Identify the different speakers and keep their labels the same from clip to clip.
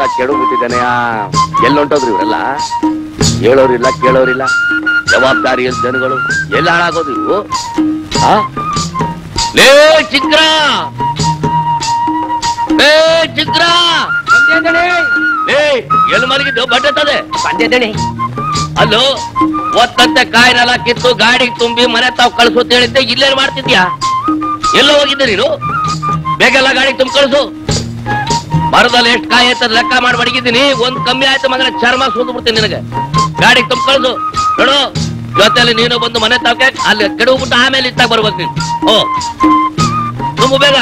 Speaker 1: ಕೆಡೋಗ್ಬಿಟ್ಟಿದ್ದಾನೆ ಎಲ್ಲೊಂಟೋದ್ರು ಇವರೆಲ್ಲ ಹೇಳೋರಿಲ್ಲ ಕೇಳೋರಿಲ್ಲ ಜವಾಬ್ದಾರಿ ಇಲ್ದ ಜನಗಳು ಎಲ್ಲ ಹಾಳಾಗೋದು ಇವು ಆ? ಲೇ ಚಿಕ್ರ ಲೇ ಚಿಕ್ರ ಲೇ ಎಲ್ಲಿ ಮಲಗಿದ್ದು ಬಟ್ಟೆ
Speaker 2: ಬಂದಿದ್ದೇನೆ
Speaker 1: ಅಲ್ಲೋ ಒತ್ತಂತೆ ಕಾಯಿನೆಲ್ಲ ಕಿತ್ತು ಗಾಡಿಗೆ ತುಂಬಿ ಮನೆ ತಾವು ಕಳಿಸು ಅಂತ ಹೇಳಿದ್ದೆ ಇಲ್ಲೇ ಮಾಡ್ತಿದ್ಯಾ ಎಲ್ಲೋ ಹೋಗಿದ್ದೆ ನೀನು ಬೇಗೆಲ್ಲ ಗಾಡಿಗೆ ತುಂಬ ಕಳಿಸು ಮರದಲ್ಲಿ ಎಷ್ಟು ಕಾಯಿ ಆಯ್ತದ ಲೆಕ್ಕ ಮಾಡಿ ಮಡಗಿದ್ದೀನಿ ಒಂದ್ ಕಮ್ಮಿ ಆಯ್ತು ಮಗನ ಚರ್ಮ ಸುಲ್ದು ಬಿಡ್ತೀನಿ ನಿನಗೆ ಗಾಡಿಗೆ ತುಂಬ ಕಳಿಸು ನೋಡು ಜೊತೆಲಿ ನೀನು ಬಂದು ಮನೆ ತಾವಕ್ಕೆ ಅಲ್ಲಿ ಕೆಡವ್ಬಿಟ್ಟು ಆಮೇಲೆ ಇತ್ತಾಗ ಬರ್ಬೇಕು ನೀನು ಓ ತುಂಬು ಬೇಗ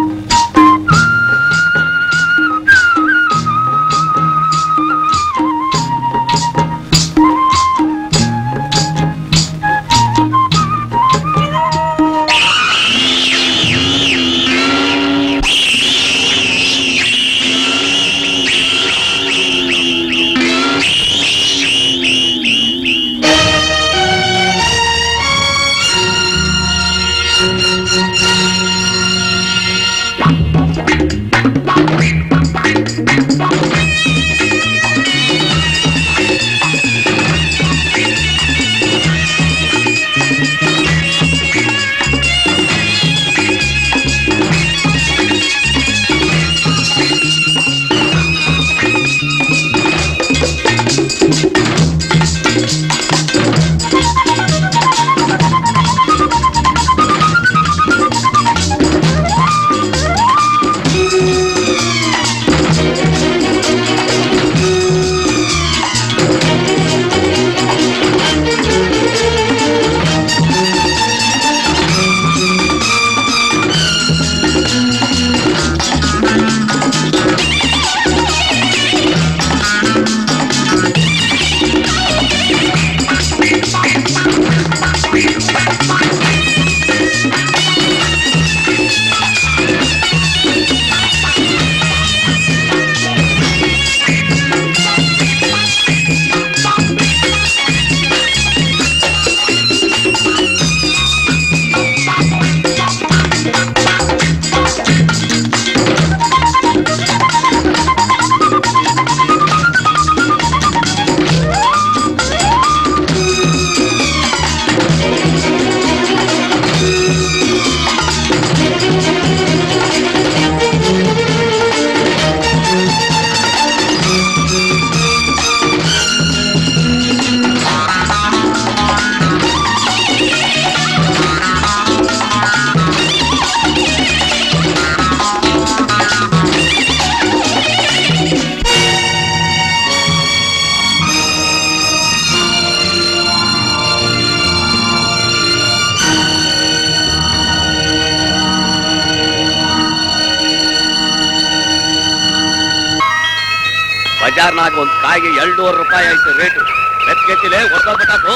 Speaker 1: ಬಜಾರ್ನಾಗ ಒಂದ್ ಕಾಯಿಗೆ ಎರಡೂವರೆ ರೂಪಾಯಿ ಆಯ್ತು ರೇಟು ಮೆತ್ಕೆತ್ತಿಲೆ ಹೊರಗೋಗ್ಬಿಟ್ಟಾಕು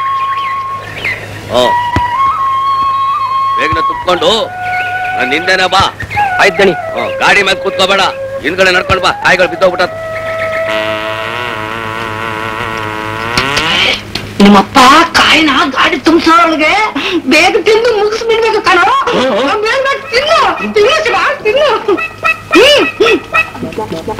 Speaker 1: ಓ ಬೇಗನೆ ತುಂಬಿಕೊಂಡು ನಾನು ನಿಂದೇನೆ ಬಾ
Speaker 2: ಆಯ್ತು ದಣಿ
Speaker 1: ಹ್ಮ್, ಗಾಡಿ ಮೇಲೆ ಕೂತ್ಕೋಬೇಡ ಹಿಂದ್ಗಡೆ ನಡ್ಕೊಂಡ್ ಬಾ ಕಾಯಿಗಳು ಬಿದ್ದೋಗ್ಬಿಟ್ಟ
Speaker 3: ನಿಮ್ಮಪ್ಪ ಕಾಯಿನ ಗಾಡಿ ತುಂಬಿಸೋಳಗೆ ಬೇಗ ತಿಂದು ಮುಗಿಸ್ಬಿಡ್ಬೇಕು ಕಣೋ ಬೇಗ ಬೇಗ ತಿನ್ನು ತಿನ್ನು ಶಿವ, ತಿನ್ನು ಹ್ಮ್, ಹ್ಮ್.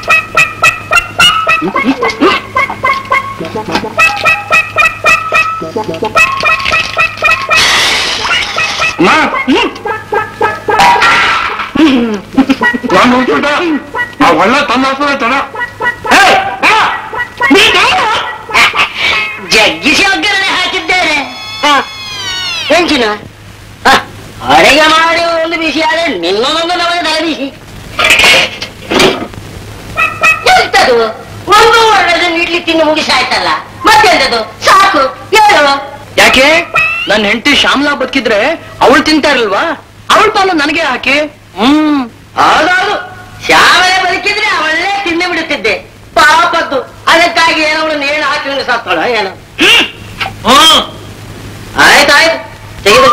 Speaker 4: ನಾನು ಹೋಗ್ಬಿಟ್ಟ ಆ ಒಳ್ಳೆ ತಂದ ತಡ
Speaker 3: ಜಗ್ಗಿಸಿ ಒಗ್ಗರಣೆ ಹಾಕಿದ್ದೇನೆ ಹೆಂಚಿನ ಅಡಿಗೆ ಮಾಡಿ ಒಂದು ಬಿಸಿ ಆದ್ರೆ ನಿನ್ನೊಂದೊಂದು ನಮಗೆ ತಲೆ ಬಿಸಿ ಎಂತದು ಒಂದು ಒಳ್ಳೆದು ಇಡ್ಲಿ ತಿಂದು ಮುಗಿಸಾಯ್ತಲ್ಲ ಮತ್ತೆಂತದು ಸಾಕು ಹೇಳು
Speaker 2: ಯಾಕೆ ನನ್ನ ಹೆಂಡತಿ ಶ್ಯಾಮ್ಲಾ ಬದುಕಿದ್ರೆ ಅವಳು ತಿಂತಾ ಇರಲ್ವಾ ಅವಳ ಪಾಲು ನನಗೆ ಹಾಕಿ ಹ್ಮ್
Speaker 3: ಹೌದೌದು ಶ್ಯಾಮಲೆ ಬದುಕಿದ್ರೆ ಅವಳೇ ತಿಂದು ಬಿಡುತ್ತಿದ್ದೆ ಪಾಪದ್ದು ಅದಕ್ಕಾಗಿ ಏನೋ ಅವಳು ನೇಣು ಹಾಕಿ ಸಾಕ್ತಾಳ ಏನೋ
Speaker 2: ಹ್ಮ್
Speaker 3: ಆಯ್ತಾಯ್ತು ತೆಗೆದು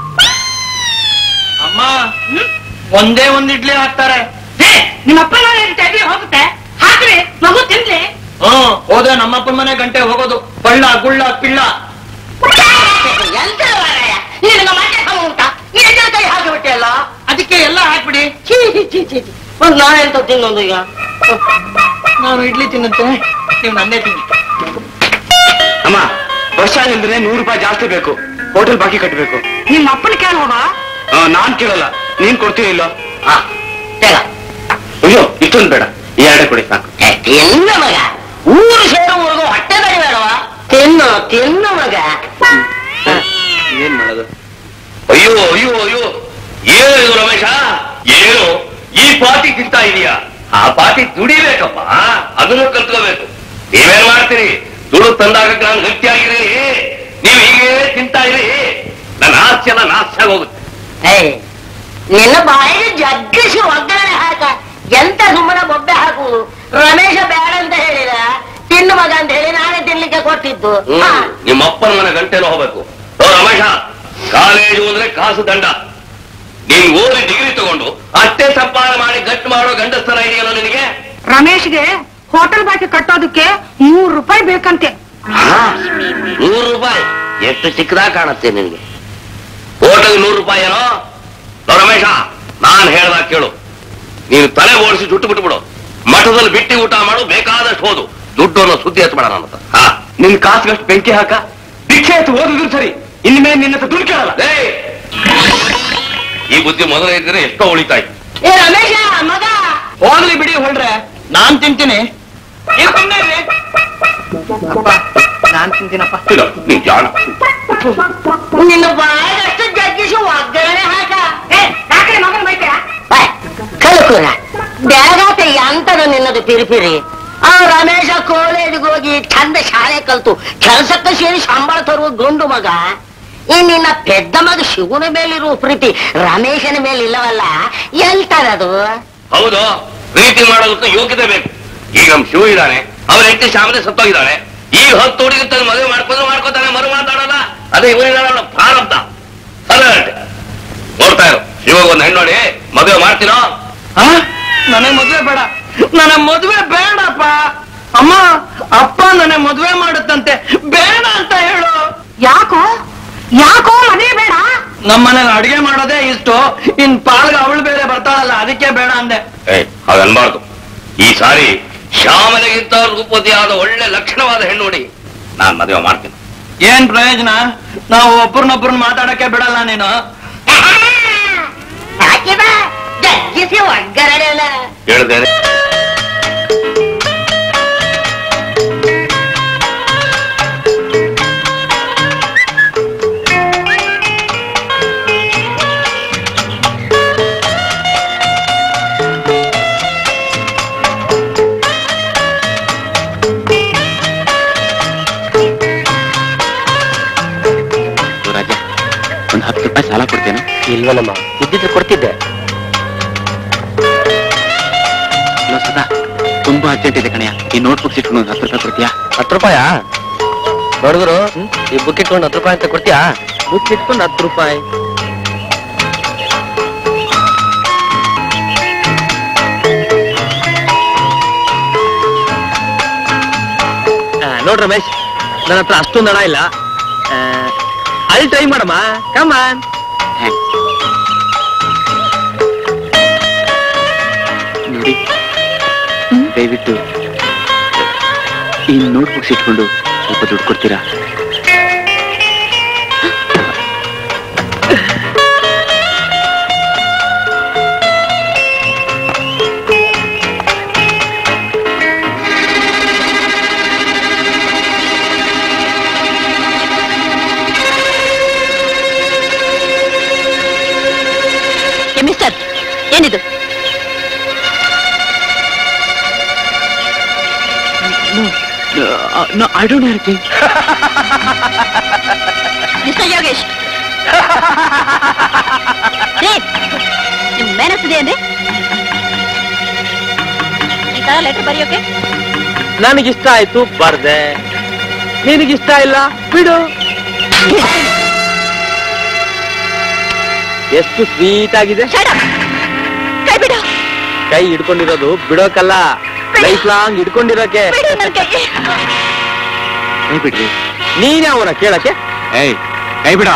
Speaker 2: ಅಮ್ಮ ಒಂದೇ ಒಂದ್ ಇಡ್ಲಿ ಹಾಕ್ತಾರೆ
Speaker 3: ನಿಮ್ಮಪ್ಪ ಹೋಗುತ್ತೆ ಹಾಕ್ರಿ ಮಗು ತಿನ್ಲಿ
Speaker 2: ಹ್ಮ್ ಹೋದ್ರೆ ನಮ್ಮಪ್ಪನ ಮನೆ ಗಂಟೆ ಹೋಗೋದು ಬಳ್ಳ ಗುಳ್ಳ ಪಿಳ್ಳ
Speaker 3: ಎಂತ ಮಾರಾಯ ನಿನಗೆ ಮತ್ತೆ ಸಮ ಉಂಟಾ ನಿನ್ನ ಕೈ ಹಾಕಿ ಬಿಟ್ಟೆ ಅಲ್ಲ
Speaker 2: ಅದಕ್ಕೆ ಎಲ್ಲ ಹಾಕ್ಬಿಡಿ
Speaker 3: ಛೀ ಛೀ ಛೀ ಛೀ. ಒಂದ್ ನಾ ಎಂತ ತಿನ್ನೊಂದು ಈಗ
Speaker 2: ನಾನು ಇಡ್ಲಿ ತಿನ್ನುತ್ತೆ ನೀವು ನಂದೇ ತಿನ್ನಿ
Speaker 4: ಅಮ್ಮ ಬಸ್ ಸ್ಟ್ಯಾಂಡ್ ಇಲ್ದ್ರೆ ನೂರು ರೂಪಾಯಿ ಜಾಸ್ತಿ ಬೇಕು ಹೋಟೆಲ್ ಬಾಕಿ ಕಟ್ಟಬೇಕು
Speaker 3: ನಿಮ್ಮ ಅಪ್ಪನ ಕೇಳ ಹೋಗ
Speaker 4: ನಾನ್ ಕೇಳಲ್ಲ ನೀನ್ ಕೊಡ್ತೀವಿ ಇಲ್ಲೋ
Speaker 2: ಹಾ ಬೇಗ
Speaker 4: ಅಯ್ಯೋ ಇಷ್ಟೊಂದು ಬೇಡ ಈ ಎರಡೇ ಕೊಡಿ ಸಾಕು
Speaker 2: ತಿನ್ನ ಮಗ ಊರು ಸೇರುವವರೆಗೂ ಹೊಟ್ಟೆ ಬರಿ ಬೇಡವಾ ತಿನ್ನು ತಿನ್ನು ಮಗ
Speaker 4: ಏನ್ ಮಾಡೋದು
Speaker 1: ಅಯ್ಯೋ ಅಯ್ಯೋ ಅಯ್ಯೋ ಏನು ಇದು ರಮೇಶ ಏನು ಈ ಪಾತಿ ತಿಂತಾ ಇದೀಯಾ ಆ ಪಾತಿ ದುಡಿಬೇಕಪ್ಪ ಅದನ್ನು ಕಲ್ತ್ಕೋಬೇಕು ನೀವೇನ್ ಮಾಡ್ತೀರಿ ದುಡ್ಡು ತಂದಾಗ ನಾನು ಗಟ್ಟಿಯಾಗಿರಿ ನೀವು ಹೀಗೆ ತಿಂತಾ ಇರಿ ನನ್ನ ಆಸ್ತಿ ಎಲ್ಲ ನಾಶ ಆಗೋಗುತ್ತೆ
Speaker 2: ಏಯ್, ನಿನ್ನ ಬಾಯಿಗೆ ಜಗ್ಗಿಸಿ ಒಗ್ಗರಣೆ ಹಾಕ ಎಂತ ಸುಮ್ಮನೆ ಬೊಬ್ಬೆ ಹಾಕುವುದು ರಮೇಶ ಬೇಡ ಅಂತ ಹೇಳಿದ ತಿನ್ನು ಮಗ ಅಂತ ಹೇಳಿ ನಾನೇ ತಿನ್ಲಿಕ್ಕೆ ಕೊಟ್ಟಿದ್ದು ಹಾ.
Speaker 1: ಹ್ಮ್ ನಿಮ್ಮ ಅಪ್ಪನ ಮನೆ ಗಂಟೆನೂ ಹೋಗ್ಬೇಕು ಓ ರಮೇಶ ಕಾಲೇಜು ಅಂದ್ರೆ ಕಾಸು ದಂಡ ನೀನ್ ಓದಿ ಡಿಗ್ರಿ ತಗೊಂಡು ಅಷ್ಟೇ ಸಂಪಾದನೆ ಮಾಡಿ ಗಟ್ಟು ಮಾಡೋ ಗಂಡಸ್ತರ ಇದೆಯಲ್ಲ ನಿನಗೆ
Speaker 3: ರಮೇಶ್ಗೆ ಹೋಟೆಲ್ ಬಾಕಿ ಕಟ್ಟೋದಕ್ಕೆ ಮೂರ್ ರೂಪಾಯಿ ಬೇಕಂತೆ
Speaker 1: ನೂರು ರೂಪಾಯಿ ಎಷ್ಟು ಚಿಕ್ಕದಾಗ ಕಾಣುತ್ತೆ ನಿನಗೆ ಹೋಟೆಲ್ ನೂರು ರೂಪಾಯಿ ಏನೋ ಲೋ ರಮೇಶ ನಾನ್ ಹೇಳ್ದಾಗ ಕೇಳು ನೀನು ತಲೆ ಓಡಿಸಿ ಜುಟ್ಟು ಬಿಟ್ಬಿಡು ಮಠದಲ್ಲಿ ಬಿಟ್ಟಿ ಊಟ ಮಾಡು ಬೇಕಾದಷ್ಟು ಹೋದು ದುಡ್ಡು ಅನ್ನೋ ಸುದ್ದಿ ಎತ್ಬೇಡ ನನ್ನ ಹತ್ರ ಹಾ
Speaker 4: ನಿನ್ ಕಾಸ್ಗಷ್ಟು ಬೆಂಕಿ ಹಾಕ ಭಿಕ್ಷೆ ಎತ್ತು ಓದಿದ್ರು ಸರಿ ಇನ್ಮೇಲೆ ನಿನ್ನ ಹತ್ರ ದುಡ್ಡು ಕೇಳಲ್ಲ
Speaker 1: ಏಯ್! ಈ ಬುದ್ಧಿ ಮೊದಲೇ ಇದ್ರೆ ಎಷ್ಟೋ ಉಳಿತಾಯಿ
Speaker 2: ಏ ರಮೇಶ ಮಗ
Speaker 5: ಹೋಗ್ಲಿ ಬಿಡಿ ಹೊಳ್ರೆ ನಾನ್ ತಿಂತೀನಿ ನೀವ್ ಸುಮ್ನೆ ಇರಿ.
Speaker 2: ಅಪ್ಪ ನಾನ್ ತಿಂತೀನಪ್ಪ
Speaker 1: ಇಲ್ಲ, ನೀನ್ ಜಾಣ
Speaker 2: ನಿನ್ನ ಬಾಯಿಗಷ್ಟು ಜಗ್ಗಿಸಿ ಒಗ್ಗರಣೆ ಹಾಕ
Speaker 3: ಏ ಯಾಕೆ ಮಗನ ಬೈತೀಯ
Speaker 2: ಕಳ್ಕುರ ಬ್ಯಾಗಾತ ಎಂತದ ನಿನ್ನದು ಪಿರಿಪಿರಿ ಆ ರಮೇಶ ಕಾಲೇಜಿಗೆ ಹೋಗಿ ಚಂದ ಶಾಲೆ ಕಲ್ತು ಕೆಲಸಕ್ಕೆ ಸೇರಿ ಸಂಬಳ ತರುವ ಗಂಡು ಮಗ ಈ ನಿನ್ನ ಪೆದ್ದ ಮಗ ಶಿವನ ಮೇಲಿರುವ ಪ್ರೀತಿ ರಮೇಶನ ಮೇಲೆ ಇಲ್ಲವಲ್ಲ ಎಲ್ತದದು
Speaker 1: ಹೌದು ಪ್ರೀತಿ ಮಾಡೋದಕ್ಕೆ ಯೋಗ್ಯತೆ ಬೇಕು ಈಗ ನಮ್ ಶಿವ ಇದ್ದಾನೆ ಅವನ ಹೆಂಡತಿ ಶಾಮನೆ ಸತ್ತೋಗಿದ್ದಾಳೆ ಈಗ ಹತ್ತು ಹುಡುಗಿ ತನ್ನ ಮದುವೆ ಮಾಡ್ಕೊಂಡು ಮಾಡ್ಕೋತಾನೆ ಮರು ಮಾತಾಡಲ್ಲ ಅದೇ ಇವನಿದಾನಲ್ಲ ಪ್ರಾರಬ್ಧ ಸದರ್ಟ್ ನೋಡ್ತಾ ಇರು ಶಿವಾಗ ಒಂದು ಹೆಣ್ಣು ನೋಡಿ ಮದುವೆ ಮಾಡ್ತೀನೋ
Speaker 5: ಆ? ನನಗ್ ಮದ್ವೆ ಬೇಡ ನನಗ್ ಮದ್ವೆ ಬೇಡಪ್ಪ ಅಮ್ಮ ಅಪ್ಪ ನನಗ್ ಮದ್ವೆ ಮಾಡುತ್ತಂತೆ ಬೇಡ ಅಂತ ಹೇಳು
Speaker 3: ಯಾಕೋ ಯಾಕೋ ಮದುವೆ ಬೇಡ
Speaker 5: ನಮ್ಮನೇಲಿ ಅಡಿಗೆ ಮಾಡೋದೇ ಇಷ್ಟು ಇನ್ ಪಾಲ್ಗ ಅವಳು ಬೇರೆ ಬರ್ತಾಳಲ್ಲ ಅದಕ್ಕೆ ಬೇಡ ಅಂದೆ
Speaker 1: ಏಯ್ ಹಾಗನ್ಬಾರ್ದು ಈ ಸಾರಿ ಶ್ಯಾಮನೆಗಿಂತ ರೂಪತಿಯಾದ ಒಳ್ಳೆ ಲಕ್ಷಣವಾದ ಹೆಣ್ಣು ನೋಡಿ ನಾನ್ ಮದುವೆ ಮಾಡ್ತೀನಿ
Speaker 5: ಏನ್ ಪ್ರಯೋಜನ ನಾವು ಒಬ್ರನ್ನೊಬ್ರನ್ನ ಮಾತಾಡಕ್ಕೆ ಬಿಡಲ್ಲ ನೀನು
Speaker 2: ಹಾಕಿದ ಜಗ್ಗಿಸಿ ಒಗ್ಗರಣೆ ಅಲ್ಲ
Speaker 1: ಹೇಳ್ದೇನೆ
Speaker 6: ರಾಜ ಒಂದ್ ಹತ್ತು ರೂಪಾಯಿ ಸಾಲ ಕೊಡ್ತೇನೆ
Speaker 2: ಇಲ್ವಲ್ಲಮ್ಮ ಇದ್ದಿದ್ರೆ ಕೊಡ್ತಿದ್ದೆ
Speaker 6: ಹಲೋ ಸದಾ ತುಂಬಾ ಅರ್ಜೆಂಟ್ ಇದೆ ಕಣಯ್ಯ ಈ ನೋಟ್ ಬುಕ್ಸ್ ಇಟ್ಕೊಂಡು ಒಂದು ಹತ್ತು ರೂಪಾಯಿ ಕೊಡ್ತೀಯಾ
Speaker 2: ಹತ್ತು ರೂಪಾಯಾ ಬಡದ್ರು ಈ ಬುಕ್ ಇಟ್ಕೊಂಡು ಹತ್ತು ರೂಪಾಯಿ ಅಂತ ಕೊಡ್ತೀಯಾ ಬುಕ್ ಇಟ್ಕೊಂಡು ಹತ್ತು ರೂಪಾಯಿ ನೋಡ್ ರಮೇಶ್ ನನ್ನ ಹತ್ರ ಅಷ್ಟೊಂದು ಹಣ ಇಲ್ಲ ಆ, ಅಲ್ಲಿ ಟ್ರೈ ಮಾಡಮ್ಮ ಕಮಾನ್
Speaker 6: ನೋಡಿ ದಯವಿಟ್ಟು ಈ ನೋಟ್ ಬುಕ್ಸ್ ಇಟ್ಕೊಂಡು ಸ್ವಲ್ಪ ದುಡ್ಡು ಕೊಡ್ತೀರಾ
Speaker 3: ಮಿಸ್ಟರ್ ಏನಿದು
Speaker 6: I don't anything
Speaker 3: mister Yogesh ನಿಮ್ ಮೇನಸ್ತಿದೆ ಅಂದ್ರೆ ಈ ತರ ಲೆಟರ್ ಬರೆಯೋಕೆ
Speaker 2: ನನಗಿಷ್ಟ ಆಯ್ತು ಬರ್ದೆ ನಿನಗಿಷ್ಟ ಇಲ್ಲ ಬಿಡು ಎಷ್ಟು ಸ್ವೀಟ್ ಆಗಿದೆ
Speaker 3: Shut up. ಕೈ ಬಿಡು
Speaker 2: ಕೈ ಹಿಡ್ಕೊಂಡಿರೋದು ಬಿಡೋಕಲ್ಲ ಲೈಫ್ ಲಾಂಗ್ ಹಿಡ್ಕೊಂಡಿರೋಕೆ
Speaker 3: ಬಿಡು ನನ್ ಕೈ
Speaker 6: ಕೈ ಬಿಡ್ರಿ
Speaker 2: ನೀನೇ ಅವನ ಕೇಳಕ್ಕೆ
Speaker 6: ಏಯ್ ಕೈ ಬಿಡ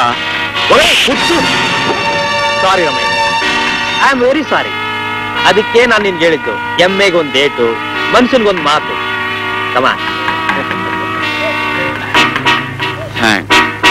Speaker 2: sorry Ramesh I am very sorry ಅದಕ್ಕೆ ನಾನು ನಿನ್ಗೆ ಹೇಳಿದ್ದು ಎಮ್ಮೆಗೆ ಒಂದ್ ಡೇಟು
Speaker 1: ಮನ್ಸನ್ಗೊಂದು ಮಾತು ಕಮ
Speaker 6: ಹ್ಯಾಂಡ್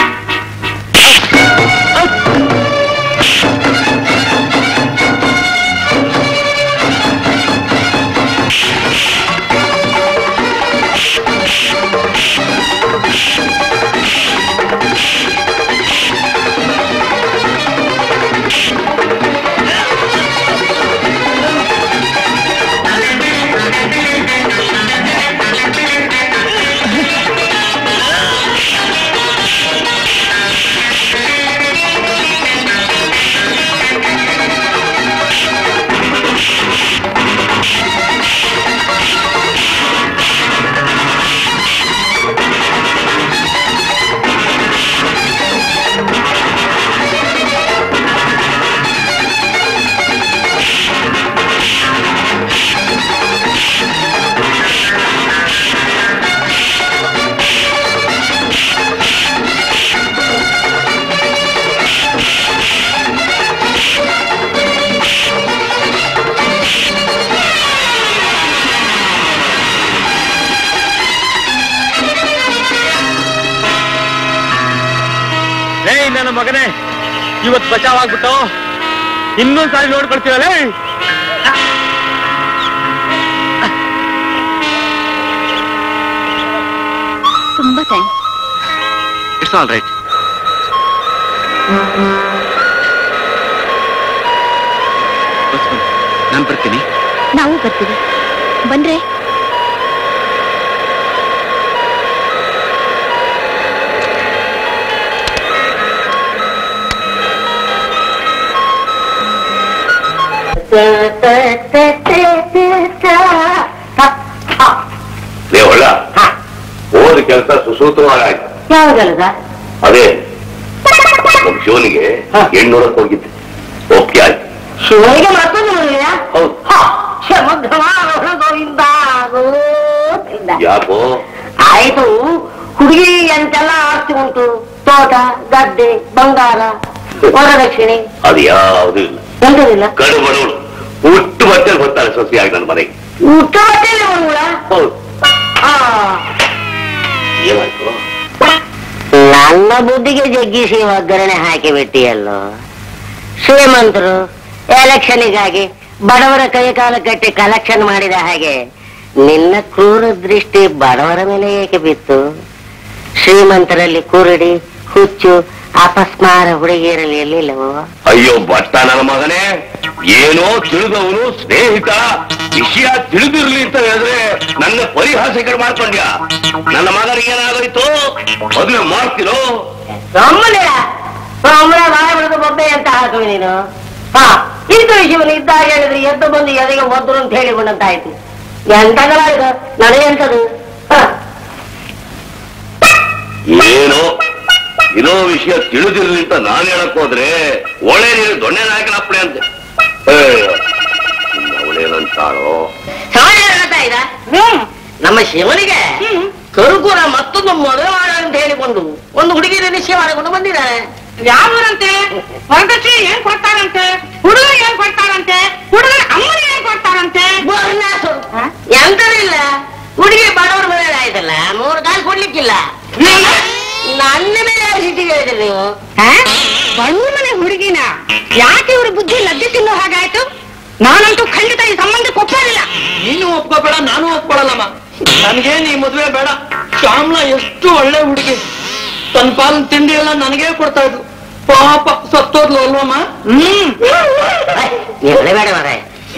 Speaker 1: ಲೇ ನನ್ನ ಮಗನೇ ಇವತ್ ಬಚಾವ್ ಆಗ್ಬಿಟ್ಟು ಇನ್ನೊಂದ್ ಸಾರಿ ನೋಡ್ಕೊಳ್ತೀವಲ್ಲ
Speaker 3: ತುಂಬಾ ಥ್ಯಾಂಕ್ಸ್
Speaker 6: ಇಟ್ಸ್ ಆಲ್ ರೈಟ್ ನಾನು ಬರ್ತೀನಿ
Speaker 3: ನಾವು ಬರ್ತೀವಿ ಬಂದ್ರೆ
Speaker 7: ಲೇ ಒಳ್ಳ ಹೋದ ಕೆಲಸ ಸುಸೂತ್ರವಾಗಾಯ್ತು
Speaker 2: ಯಾವ ಕೆಲಸ
Speaker 7: ಅದೇ ನಮ್ ಶಿವನಿಗೆ ಹೆಣ್ಣುರಕ್ ಹೋಗಿದ್ದೆ ಓಕೆ ಆಯ್ತು
Speaker 2: ಶಿವನಿಗೆ ಮತ್ತೊಂದು ಮದುವೆಯಾ
Speaker 7: ಹೌದು
Speaker 2: ಸಮಗ್ರವಾದ ಗೋವಿಂದ ಗೋವಿಂದ
Speaker 7: ಯಾಕೋ
Speaker 2: ಆಯ್ತು ಹುಡುಗಿ ಎಂತೆಲ್ಲ ಆಸ್ತಿ ಉಂಟು ತೋಟ ಗದ್ದೆ ಬಂಗಾರ ವರದಕ್ಷಿಣೆ
Speaker 7: ಅದು ಯಾವುದು ಇಲ್ಲ
Speaker 2: ಎಂತದಿಲ್ಲ
Speaker 7: ಕಡು ಬಡವಳು ಹುಟ್ಟು ಬಟ್ಟೆ ಬರ್ತಾಳೆ ಸೊಸೆಯಾಗಿ ನನ್ನ ಮನೆಗೆ
Speaker 2: ಊಟ ಬಟ್ಟೆಯಲ್ಲಿ ಅವಳ
Speaker 7: ಹೌದು ಏನಾಯ್ತು
Speaker 2: ನನ್ನ ಬುದ್ಧಿಗೆ ಜಗ್ಗಿಸಿ ಒಗ್ಗರಣೆ ಹಾಕಿ ಬಿಟ್ಟಿಯಲ್ಲೋ ಶ್ರೀಮಂತರು ಎಲೆಕ್ಷನ್ನಿಗಾಗಿ ಬಡವರ ಕೈ ಕಾಲ ಕಟ್ಟಿ ಕಲೆಕ್ಷನ್ ಮಾಡಿದ ಹಾಗೆ ನಿನ್ನ ಕ್ರೂರ ದೃಷ್ಟಿ ಬಡವರ ಮೇಲೆ ಏಕೆ ಬಿತ್ತು ಶ್ರೀಮಂತರಲ್ಲಿ ಕುರುಡಿ ಹುಚ್ಚು ಅಪಸ್ಮಾರ ಹುಡುಗಿಯರಲ್ಲಿ ಎಲ್ಲಿಲ್ಲವೋ
Speaker 7: ಅಯ್ಯೋ ಭಟ್ಟ ನನ್ನ ಮಗನೇ ಏನೋ ತಿಳಿದವನು ಸ್ನೇಹಿತ ವಿಷಯ ತಿಳಿದಿರ್ಲಿ ಅಂತ ಹೇಳಿದ್ರೆ ನನ್ನ ಪರಿಹಾಸಕರು ಮಾಡ್ಕೊಂಡ್ಯಾ ನನ್ನ ಮಗನಿಗೆ ಏನಾಗೋಯ್ತು ಮದುವೆ ಮಾಡ್ತಿರೋ
Speaker 2: ಸುಮ್ಮನೆ ಸುಮ್ಮನೆ ಬಾಯ ಬಿಡದು ಬೊಬ್ಬೆ ಅಂತ ಹಾಕುವೆ ನೀನು ಹಾ ಇಂದು ಶಿವನು ಇದ್ದಾಗ ಹೇಳಿದ್ರೆ ಎದ್ದು ಬಂದು ಎದೆಗೆ ಒದ್ರು ಅಂತ ಹೇಳಿ ಬಂದಂತಾಯ್ತು ಎಂತಗಲ ಇದು ನನಗೆಂತದು ಹ.
Speaker 7: ಏನೋ ಇರೋ ವಿಷಯ ತಿಳಿದಿರ್ಲಿ ಅಂತ ನಾನ್ ಹೇಳಕ್ ಹೋದ್ರೆ ಒಳ್ಳೆ ನೀನು ದೊಣ್ಣೆ ನಾಯಕನ ಅಪ್ಪಳೆ ಅಂತೆ ಅವಳೇನಂತಾಳೋ
Speaker 2: ಸಮಾಜ ಹೇಳ್ತಾ ಇದ್ದ ನಮ್ಮ ಶಿವನಿಗೆ ಕರುಕುರ ಮತ್ತೊಂದು ಮದುವೆ ಮಾಡ ಅಂತ ಹೇಳಿಕೊಂಡು ಒಂದು ಹುಡುಗಿನ ನಿಶ್ಚಯ ಮಾಡಿಕೊಂಡು ಬಂದಿದ್ದಾನೆ
Speaker 3: ಯಾವರಂತೆ ವರದಕ್ಷಿಣೆ ಏನ್ ಕೊಡ್ತಾರಂತೆ ಹುಡುಗ ಏನ್ ಕೊಡ್ತಾರಂತೆ ಹುಡುಗನ ಅಮ್ಮನ ಏನ್ ಕೊಡ್ತಾರಂತೆ
Speaker 2: ಬೋರ್ನಾಸು. ಎಂತದಿಲ್ಲ ಹುಡುಗಿ ಬಡವರ ಮನೆ ಆಯ್ತಲ್ಲ ಮೂರು ಕಾಲು ಕೊಡ್ಲಿಕ್ಕಿಲ್ಲ ನನ್ನ ಮೇಲೆ ಸಿಟಿ ಹೇಳಿದ್ರಿ ನೀವು
Speaker 3: ಬಣ್ಣ ಮನೆ ಹುಡುಗಿನ ಯಾಕೆ ಇವ್ರ ಬುದ್ಧಿ ಲದ್ದೆ ತಿನ್ನೋ ಹಾಗಾಯ್ತು ನಾನಂತೂ ಖಂಡಿತ ಈ ಸಂಬಂಧಕ್ಕೆ ಒಪ್ಪೋದಿಲ್ಲ
Speaker 5: ನೀನು ಒಪ್ಕೋಬೇಡ ನಾನು ಒಪ್ಕೊಳ್ಳಲ್ಲಮ್ಮ ನನ್ಗೇನ್ ಈ ಮದ್ವೆ ಬೇಡ ಶ್ಯಾಮ್ಲಾ ಎಷ್ಟು ಒಳ್ಳೆ ಹುಡುಗಿ ತನ್ನ ಪಾಲನ್ ತಿಂಡಿ ಎಲ್ಲ ನನಗೇ ಕೊಡ್ತಾ ಇದ್ಲು ಪಾಪ ಸತ್ತೋದ್ಲು ಅಲ್ವಮ್ಮ ಹ್ಮ್
Speaker 2: ನೀವು ಬೇಡ ಮಾರಾಯ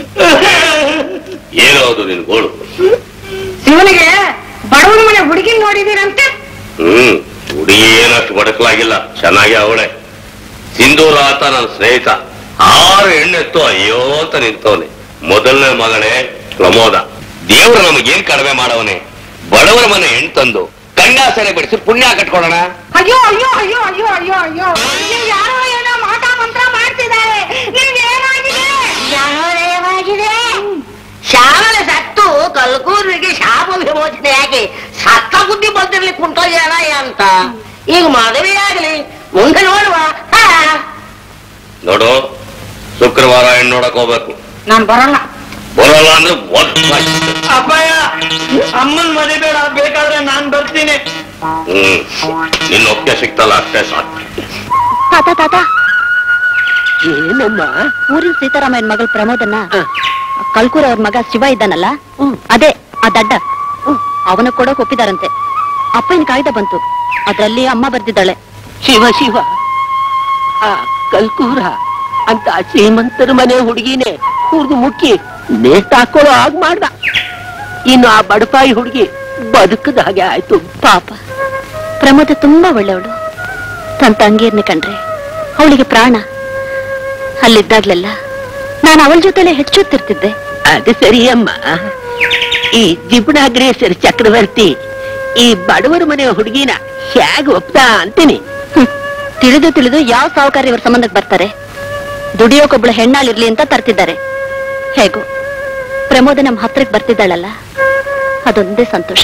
Speaker 7: ಏನೋ ಅದು ನಿನ್ ಗೋಳು
Speaker 3: ಶಿವನಿಗೆ ಬಡವನ ಮನೆ ಹುಡುಗಿ ನೋಡಿದಿರಂತೆ
Speaker 7: ಹ್ಮ್ ಹುಡುಗಿ ಏನಷ್ಟು ಬಡಕಲಾಗಿಲ್ಲ ಚೆನ್ನಾಗಿ ಅವಳೆ ಸಿಂಧೂರ ಆತ ನನ್ನ ಸ್ನೇಹಿತ ಆರು ಹೆಣ್ಣೆತ್ತು ಅಯ್ಯೋ ಅಂತ ನಿಂತವನೆ ಮೊದಲನೇ ಮಗನೇ ಪ್ರಮೋದ ದೇವರು ನಮಗೇನ್ ಕಡಿಮೆ ಮಾಡವನೆ ಬಡವರ ಮನೆ ಹೆಣ್ ತಂದು ಗಂಡಾಸರೆ ಬಿಡಿಸಿ ಪುಣ್ಯ ಕಟ್ಕೊಳ್ಳೋಣ
Speaker 3: ಅಯ್ಯೋ ಅಯ್ಯೋ ಅಯ್ಯೋ ಅಯ್ಯೋ ಅಯ್ಯೋ ಅಯ್ಯೋ ನೀವು ಯಾರೋ ಏನೋ ಮಾಟ ಮಂತ್ರ ಮಾಡ್ತಿದ್ದಾರೆ ನಿಮ್ಗೆ ಏನಾಗಿದೆ
Speaker 2: ನ್ಯಾಯಾಲಯವಾಗಿದೆ ಶಾಲೆ ಸತ್ತು ಕಲ್ಕೂರಿಗೆ ಶಾಪ ವಿಮೋಚನೆಯಾಗಿ ಸತ್ತ ಬುದ್ಧಿ ಬಂದಿರ್ಲಿ ಕುಂಟೋಗ್ಯಾನ ಅಂತ ಈಗ ಮದುವೆಯಾಗಲಿ ಮುಂದೆ ನೋಡುವ ಹಾ.
Speaker 7: ನೋಡು ಶುಕ್ರವಾರ ಹೆಣ್ಣು ನೋಡಕ್ ಹೋಗ್ಬೇಕು
Speaker 3: ನಾನ್ ಬರಲ್ಲ
Speaker 7: ಬರೋಲ್ಲ ಅಂದ್ರೆ ಒದ್ ಸಾಯ್ತು.
Speaker 5: ಅಪ್ಪಯ್ಯ ಅಮ್ಮನ್ ಮರಿಬೇಡ ಬೇಕಾದ್ರೆ ನಾನ್ ಬರ್ತೀನಿ
Speaker 7: ಹ್ಮ್ ನಿನ್ನ ಒಪ್ಪಿಗೆ ಸಿಕ್ತಲ್ಲ ಅಷ್ಟೇ ಸಾಕು
Speaker 8: ತಾತ ತಾತ
Speaker 2: ಏನಮ್ಮ
Speaker 8: ಊರಿನ ಸೀತಾರಾಮಯ್ಯನ ಮಗಳ ಪ್ರಮೋದನ್ನ ಕಲ್ಕೂರ್ ಅವ್ರ ಮಗ ಶಿವ ಇದ್ದಾನಲ್ಲ ಅದೇ ಆ ದಡ್ಡ ಅವನ ಕೊಡೋಕ್ ಒಪ್ಪಿದಾರಂತೆ ಅಪ್ಪನ ಕಾಯ್ದೆ ಬಂತು ಅದ್ರಲ್ಲಿ ಅಮ್ಮ ಬರ್ದಿದ್ದಾಳೆ
Speaker 2: ಶಿವ ಶಿವ ಆ ಕಲ್ಕೂರ ಅಂತ ಶ್ರೀಮಂತರ ಮನೆ ಹುಡುಗಿನೇ ಹುಡ್ದು ಮುಕ್ಕಿ ನೇತಾಕೊಳ್ಳೋ ಹಾಗ್ ಮಾಡ್ದ ಇನ್ನು ಆ ಬಡಪಾಯಿ ಹುಡುಗಿ ಬದುಕದ ಹಾಗೆ ಆಯ್ತು
Speaker 8: ಪಾಪ ಪ್ರಮೋದ ತುಂಬಾ ಒಳ್ಳೆಯವಳು ತನ್ನ ತಂಗೀರ್ನ ಕಂಡ್ರೆ ಅವಳಿಗೆ ಪ್ರಾಣ ಅಲ್ಲಿದ್ದಾಗ್ಲೆಲ್ಲ ನಾನು ಅವಳ ಜೊತೆಲೆ ಹೆಚ್ಚುತ್ತಿರ್ತಿದ್ದೆ
Speaker 2: ಅದು ಸರಿ ಅಮ್ಮ ಈ ಜಿಬುಣಾಗ್ರೇಸರ್ ಚಕ್ರವರ್ತಿ ಈ ಬಡವರ ಮನೆ ಹುಡುಗಿನ ಹೇಗೆ ಒಪ್ದ ಅಂತೀನಿ
Speaker 8: ಹ್ಮ್. ತಿಳಿದು ತಿಳಿದು ಯಾವ ಸಾಹುಕಾರ ಇವ್ರ ಸಂಬಂಧಕ್ಕೆ ಬರ್ತಾರೆ ದುಡಿಯೋಕೊಬ್ಳು ಹೆಣ್ಣಾಳಿರ್ಲಿ ಅಂತ ತರ್ತಿದ್ದಾರೆ ಹೇಗೂ ಪ್ರಮೋದ ನಮ್ಮ ಹತ್ರಕ್ಕೆ ಬರ್ತಿದ್ದಾಳಲ್ಲ ಅದೊಂದೇ ಸಂತೋಷ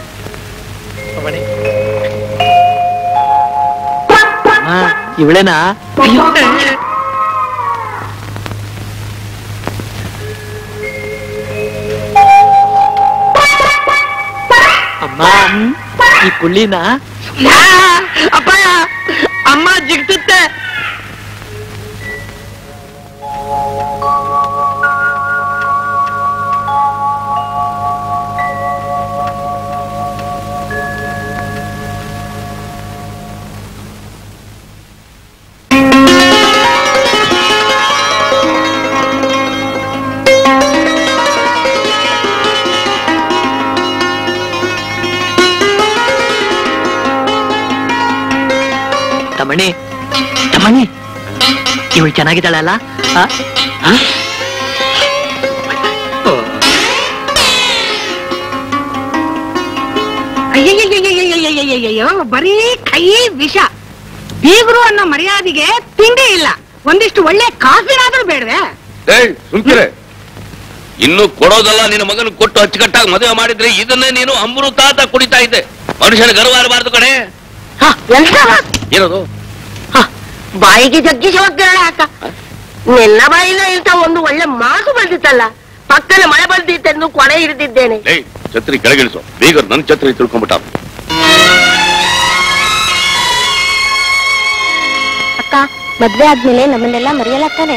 Speaker 5: ಇವಳೇನಾ ಅಮ್ಮ ಈ ಕುಳ್ಳಿನ ಅಪ್ಪಯ್ಯ ಅಮ್ಮ ಜಿಗ್ತುತ್ತೆ ತಮಣಿ ತಮಣಿ ಇವಳು ಚೆನ್ನಾಗಿದ್ದಾಳಲ್ಲ ಆ? ಆ? ಓ.
Speaker 3: ಅಯ್ಯಯ್ಯಯ್ಯಯ್ಯಯ್ಯಯ್ಯಯ್ಯಯ್ಯಯ್ಯಯ್ಯೋ ಬರೀ ಕೈ ವಿಷ ಬೀಗರು ಅನ್ನೋ ಮರ್ಯಾದೆಗೆ ತಿಂಡಿ ಇಲ್ಲ ಒಂದಿಷ್ಟು ಒಳ್ಳೆ ಕಾಫಿನಾದ್ರೂ ಬೇಡವೆ
Speaker 7: ಏಯ್ ಸುಮ್ಕಿರೆ ಇನ್ನು ಕೊಡೋದಲ್ಲ ನಿನ್ನ ಮಗನ ಕೊಟ್ಟು ಅಚ್ಚುಕಟ್ಟಾಗಿ ಮದುವೆ ಮಾಡಿದ್ರೆ ಇದನ್ನೇ ನೀನು ಅಮೃತಾತ ಕುಡಿತಾ ಇದ್ದೆ ಮನುಷ್ಯನ ಗರ್ವ ಇರಬಾರ್ದು ಕಣೆ ಏನದು
Speaker 2: ಬಾಯಿಗೆ ಜಗ್ಗಿ ಜವಾಬ್ದಾರ ಅಕ್ಕ ನಿನ್ನ ಬಾಯಿನ ಇಂತ ಒಂದು ಒಳ್ಳೆ ಮಾತು ಬಂದಿತ್ತಲ್ಲ ಪಕ್ಕನ ಮಳೆ ಬಂದಿತ್ತೆಂದು ಕೊನೆ ಹಿಡಿದಿದ್ದೇನೆ
Speaker 7: ಏಯ್ ಛತ್ರಿ ಕೆಳಗಿಳಿಸು ಬೀಗರ್ ನನ್ ಛತ್ರಿ ತಿಳ್ಕೊಂಬಿಟ್ಟ
Speaker 8: ಅಕ್ಕ ಮದ್ವೆ ಆದ್ಮೇಲೆ ನಮ್ಮನ್ನೆಲ್ಲ ಮರೆಯಲಾಗ್ತಾನೆ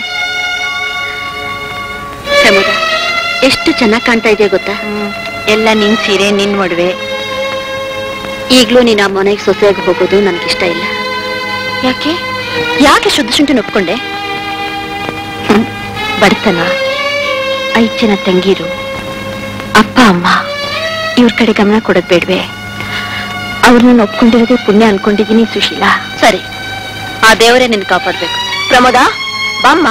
Speaker 8: ಪ್ರಮೋದ ಎಷ್ಟು ಚೆನ್ನಾಗ್ ಕಾಣ್ತಾ ಇದೆಯಾ ಗೊತ್ತಾ ಎಲ್ಲ ನಿನ್ ಸೀರೆ ನಿನ್ ಮಡ್ವೆ ಈಗ್ಲೂ ನೀನ್ ಆ ಮನೆಗೆ ಸೊಸೆಯಾಗಿ ಹೋಗೋದು ನನ್ಗಿಷ್ಟ ಇಲ್ಲ ಯಾಕೆ ಯಾಕೆ ಶುದ್ಧ ಶುಂಠಿ ಒಪ್ಕೊಂಡೆ ಹ್ಮ್, ಬಡತನ ಐದ್ ಜನ ತಂಗೀರು ಅಪ್ಪ ಅಮ್ಮ ಇವ್ರ ಕಡೆ ಗಮನ ಕೊಡೋದ್ ಬೇಡ್ವೆ ಅವ್ರನ್ನ ಒಪ್ಕೊಂಡಿರೋದೇ ಪುಣ್ಯ ಅನ್ಕೊಂಡಿದೀನಿ ಸುಶೀಲಾ ಸರಿ ಆ ದೇವರೇ ನಿನ್ ಕಾಪಾಡ್ಬೇಕು ಪ್ರಮೋದ ಬಾಮ್ಮ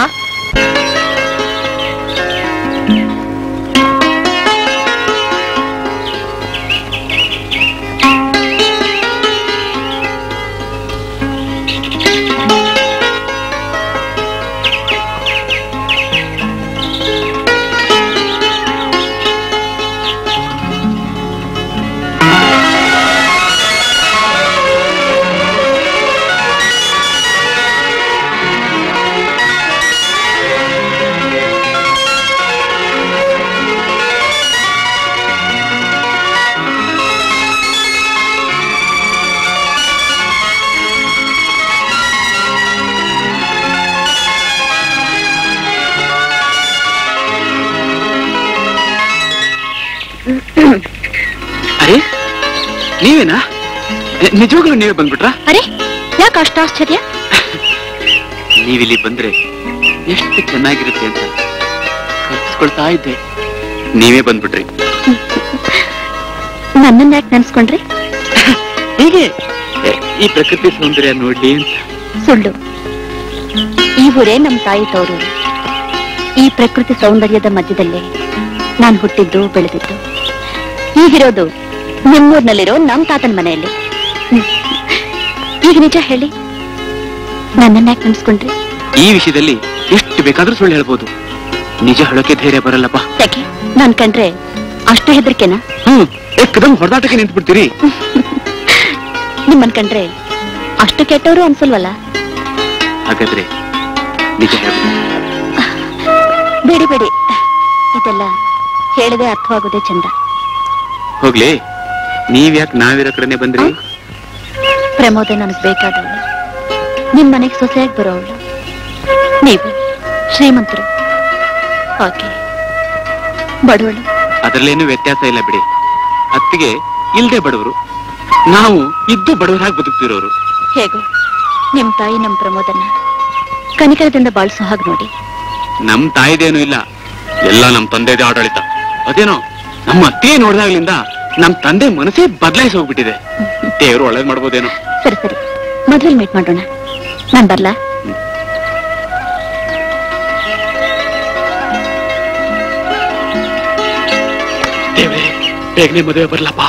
Speaker 6: ಅರೆ ನೀವೇನಾ ಎ, ನಿಜವಾಗ್ಲೂ ನೀವೇ ಬಂದ್ಬಿಟ್ರಾ
Speaker 8: ಅರೆ ಯಾಕೆ ಅಷ್ಟು ಆಶ್ಚರ್ಯ
Speaker 6: ನೀವಿಲ್ಲಿ ಬಂದ್ರೆ ಎಷ್ಟು ಚೆನ್ನಾಗಿರುತ್ತೆ ಅಂತ ಕಲ್ಪಿಸ್ಕೊಳ್ತಾ ಇದ್ದೆ ನೀವೇ ಬಂದ್ಬಿಟ್ರಿ
Speaker 8: ನನ್ನನ್ನ ಯಾಕೆ ನೆನ್ಸ್ಕೊಂಡ್ರಿ
Speaker 6: ಹೀಗೆ ಎ, ಈ ಪ್ರಕೃತಿ ಸೌಂದರ್ಯ ನೋಡ್ಲಿ ಅಂತ
Speaker 8: ಸುಳ್ಳು ಈ ಊರೇ ನಮ್ಮ ತಾಯಿ ತವರು ಈ ಪ್ರಕೃತಿ ಸೌಂದರ್ಯದ ಮಧ್ಯದಲ್ಲೇ ನಾನು ಹುಟ್ಟಿದ್ದು ಬೆಳೆದಿದ್ದು ಈಗಿರೋದು ನಿಮ್ಮೂರ್ನಲ್ಲಿರೋ ನಮ್ಮ ತಾತನ ಮನೆಯಲ್ಲಿ ಹ್ಮ್. ಈಗ ನಿಜ ಹೇಳಿ ನನ್ನನ್ನ ಯಾಕೆ ನೆನ್ಸ್ಕೊಂಡ್ರಿ
Speaker 6: ಈ ವಿಷಯದಲ್ಲಿ ಎಷ್ಟು ಬೇಕಾದ್ರೂ ಸುಳ್ಳು ಹೇಳ್ಬೋದು ನಿಜ ಹೇಳೋಕೆ ಧೈರ್ಯ ಬರಲ್ಲಪ್ಪ
Speaker 8: ಯಾಕೆ ನಾನ್ ಕಂಡ್ರೆ ಅಷ್ಟು ಹೆದರಿಕೆನಾ
Speaker 6: ಹ್ಮ್ ಎಕ್ಕದಂಗ್ ಹೊಡೆದಾಟಕ್ಕೆ ನಿಂತ್ಬಿಡ್ತೀರಿ
Speaker 8: ನಿಮ್ಮನ್ ಕಂಡ್ರೆ ಅಷ್ಟು ಕೆಟ್ಟವರು ಅನ್ಸಲ್ವಲ್ಲ
Speaker 6: ಹಾಗಾದ್ರೆ ನಿಜ ಹೇಳ್ಬೋದು
Speaker 8: ಬೇಡಿ ಬೇಡಿ ಇದೆಲ್ಲ ಹೇಳದೆ ಅರ್ಥವಾಗೋದೇ ಚಂದ
Speaker 6: ಹೋಗ್ಲಿ ನೀವ್ಯಾಕ್ ನಾವಿರೋ ಕಡೆನೆ ಬಂದ್ರಿ
Speaker 8: ಪ್ರಮೋದ ನನಗ್ ಬೇಕಾದವಳು ನಿಮ್ ಮನೆಗೆ ಸೊಸೆಯಾಗಿ ಬರೋವಳು ನೀವು ಶ್ರೀಮಂತರು ಓಕೆ ಬಡವಳು
Speaker 6: ಅದ್ರಲ್ಲೇನು ವ್ಯತ್ಯಾಸ ಇಲ್ಲ ಬಿಡಿ ಅತ್ತಿಗೆ ಇಲ್ದೆ ಬಡವರು ನಾವು ಇದ್ದು ಬಡವರಾಗಿ ಬದುಕ್ತಿರೋರು
Speaker 8: ಹೇಗೋ ನಿಮ್ ತಾಯಿ ನಮ್ ಪ್ರಮೋದನ್ನ ಕನಿಕರದಿಂದ ಬಾಳ್ಸೋ ಹಾಗೆ ನೋಡಿ
Speaker 6: ನಮ್ ತಾಯಿದೇನು ಇಲ್ಲ ಎಲ್ಲ ನಮ್ ತಂದೆದೇ ಆಡಳಿತ ಅದೇನೋ ನಮ್ಮ ಅತ್ತೆ ನೋಡಿದಾಗ್ಲಿಂದ ನಮ್ ತಂದೆ ಮನಸ್ಸೇ ಬದಲಾಯಿಸಿ ಹೋಗ್ಬಿಟ್ಟಿದೆ ದೇವ್ರು ಒಳ್ಳೇದ್ ಮಾಡ್ಬೋದೇನೋ
Speaker 8: ಸರಿ ಸರಿ ಮದ್ವೆಲ್ ಮೀಟ್ ಮಾಡೋಣ ನಾನ್ ಬರ್ಲಾ
Speaker 6: ದೇವ್ರೆ ಬೇಗನೆ ಮದುವೆ ಬರ್ಲಪ್ಪ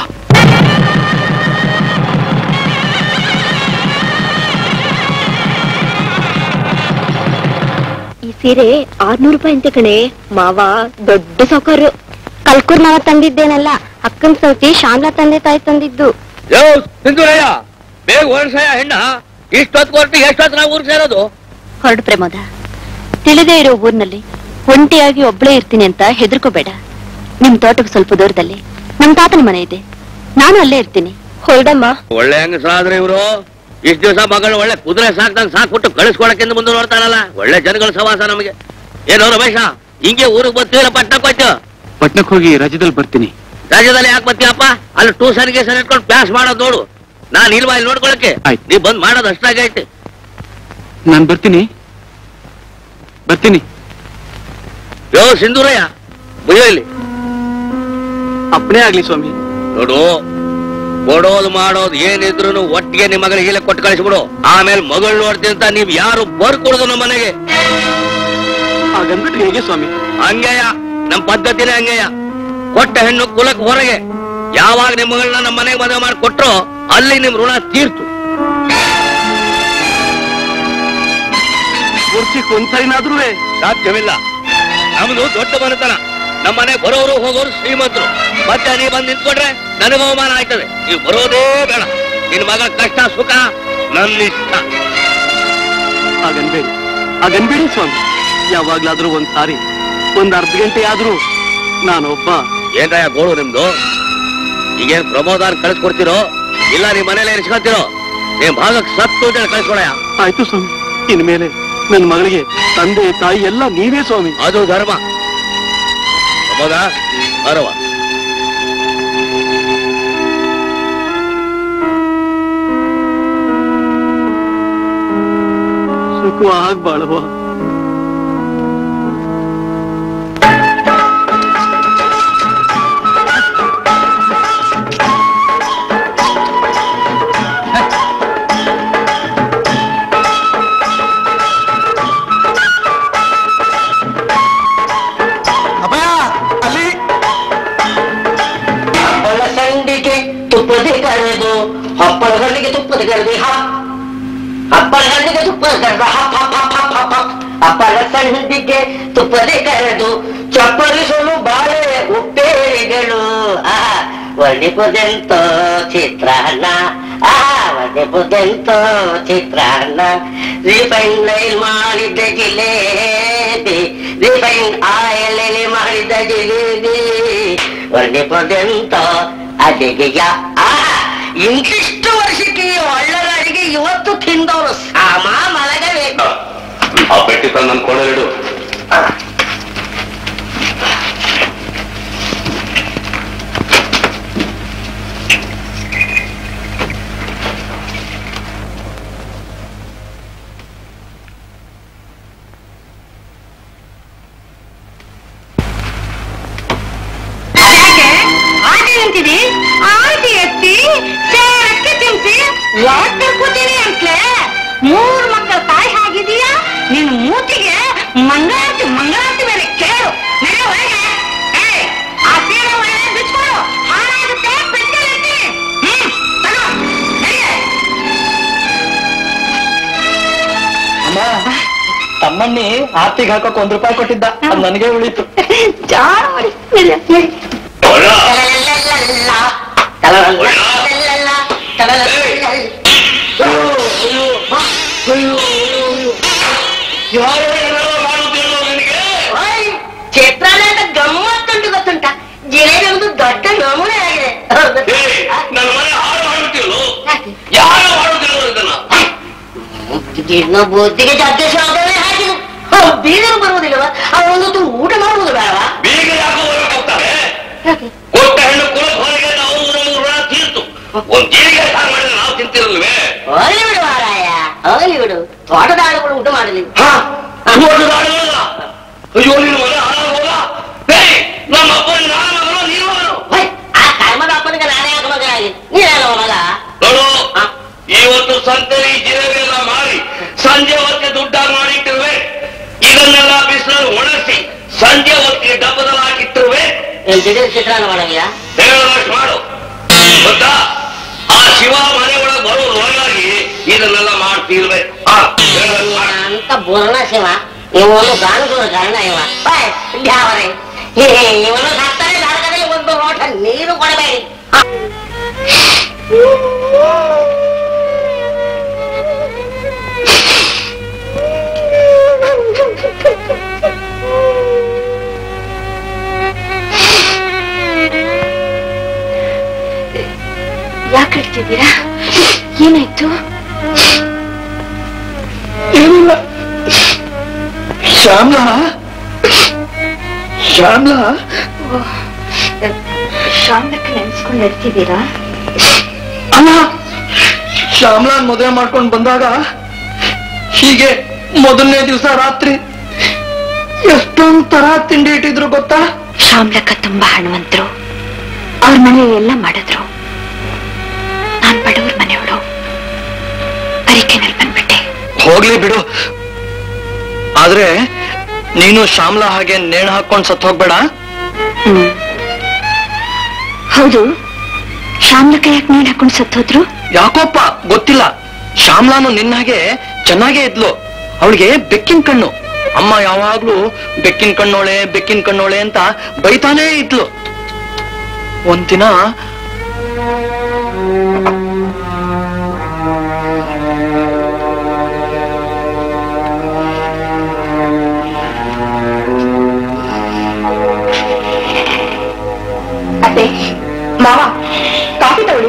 Speaker 8: ಈ ಸೀರೆ ಆರ್ನೂರು ರೂಪಾಯಿ ಅಂತೆ ಕಣೆ ಮಾವ ದೊಡ್ಡ ಸೌಕರ್ಯ ಕಲ್ಕೂರ್ ಮಾವ ತಂದಿದ್ದೇನಲ್ಲ ಅಕ್ಕನ್ ಸೌತಿ ಶಾಮ್ಲಾ ತಂದೆ ತಾಯಿ ತಂದಿದ್ದು
Speaker 1: ಯೋ ಸಿಂಧೂರಯ್ಯ ಬೇಗ ವರ್ಷಯ ಹೆಣ್ಣ ಇಷ್ಟೊತ್ತು ಕೊಟ್ಟು ಎಷ್ಟೊತ್ತು ನಾವು ಊರಿಗೆ ಸೇರೋದು
Speaker 8: ಹೊರಡು ಪ್ರಮೋದ ತಿಳಿದೇ ಇರೋ ಊರ್ನಲ್ಲಿ ಒಂಟಿಯಾಗಿ ಒಬ್ಳೇ ಇರ್ತೀನಿ ಅಂತ ಹೆದರ್ಕೋಬೇಡ ನಿಮ್ ತೋಟಕ್ಕೆ ಸ್ವಲ್ಪ ದೂರದಲ್ಲಿ ನಮ್ ತಾತನ ಮನೆ ಇದೆ ನಾನು ಅಲ್ಲೇ ಇರ್ತೀನಿ ಹೊರಡಮ್ಮ
Speaker 1: ಒಳ್ಳೆ ಹೆಂಗಸ್ರಾದ್ರೆ ಇವರು ಇಷ್ಟ ದಿವಸ ಮಗಳು ಒಳ್ಳೆ ಕುದುರೆ ಸಾಕ್ದಂಗ್ ಸಾಕ್ಬಿಟ್ಟು ಕಳಿಸ್ಕೊಳಕ್ಕಿಂತ ಮುಂದೆ ನೋಡ್ತಾಳಲ್ಲ ಒಳ್ಳೆ ಜನಗಳ ಸವಾಸ ನಮಗೆ ಏನೋ ರಮೇಶ ಹಿಂಗೆ ಊರಿಗೆ ಬರ್ತೀರ ಪಟ್ಟಣಕ್ಕೆ ಹೋಯ್ತು
Speaker 6: ಪಟ್ನಕ್ ಹೋಗಿ ರಜದಲ್ಲಿ ಬರ್ತೀನಿ
Speaker 1: ರಾಜ್ಯದಲ್ಲಿ ಯಾಕೆ ಬರ್ತೀಯಪ್ಪ ಅಲ್ಲಿ ಟ್ಯೂಷನ್ ಗೀಸನ್ ಇಟ್ಕೊಂಡು ಪ್ಯಾಸ್ ಮಾಡೋದು ನೋಡು ನಾನ್ ಇಲ್ವಾ ಇಲ್ಲಿ ನೋಡ್ಕೊಳಕ್ಕೆ
Speaker 6: ಆಯ್ತು.
Speaker 1: ನೀ ಬಂದ್ ಮಾಡೋದು ಅಷ್ಟಾಗೈತೆ
Speaker 6: ನಾನ್ ಬರ್ತೀನಿ ಬರ್ತೀನಿ
Speaker 1: ಯೋ ಸಿಂಧೂರಯ್ಯ ಬಯ್ಯೋ ಇಲ್ಲಿ
Speaker 6: ಅಪ್ಪನೇ ಆಗ್ಲಿ ಸ್ವಾಮಿ
Speaker 1: ನೋಡು ಕೊಡೋದು ಮಾಡೋದು ಏನಿದ್ರು ಒಟ್ಟಿಗೆ ನಿಮ್ಮ ಮಗಳಿಗೆ ಇಲ್ಲ ಕೊಟ್ಟು ಕಳಿಸ್ಬಿಡು ಆಮೇಲೆ ಮಗಳು ನೋಡ್ತೀನಿ ಅಂತ ನೀವ್ ಯಾರು ಬರ್ಕೊಡುದು ನಮ್ಮ ಮನೆಗೆ
Speaker 6: ಹಾಗಂದ್ಬಿಟ್ರೆ ಹೇಗೆ ಸ್ವಾಮಿ
Speaker 1: ಹಂಗೆಯ ನಮ್ ಪದ್ಧತಿನೇ ಹಂಗೆಯ ಕೊಟ್ಟ ಹೆಣ್ಣು ಕುಲಕ್ ಹೊರಗೆ ಯಾವಾಗ ನಿಮ್ಮ ಮಗಳನ್ನ ನಮ್ಮ ಮನೆಗೆ ಮದುವೆ ಮಾಡಿ ಕೊಟ್ರೋ ಅಲ್ಲಿ ನಿಮ್ ಋಣ ತೀರ್ತು
Speaker 6: ವರ್ಷಕ್ಕೆ ಒಂದ್ಸರಿನಾದ್ರೂ
Speaker 1: ಸಾಧ್ಯವಿಲ್ಲ ನಮ್ದು ದೊಡ್ಡ ಮನೆತನ ನಮ್ಮ ಮನೆ ಬರೋರು ಹೋಗೋರು ಶ್ರೀಮಂತರು ಮತ್ತೆ ನೀವ್ ಬಂದ್ ನಿಂತ್ಕೊಂಡ್ರೆ ನನಗೆ ಅವಮಾನ ಆಯ್ತದೆ ನೀವು ಬರೋದೇ ಬೇಡ ನಿನ್ ಮಗಳ ಕಷ್ಟ ಸುಖ ನನ್ನ ಇಷ್ಟ
Speaker 6: ಹಾಗನ್ಬೇಡಿ ಹಾಗನ್ಬೇಡಿ ಸ್ವಾಮಿ ಯಾವಾಗ್ಲಾದ್ರೂ ಒಂದ್ ಸಾರಿ ಒಂದ್ ಅರ್ಧ ಗಂಟೆ ಆದ್ರೂ ನಾನೊಬ್ಬ
Speaker 1: ಏನ್ರಯ್ಯ ಗೋಳು ನಿಮ್ದು ಈಗೇನ್ ಪ್ರಮೋದಾನ್ ಕಳಿಸ್ಕೊಡ್ತಿರೋ ಇಲ್ಲ ನಿಮ್ ಮನೇಲೆ ಇರಿಸ್ಕೊಳ್ತಿರೋ ನಿಮ್ ಭಾಗಕ್ಕೆ ಸತ್ತು ಅಂತ ಕಳಿಸ್ಕೊಡಯ್ಯ
Speaker 6: ಆಯ್ತು ಸ್ವಾಮಿ ಇನ್ಮೇಲೆ ನನ್ನ ಮಗಳಿಗೆ ತಂದೆ ತಾಯಿ ಎಲ್ಲ ನೀವೇ ಸ್ವಾಮಿ
Speaker 1: ಅದು ಧರ್ಮ ಪ್ರಮೋದ ಬರವ
Speaker 6: ಸುಖವಾಗಿ ಬಾಳುವ
Speaker 5: ಅಲ್ಲಿ
Speaker 2: ಹಪ್ಪಳ ಸಂಡಿಗೆ ತುಪ್ಪದೆ ಕರೆದು ಹಪ್ಪಳ ಗಂಡಿಗೆ ತುಪ್ಪದ ಕರೆದು ಹ ಹಪ್ಪಳ ಗಂಡಿಗೆ ತುಪ್ಪದ ಕರೆದು ಹಪ್ ಹಪ್ ಹಪ್ ಹಪ್ ಹಪ್ ಹಪ್ ಹಪ್ಪಳ ಸಂಡಿಗೆ ತುಪ್ಪದೆ ಕರೆದು ಚಪ್ಪಲಿಸಲು ಬಾಳೆ ಉಪ್ಪೇರಿಗಳು ಆ ವರ್ಣಿಪುದೆಂತೋ ಚಿತ್ರಾನ್ನ ಆ ವರ್ಣಿಪುದೆಂತೋ ಚಿತ್ರಾನ್ನ ರಿಫೈನ್ ನೈಲ್ ಮಾಡಿದ್ದ ಜಿಲೇಬಿ ರಿಫೈನ್ ಆಯಿಲ್ ಮಾಡಿದ ಜಿಲೇಬಿ ವರ್ಣಿಪುದೆಂತ ಅಡಿಗೆಯ ಆ ಇಂತಿಷ್ಟು ವರ್ಷಕ್ಕೆ ಈ ಒಳ್ಳೆಯ ಅಡಿಗೆ ಇವತ್ತು ತಿಂದವರು ಸಾಮ ಮಲಗಬೇಕು
Speaker 7: ಆ ಪೆಟ್ಟಿ ತಂದು ನನ್ ಕೊಡಲಿಡು
Speaker 3: ಯಾಕೆ ಆಟಿ ನಿಂತಿದಿ ಆಟಿ ಎತ್ತಿ ಸೇರಕ್ಕೆ ತಿಂತಿ ವಾಟರ್ ಕೂತೀನಿ ಅಂತ್ಲೆ ಮೂರ್ ಮಕ್ಕಳ ತಾಯಿ ಆಗಿದೀಯಾ ನಿನ್ ಮೂತಿಗೆ ಮಂಗಳಾರತಿ ಮಂಗಳಾರತಿ ಮೇಲೆ ಕೇಳು ನಡೆ ಒಳಗೆ ಏಯ್, ಆ ಸೀರೆ ಒಳಗೆ ಬಿಚ್ಕೊಡು ಹಾಳಾಗುತ್ತೆ ಬಿಡ್ತೀನಿ ಹ್ಮ್ ತಗೋ ನಡಿಗೆ.
Speaker 5: ಅಮ್ಮ ತಮ್ಮಣ್ಣಿ ಆರ್ತಿಗೆ ಹಾಕೋಕ್ ಒಂದ್ ರೂಪಾಯಿ ಕೊಟ್ಟಿದ್ದ ಅದ್ ನನಗೆ ಉಳಿತು
Speaker 3: ಜಾಣ ಮಾಡಿ ನಡಿ, ನಡಿ.
Speaker 7: ಒಳ್ಳ
Speaker 2: ಚಿತ್ರಾನ್ನ ಗಮ್ಮತ್ತುಂಟು ಗೊತ್ತುಂಟ ಇನ್ನು ಬುದ್ಧಿಗೆ ಜಗ್ಗೆ ಶಾಪವೇ ಹಾಕಿದು ಬೀಗರು ಬರುವುದಿಲ್ಲವ ಅವನೊಂದು ಊಟ ಮಾಡುವುದು ಬೇಡವಾ
Speaker 7: ಬೀಗ ಯಾಕೋ ಹೊರಗೆ ಹೋಗ್ತಾರೆ
Speaker 2: ಯಾಕೆ
Speaker 7: ಕೊಟ್ಟ ಹೆಣ್ಣು ಕುಲ ಹೊರಗೆ ನಾವು ನಮ್ಗೆ ಋಣ ತೀರ್ತು ಒಂದ್ ಜೀರಿಗೆ ಸಾರು ಮಾಡಿದ್ರೆ ನಾವು ತಿಂತಿರಲ್ವೇ
Speaker 2: ಹೋಗ್ಲಿ ಬಿಡು ಮಾರಾಯ ಹೋಗ್ಲಿ ಬಿಡು ತೋಟದ ಆಳುಗಳು ಊಟ ಮಾಡಲಿ
Speaker 7: ಹಾ ನೋಡಿದ ಆಡುಗಳಲ್ಲ ಅಯ್ಯೋ ನಿನ್ನ ಮನೆ ಹಾಳಾಗೋದ ಏಯ್ ನಮ್ಮ ಅಪ್ಪನ ನಾನು ಮಗನು ನೀನು ಮಗನು
Speaker 2: ಹೊಯ್, ಆ ಕರ್ಮದ ಅಪ್ಪನಿಗೆ ನಾನೇ ಯಾಕೆ ಮಗನಾಗಿ ನೀನೇನೋ ಮಗ
Speaker 7: ನೋಡು
Speaker 2: ಹಾ.
Speaker 7: ಇವತ್ತು ಸಂತೆಲಿ ಜಿಲೇಬಿ ಎಲ್ಲ ಮಾರಿ ಸಂಜೆ ಹೊತ್ತಿಗೆ ದುಡ್ಡಾಗಿ ಮಾಡಿಟ್ಟಿರುವೆ ಇದನ್ನೆಲ್ಲ ಬಿಸಿಲಲ್ಲಿ ಒಣಗಿಸಿ ಸಂಜೆ ಹೊತ್ತಿಗೆ ಡಬ್ಬದಲ್ಲಿ ಹಾಕಿಟ್ಟಿರುವೆ
Speaker 2: ಏನ್ ದಿಢೀರ್ ಚಿತ್ರಾನ್ನ ಮಾಡಂಗಿಲ್ಲ
Speaker 7: ಹೇಳೋದಷ್ಟು ಮಾಡು ಗೊತ್ತಾ ಆ ಶಿವ ಮನೆ ಒಳಗೆ ಬರೋ ಒಳಗಾಗಿ ಇದನ್ನೆಲ್ಲ ಮಾಡ್ತಿಲ್ವೆ ಆ ಹೇಳೋದಷ್ಟು ಮಾಡು.
Speaker 2: ಅಂತ ಬುರ್ಣ ಶಿವ ಇವನು ಗಾಣಗುವ ಕಾರಣ ಇವ ಬಾಯ್ ದ್ಯಾವರೇ ಇವನು ಸತ್ತರೆ ನರಕದಲ್ಲಿ ಒಂದು ಲೋಟ ನೀರು ಕೊಡಬೇಡಿ ಹ.
Speaker 8: ಯಾಕೆ ಹೇಳ್ತಿದ್ದೀರಾ ಏನಾಯ್ತು
Speaker 5: ಏನಿಲ್ಲ ಶ್ಯಾಮ್ಲಾ ಶ್ಯಾಮ್ಲಾ
Speaker 8: ಶಾಂತಕ್ಕೆ ನೆನ್ಸ್ಕೊಂಡು ಹೇಳ್ತಿದ್ದೀರಾ
Speaker 5: ಅಲ್ಲ ಶ್ಯಾಮ್ಲಾನ್ ಮದುವೆ ಮಾಡ್ಕೊಂಡು ಬಂದಾಗ ಹೀಗೆ ಮೊದಲನೇ ದಿವಸ ರಾತ್ರಿ ಎಷ್ಟೊಂದ್ ತರ ತಿಂಡಿ ಇಟ್ಟಿದ್ರು ಗೊತ್ತಾ
Speaker 8: ಶ್ಯಾಮ್ಲಕ್ಕ ತುಂಬಾ ಹಣವಂತರು ಅವ್ರ ಮನೆ ಎಲ್ಲ ಮಾಡಿದ್ರು ನಾನ್ ಬಡವ್ರ ಮನೆಯವಳು ಅರಿಕೆನಲ್ಲಿ ಬಂದ್ಬಿಟ್ಟೆ
Speaker 5: ಹೋಗ್ಲಿ ಬಿಡು ಆದ್ರೆ ನೀನು ಶ್ಯಾಮ್ಲಾ ಹಾಗೆ ನೇಣು ಹಾಕೊಂಡ್ ಸತ್ ಹೋಗ್ಬೇಡ
Speaker 8: ಹ್ಮ್ ಹೌದು ಶ್ಯಾಮ್ಲಕ್ಕ ಯಾಕೆ ನೀನ್ ಹಾಕೊಂಡು ಸತ್ತೋದ್ರು
Speaker 5: ಯಾಕೋಪ್ಪ ಗೊತ್ತಿಲ್ಲ ಶ್ಯಾಮ್ಲಾನು ನಿನ್ನ ಹಾಗೆ ಚೆನ್ನಾಗೇ ಇದ್ಲು ಅವಳಿಗೆ ಬೆಕ್ಕಿನ ಕಣ್ಣು ಅಮ್ಮ ಯಾವಾಗ್ಲೂ ಬೆಕ್ಕಿನ ಕಣ್ಣೋಳೆ ಬೆಕ್ಕಿನ ಕಣ್ಣೋಳೆ ಅಂತ ಬೈತಾನೇ ಇದ್ಲು ಒಂದಿನ
Speaker 3: ಅತ್ತೆ ಮಾವ ಕಾಫಿ ತಗೊಳ್ಳಿ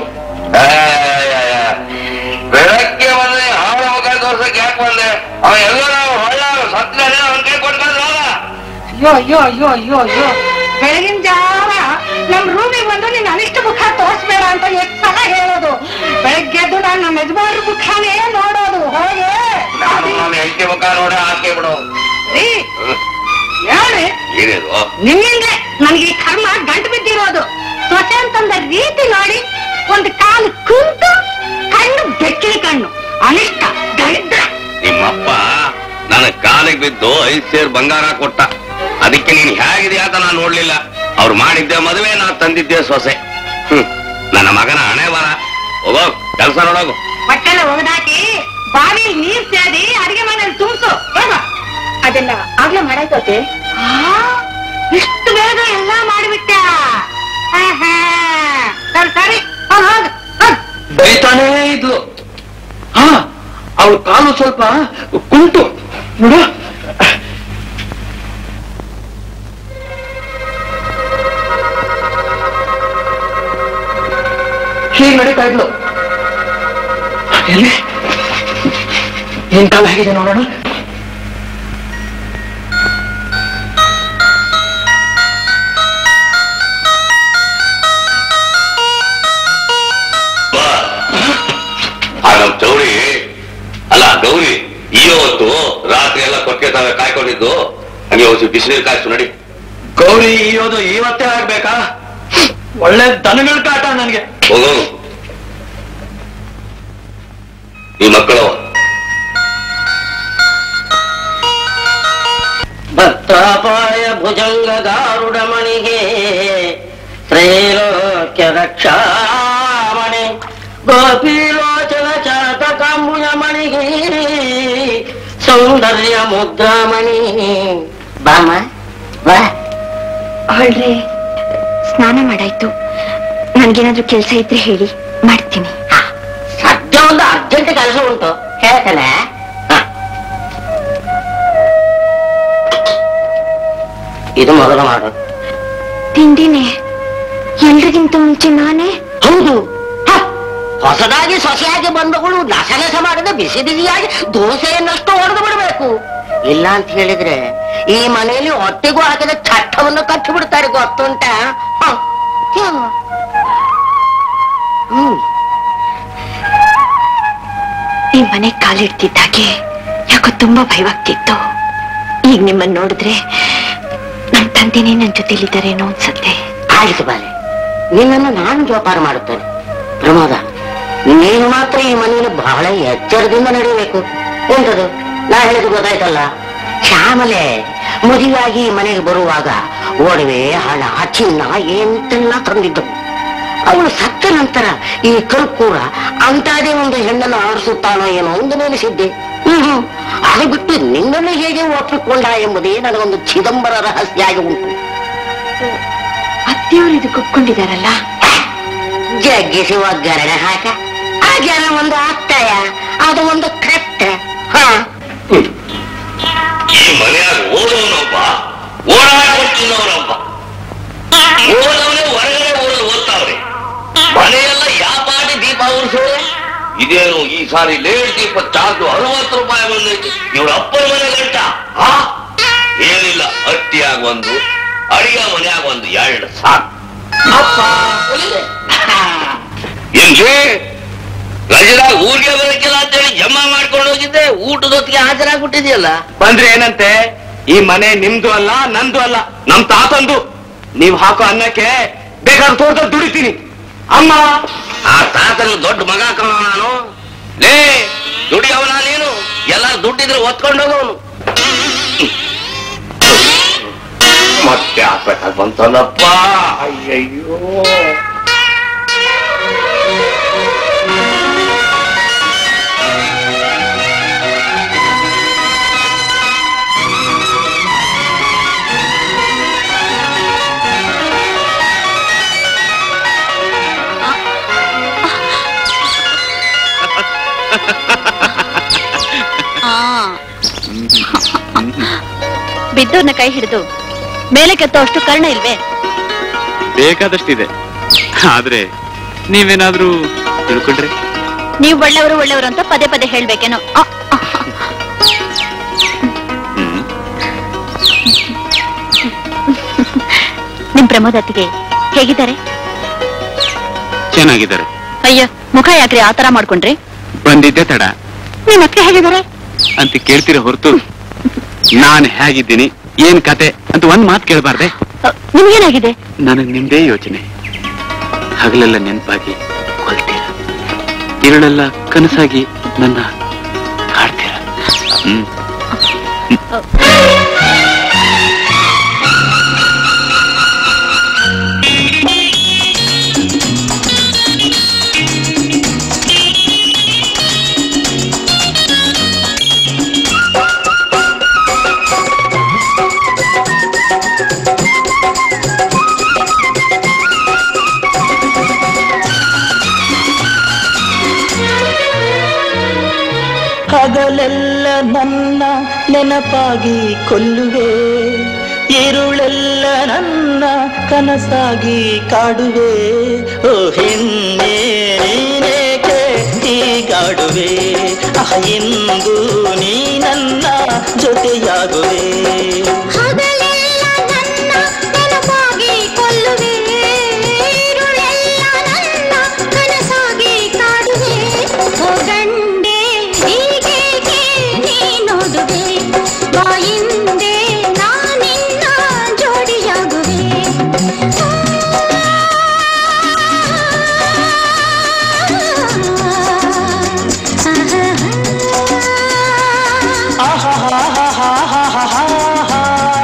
Speaker 7: ಬೆಳಗ್ಗೆ ಬಂದ್ರೆ ಹಾಳು ಮುಖ ತೋರ್ಸಕ್ ಯಾಕೆ ಬಂದೆ ಅವ ಎಲ್ಲ ಹೊಳ್ಳ ಸತ್ನಾನೆ ಅವನ್ ಕೈ ಕೊಟ್ಕೊಂಡು ಹೋಗ
Speaker 3: ಅಯ್ಯೋ ಅಯ್ಯೋ ಅಯ್ಯೋ ಅಯ್ಯೋ ಅಯ್ಯೋ ಬೆಳಗಿನ ಜಾವ ನಮ್ ರೂಮಿಗೆ ಬಂದು ನೀನ್ ಅನಿಷ್ಟ ಮುಖ ತೋರಿಸ್ಬೇಡ ಅಂತ ಎಷ್ಟು ಸಲ ಹೇಳೋದು ಬೆಳಗ್ಗೆ ಎದ್ದು ನಾನು ನಮ್ಮ ಯಜಮಾನ್ರ ಮುಖನೇ ನೋಡೋದು ಹೋಗೆ
Speaker 7: ನಾನು ನನ್ನ ಹೆಂಡತಿ ಮುಖ ನೋಡಿ ಹಾಕಿ ಬಿಡು
Speaker 3: ರೀ, ಹೇಳಿ
Speaker 7: ಏನಿದು
Speaker 3: ನಿಮ್ಮಿಂದ ನನಗೆ ಈ ಕರ್ಮ ಗಂಟು ಬಿದ್ದಿರೋದು ಸೊಸೆ ಅಂತಂದ ರೀತಿ ನೋಡಿ ಒಂದು ಕಾಲು ಕುಂತು ಕಣ್ಣು ಬೆಕ್ಕಿನ ಕಣ್ಣು ಅನಿಷ್ಟ ದರಿದ್ರ
Speaker 7: ನಿಮ್ಮಪ್ಪ ನನ್ನ ಕಾಲಿಗೆ ಬಿದ್ದು ಐದ್ ಸೇರ್ ಬಂಗಾರ ಕೊಟ್ಟ ಅದಕ್ಕೆ ನೀನ್ ಹೇಗಿದೆಯಾ ಅಂತ ನಾನು ನೋಡ್ಲಿಲ್ಲ ಅವ್ರು ಮಾಡಿದ್ದೆ ಮದುವೆ ನಾ ತಂದಿದ್ದೆ ಸೊಸೆ ಹ್ಮ್ ನನ್ನ ಮಗನ ಹಣೆ ಬರ ಹೋಗೋ ಕೆಲಸ ನೋಡೋಗು
Speaker 3: ಬಟ್ಟೆಲ್ಲ ಒಗದಾಕಿ ಬಾವಿಲಿ ನೀರ್ ಸೇದಿ ಅಡಿಗೆ ಮನೇಲಿ ತುಂಬಿಸು ಅದೆಲ್ಲ ಆಗ್ಲೇ ಮಾಡಾಯ್ತೋತೆ ಇಷ್ಟು ಬೇಗ ಎಲ್ಲ ಮಾಡಿಬಿಟ್ಟ ಆಹಾ. ಸರಿ ಸರಿ ಹೋಗ್ ಹೋಗ್ ಹೋಗ್.
Speaker 5: ಬೈತಾನೇ ಇದ್ಲು ಹಾ ಅವಳು ಕಾಲು ಸ್ವಲ್ಪ ಕುಂಟು ನೋಡು ಹೀಗೆ ನಡೀತಾ ಇದ್ಲು ಎಲ್ಲಿ ಏನ್ ಕಾಲ ಹೇಗಿದೆ ನೋಡೋಣ
Speaker 7: ಬಾ. ಆ ನಮ್ ಚೌರಿ ಅಲ್ಲ ಗೌರಿ ಈ ಹೊತ್ತು ರಾತ್ರಿ ಎಲ್ಲ ಕೊಕ್ಕೆ ತಾವೆ ಕಾಯ್ಕೊಂಡಿದ್ದು ಹಂಗೆ ಒಂದು ಬಿಸಿನೀರು ಕಾಯ್ಸು ನಡಿ
Speaker 5: ಗೌರಿ ಇಯೋದು ಇವತ್ತೇ ಆಗ್ಬೇಕಾ ಒಳ್ಳೆ ದನಗಳ ಕಾಟ ನನಗೆ
Speaker 7: ಹೋಗೋ ಈ ಮಕ್ಕಳು
Speaker 2: ಭಕ್ತಾಪಾಯ ಭುಜಂಗ ಗಾರುಡ ಮಣಿಗೆ ತ್ರೈಲೋಕ್ಯ ರಕ್ಷಾಮಣಿ ಗೋಪಿಲೋಚನ ಚಾತಕಾಂಬುಜ ಮಣಿಗೆ ಸೌಂದರ್ಯ ಮುದ್ರಾಮಣಿ ಬಾಮ ಬಾ
Speaker 8: ಹೊಳ್ರೆ ಸ್ನಾನ ಮಾಡಾಯ್ತು ನನ್ಗೇನಾದ್ರೂ ಕೆಲಸ ಇದ್ರೆ ಹೇಳಿ ಮಾಡ್ತೀನಿ
Speaker 2: ಸದ್ಯ ಒಂದು ಅರ್ಜೆಂಟ್ ಕೆಲಸ ಉಂಟು ಹೇಳ್ತೇನೆ ಹ. ಇದು ಮೊದಲು ಮಾಡು
Speaker 8: ತಿಂಡಿನೇ ಎಲ್ರಿಗಿಂತ ಮುಂಚೆ ನಾನೇ
Speaker 2: ಹೌದು ಹ. ಹೊಸದಾಗಿ ಸೊಸೆಯಾಗಿ ಬಂದಗಳು ನಸ ನಸ ಮಾಡದೆ ಬಿಸಿ ಬಿಸಿಯಾಗಿ ದೋಸೆಯನ್ನಷ್ಟು ಹೊಡೆದು ಬಿಡಬೇಕು ಇಲ್ಲ ಅಂತ ಹೇಳಿದ್ರೆ ಈ ಮನೆಯಲ್ಲಿ ಹೊಟ್ಟೆಗೂ ಹಾಕಿದ ಚಟ್ಟವನ್ನು ಕಟ್ಟಿ ಬಿಡ್ತಾರೆ ಗೊತ್ತುಂಟ ಹ. ಹ್ಮ್. ಹ್ಮ್
Speaker 8: ಈ ಮನೆ ಕಾಲಿಡ್ತಿದ್ದಾಗೆ ಯಾಕೋ ತುಂಬಾ ಭಯವಾಗ್ತಿತ್ತು ಈಗ ನಿಮ್ಮನ್ನ ನೋಡಿದ್ರೆ ನನ್ ತಂದೆನೇ ನನ್ ಜೊತೆಲಿದ್ದಾರೇನೋ ಅನ್ಸತ್ತೆ
Speaker 2: ಆಯ್ತು ಬಾಲೆ ನಿನ್ನನ್ನು ನಾನು ಜೋಪಾನ ಮಾಡುತ್ತೇನೆ ಪ್ರಮೋದ ನೀನು ಮಾತ್ರ ಈ ಮನೆಯಲ್ಲಿ ಬಹಳ ಎಚ್ಚರದಿಂದ ನಡೆಯಬೇಕು ಎಂತದು ನಾ ಹೇಳಿದ್ದು ಗೊತ್ತಾಯ್ತಲ್ಲ ಶ್ಯಾಮಲೆ ಮದುವೆಯಾಗಿ ಈ ಮನೆಗೆ ಬರುವಾಗ ಒಡವೆ ಹಣ ಚಿನ್ನ ಎಂತೆಲ್ಲ ತಂದಿದ್ದವು ಅವಳು ಸತ್ತ ನಂತರ ಈ ಕಲ್ಕೂರ ಅಂತಾದೇ ಒಂದು ಹೆಣ್ಣನ್ನು ಆರಿಸುತ್ತಾನೋ ಏನೋ ಒಂದು ನೆನೆಸಿದ್ದೆ ಹ್ಮ್ ಹ್ಮ್. ಅದು ಬಿಟ್ಟು ನಿನ್ನನ್ನು ಹೇಗೆ ಒಪ್ಪಿಕೊಂಡ ಎಂಬುದೇ ನನಗೊಂದು ಚಿದಂಬರ ರಹಸ್ಯ ಆಗಿ ಉಂಟು
Speaker 8: ಅತ್ತೆಯವರು ಇದಕ್ಕೆ ಒಪ್ಕೊಂಡಿದಾರಲ್ಲ
Speaker 2: ಜಗ್ಗಿಸಿ ಒಗ್ಗರಣೆ ಹಾಕ ಆ ಜನ ಒಂದು ಅತ್ತಯ ಅದು ಒಂದು ಕಟ್ಟ ಹ
Speaker 7: ಈ ಮನೆಯಾಗ ಓದೋನೊಬ್ಬ ಓಡಾಡ್ಕೊಟ್ಟಿನವನೊಬ್ಬ ಓದವನೇ ಹೊರಗಡೆ ಓದಲು ಓದ್ತಾವ್ರೆ ಮನೆಯೆಲ್ಲ ಯಾಪಾಟಿ ದೀಪ ಉರಿಸೋಳೆ ಇದೇನು ಈ ಸಾರಿ ಲೇಟ್ ದೀಪ ಚಾರ್ಜ್ ಅರವತ್ತು ರೂಪಾಯಿ ಬಂದೈತಿ ಇವ್ರ ಅಪ್ಪನ ಮನೆ ಗಂಟ ಆ? ಏನಿಲ್ಲ ಹಟ್ಟಿಯಾಗ ಒಂದು ಅಡಿಗೆ ಮನೆಯಾಗ ಒಂದು ಎರಡು ಸಾಕು ಏನ್ರಿ ರಜದಾಗ ಊರಿಗೆ ಬರಕ್ಕಿಲ್ಲ ಅಂತೇಳಿ ಜಮಾ ಮಾಡ್ಕೊಂಡು ಹೋಗಿದ್ದೆ ಊಟದೊತ್ತಿಗೆ ಹಾಜರಾಗ್ಬಿಟ್ಟಿದ್ಯಲ್ಲ
Speaker 4: ಬಂದ್ರೆ ಏನಂತೆ ಈ ಮನೆ ನಿಮ್ದು ಅಲ್ಲ ನಂದು ಅಲ್ಲ ನಮ್ ತಾತಂದು ನೀವ್ ಹಾಕೋ ಅನ್ನಕ್ಕೆ ಬೇಕಾದ್ರೆ ತೋಟದಲ್ಲಿ ದುಡಿತೀನಿ ಅಮ್ಮ
Speaker 7: ಆ ತಾತನ ದೊಡ್ಡ ಮಗ ಕಣ ನಾನು ಲೇ ದುಡಿಯವನ ನೀನು ಎಲ್ಲ ದುಡ್ಡಿದ್ರೆ ಒತ್ಕೊಂಡು ಹೋಗೋನು ಮತ್ತೆ ಹಾಕ್ಬೇಕಾದ್ ಬಂತಲ್ಲಪ್ಪ ಅಯ್ಯಯ್ಯೋ
Speaker 8: ಬಿದ್ದೋರ್ನ ಕೈ ಹಿಡಿದು ಮೇಲೆ ಕೆತ್ತೋ ಅಷ್ಟು ಕರ್ಣ ಇಲ್ವೇ
Speaker 6: ಬೇಕಾದಷ್ಟಿದೆ ಆದ್ರೆ ನೀವೇನಾದ್ರೂ ತಿಳ್ಕೊಂಡ್ರೆ
Speaker 8: ನೀವು ಒಳ್ಳೆಯವರು ಒಳ್ಳೆಯವರು ಅಂತ ಪದೇ ಪದೇ ಹೇಳ್ಬೇಕೇನೋ ಆ, ಆ, ಆ.
Speaker 6: ಹ್ಮ್
Speaker 8: ನಿಮ್ ಪ್ರಮೋದತ್ತಿಗೆ ಹೇಗಿದ್ದಾರೆ
Speaker 6: ಚೆನ್ನಾಗಿದ್ದಾರೆ
Speaker 8: ಅಯ್ಯೋ ಮುಖ ಯಾಕ್ರಿ ಆತರ ಮಾಡ್ಕೊಂಡ್ರಿ
Speaker 6: ಬಂದಿದ್ದೆ ತಡ
Speaker 8: ನಿಮ್ ಅತ್ತೆ ಹೇಗಿದ್ದಾರೆ
Speaker 6: ಅಂತ ಕೇಳ್ತೀರ ಹೊರತು ನಾನ್ ಹೇಗಿದ್ದೀನಿ ಏನ್ ಕತೆ ಅಂತ ಒಂದ್ ಮಾತು ಕೇಳಬಾರ್ದೆ
Speaker 8: ಅ, ನಿಮ್ಗೇನಾಗಿದೆ
Speaker 6: ನನಗ್ ನಿಮ್ದೇ ಯೋಚನೆ ಹಗಲೆಲ್ಲ ನೆನಪಾಗಿ ಕೊಲ್ತೀರ ಇರಳೆಲ್ಲ ಕನಸಾಗಿ ನನ್ನ ಕಾಡ್ತೀರ ಹ್ಮ್
Speaker 5: ಹಗಲೆಲ್ಲ ನನ್ನ ನೆನಪಾಗಿ ಕೊಲ್ಲುವೆ ഇരുಳೆಲ್ಲ ನನ್ನ ಕನಸಾಗಿ ಕಾಡುವೆ ಓ ಹೆಣ್ಣೆ ನೀನೇಕೆ ಹೀಗಾಡುವೆ ಅಹ ಎಂದು ನೀ ನನ್ನ ಜೊತೆಯಾಗುವೆ
Speaker 3: ಹಗಲೆಲ್ಲ ನನ್ನ ನೆನಪಾಗಿ ಕೊಲ್ಲುವೆ ഇരുಳೆಲ್ಲ ನನ್ನ ಕನಸಾಗಿ ಕಾಡುವೆ ಓ ಗಂಡೆ ಹೀಗೇಕೆ ನೀ ನೋಡುವೆ ಬಾಯಿಂದೆ ನಾನಿನ್ನ ಜೋಡಿಯಾಗುವೆ
Speaker 5: ಆಹಾಹಾಹಾಹಾಹಾಹಾ.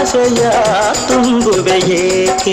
Speaker 9: ಆಸೆಯ ತುಂಬುವೆ ಏಕೆ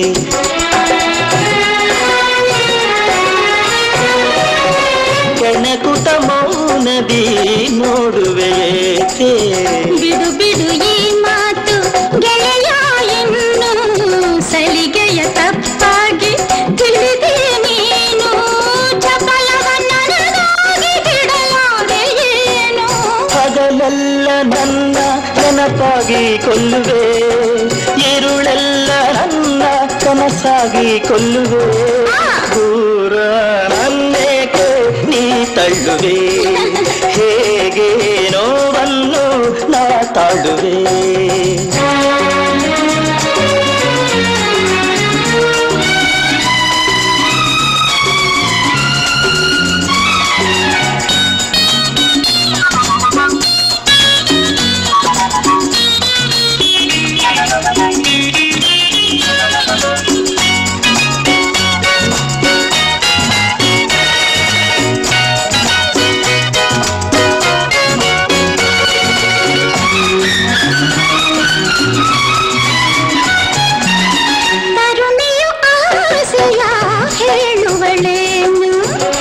Speaker 9: ಕೆಣಕುತ ಮೌನದಿ ನೋಡುವೆ ಏಕೆ
Speaker 10: ಬಿಡು ಬಿಡು ಈ ಮಾತು ಗೆಳೆಯ ಇನ್ನು ಸಲಿಗೆಯ ತಪ್ಪಾಗಿ ತಿಳಿದೆ ನೀನು ಚಪಲವನ್ನನಾಗಿ ಬಿಡಲಾರೆ ಏನು
Speaker 9: ಹಗಲೆಲ್ಲ ನನ್ನ ನೆನಪಾಗಿ ಕೊಲ್ಲುವೆ ഇരുಳೆಲ್ಲ ನನ್ನ ಕನಸಾಗಿ ಕೊಲ್ಲುವೆ ದೂರ ನನ್ನೇಕೆ ನೀ ತಳ್ಳುವೆ ಹೇಗೆ ನೋವನ್ನು ನಾ ತಾಳುವೆ
Speaker 10: ತರುಣಿಯು ಆಸೆಯ ಹೇಳುವಳೇನು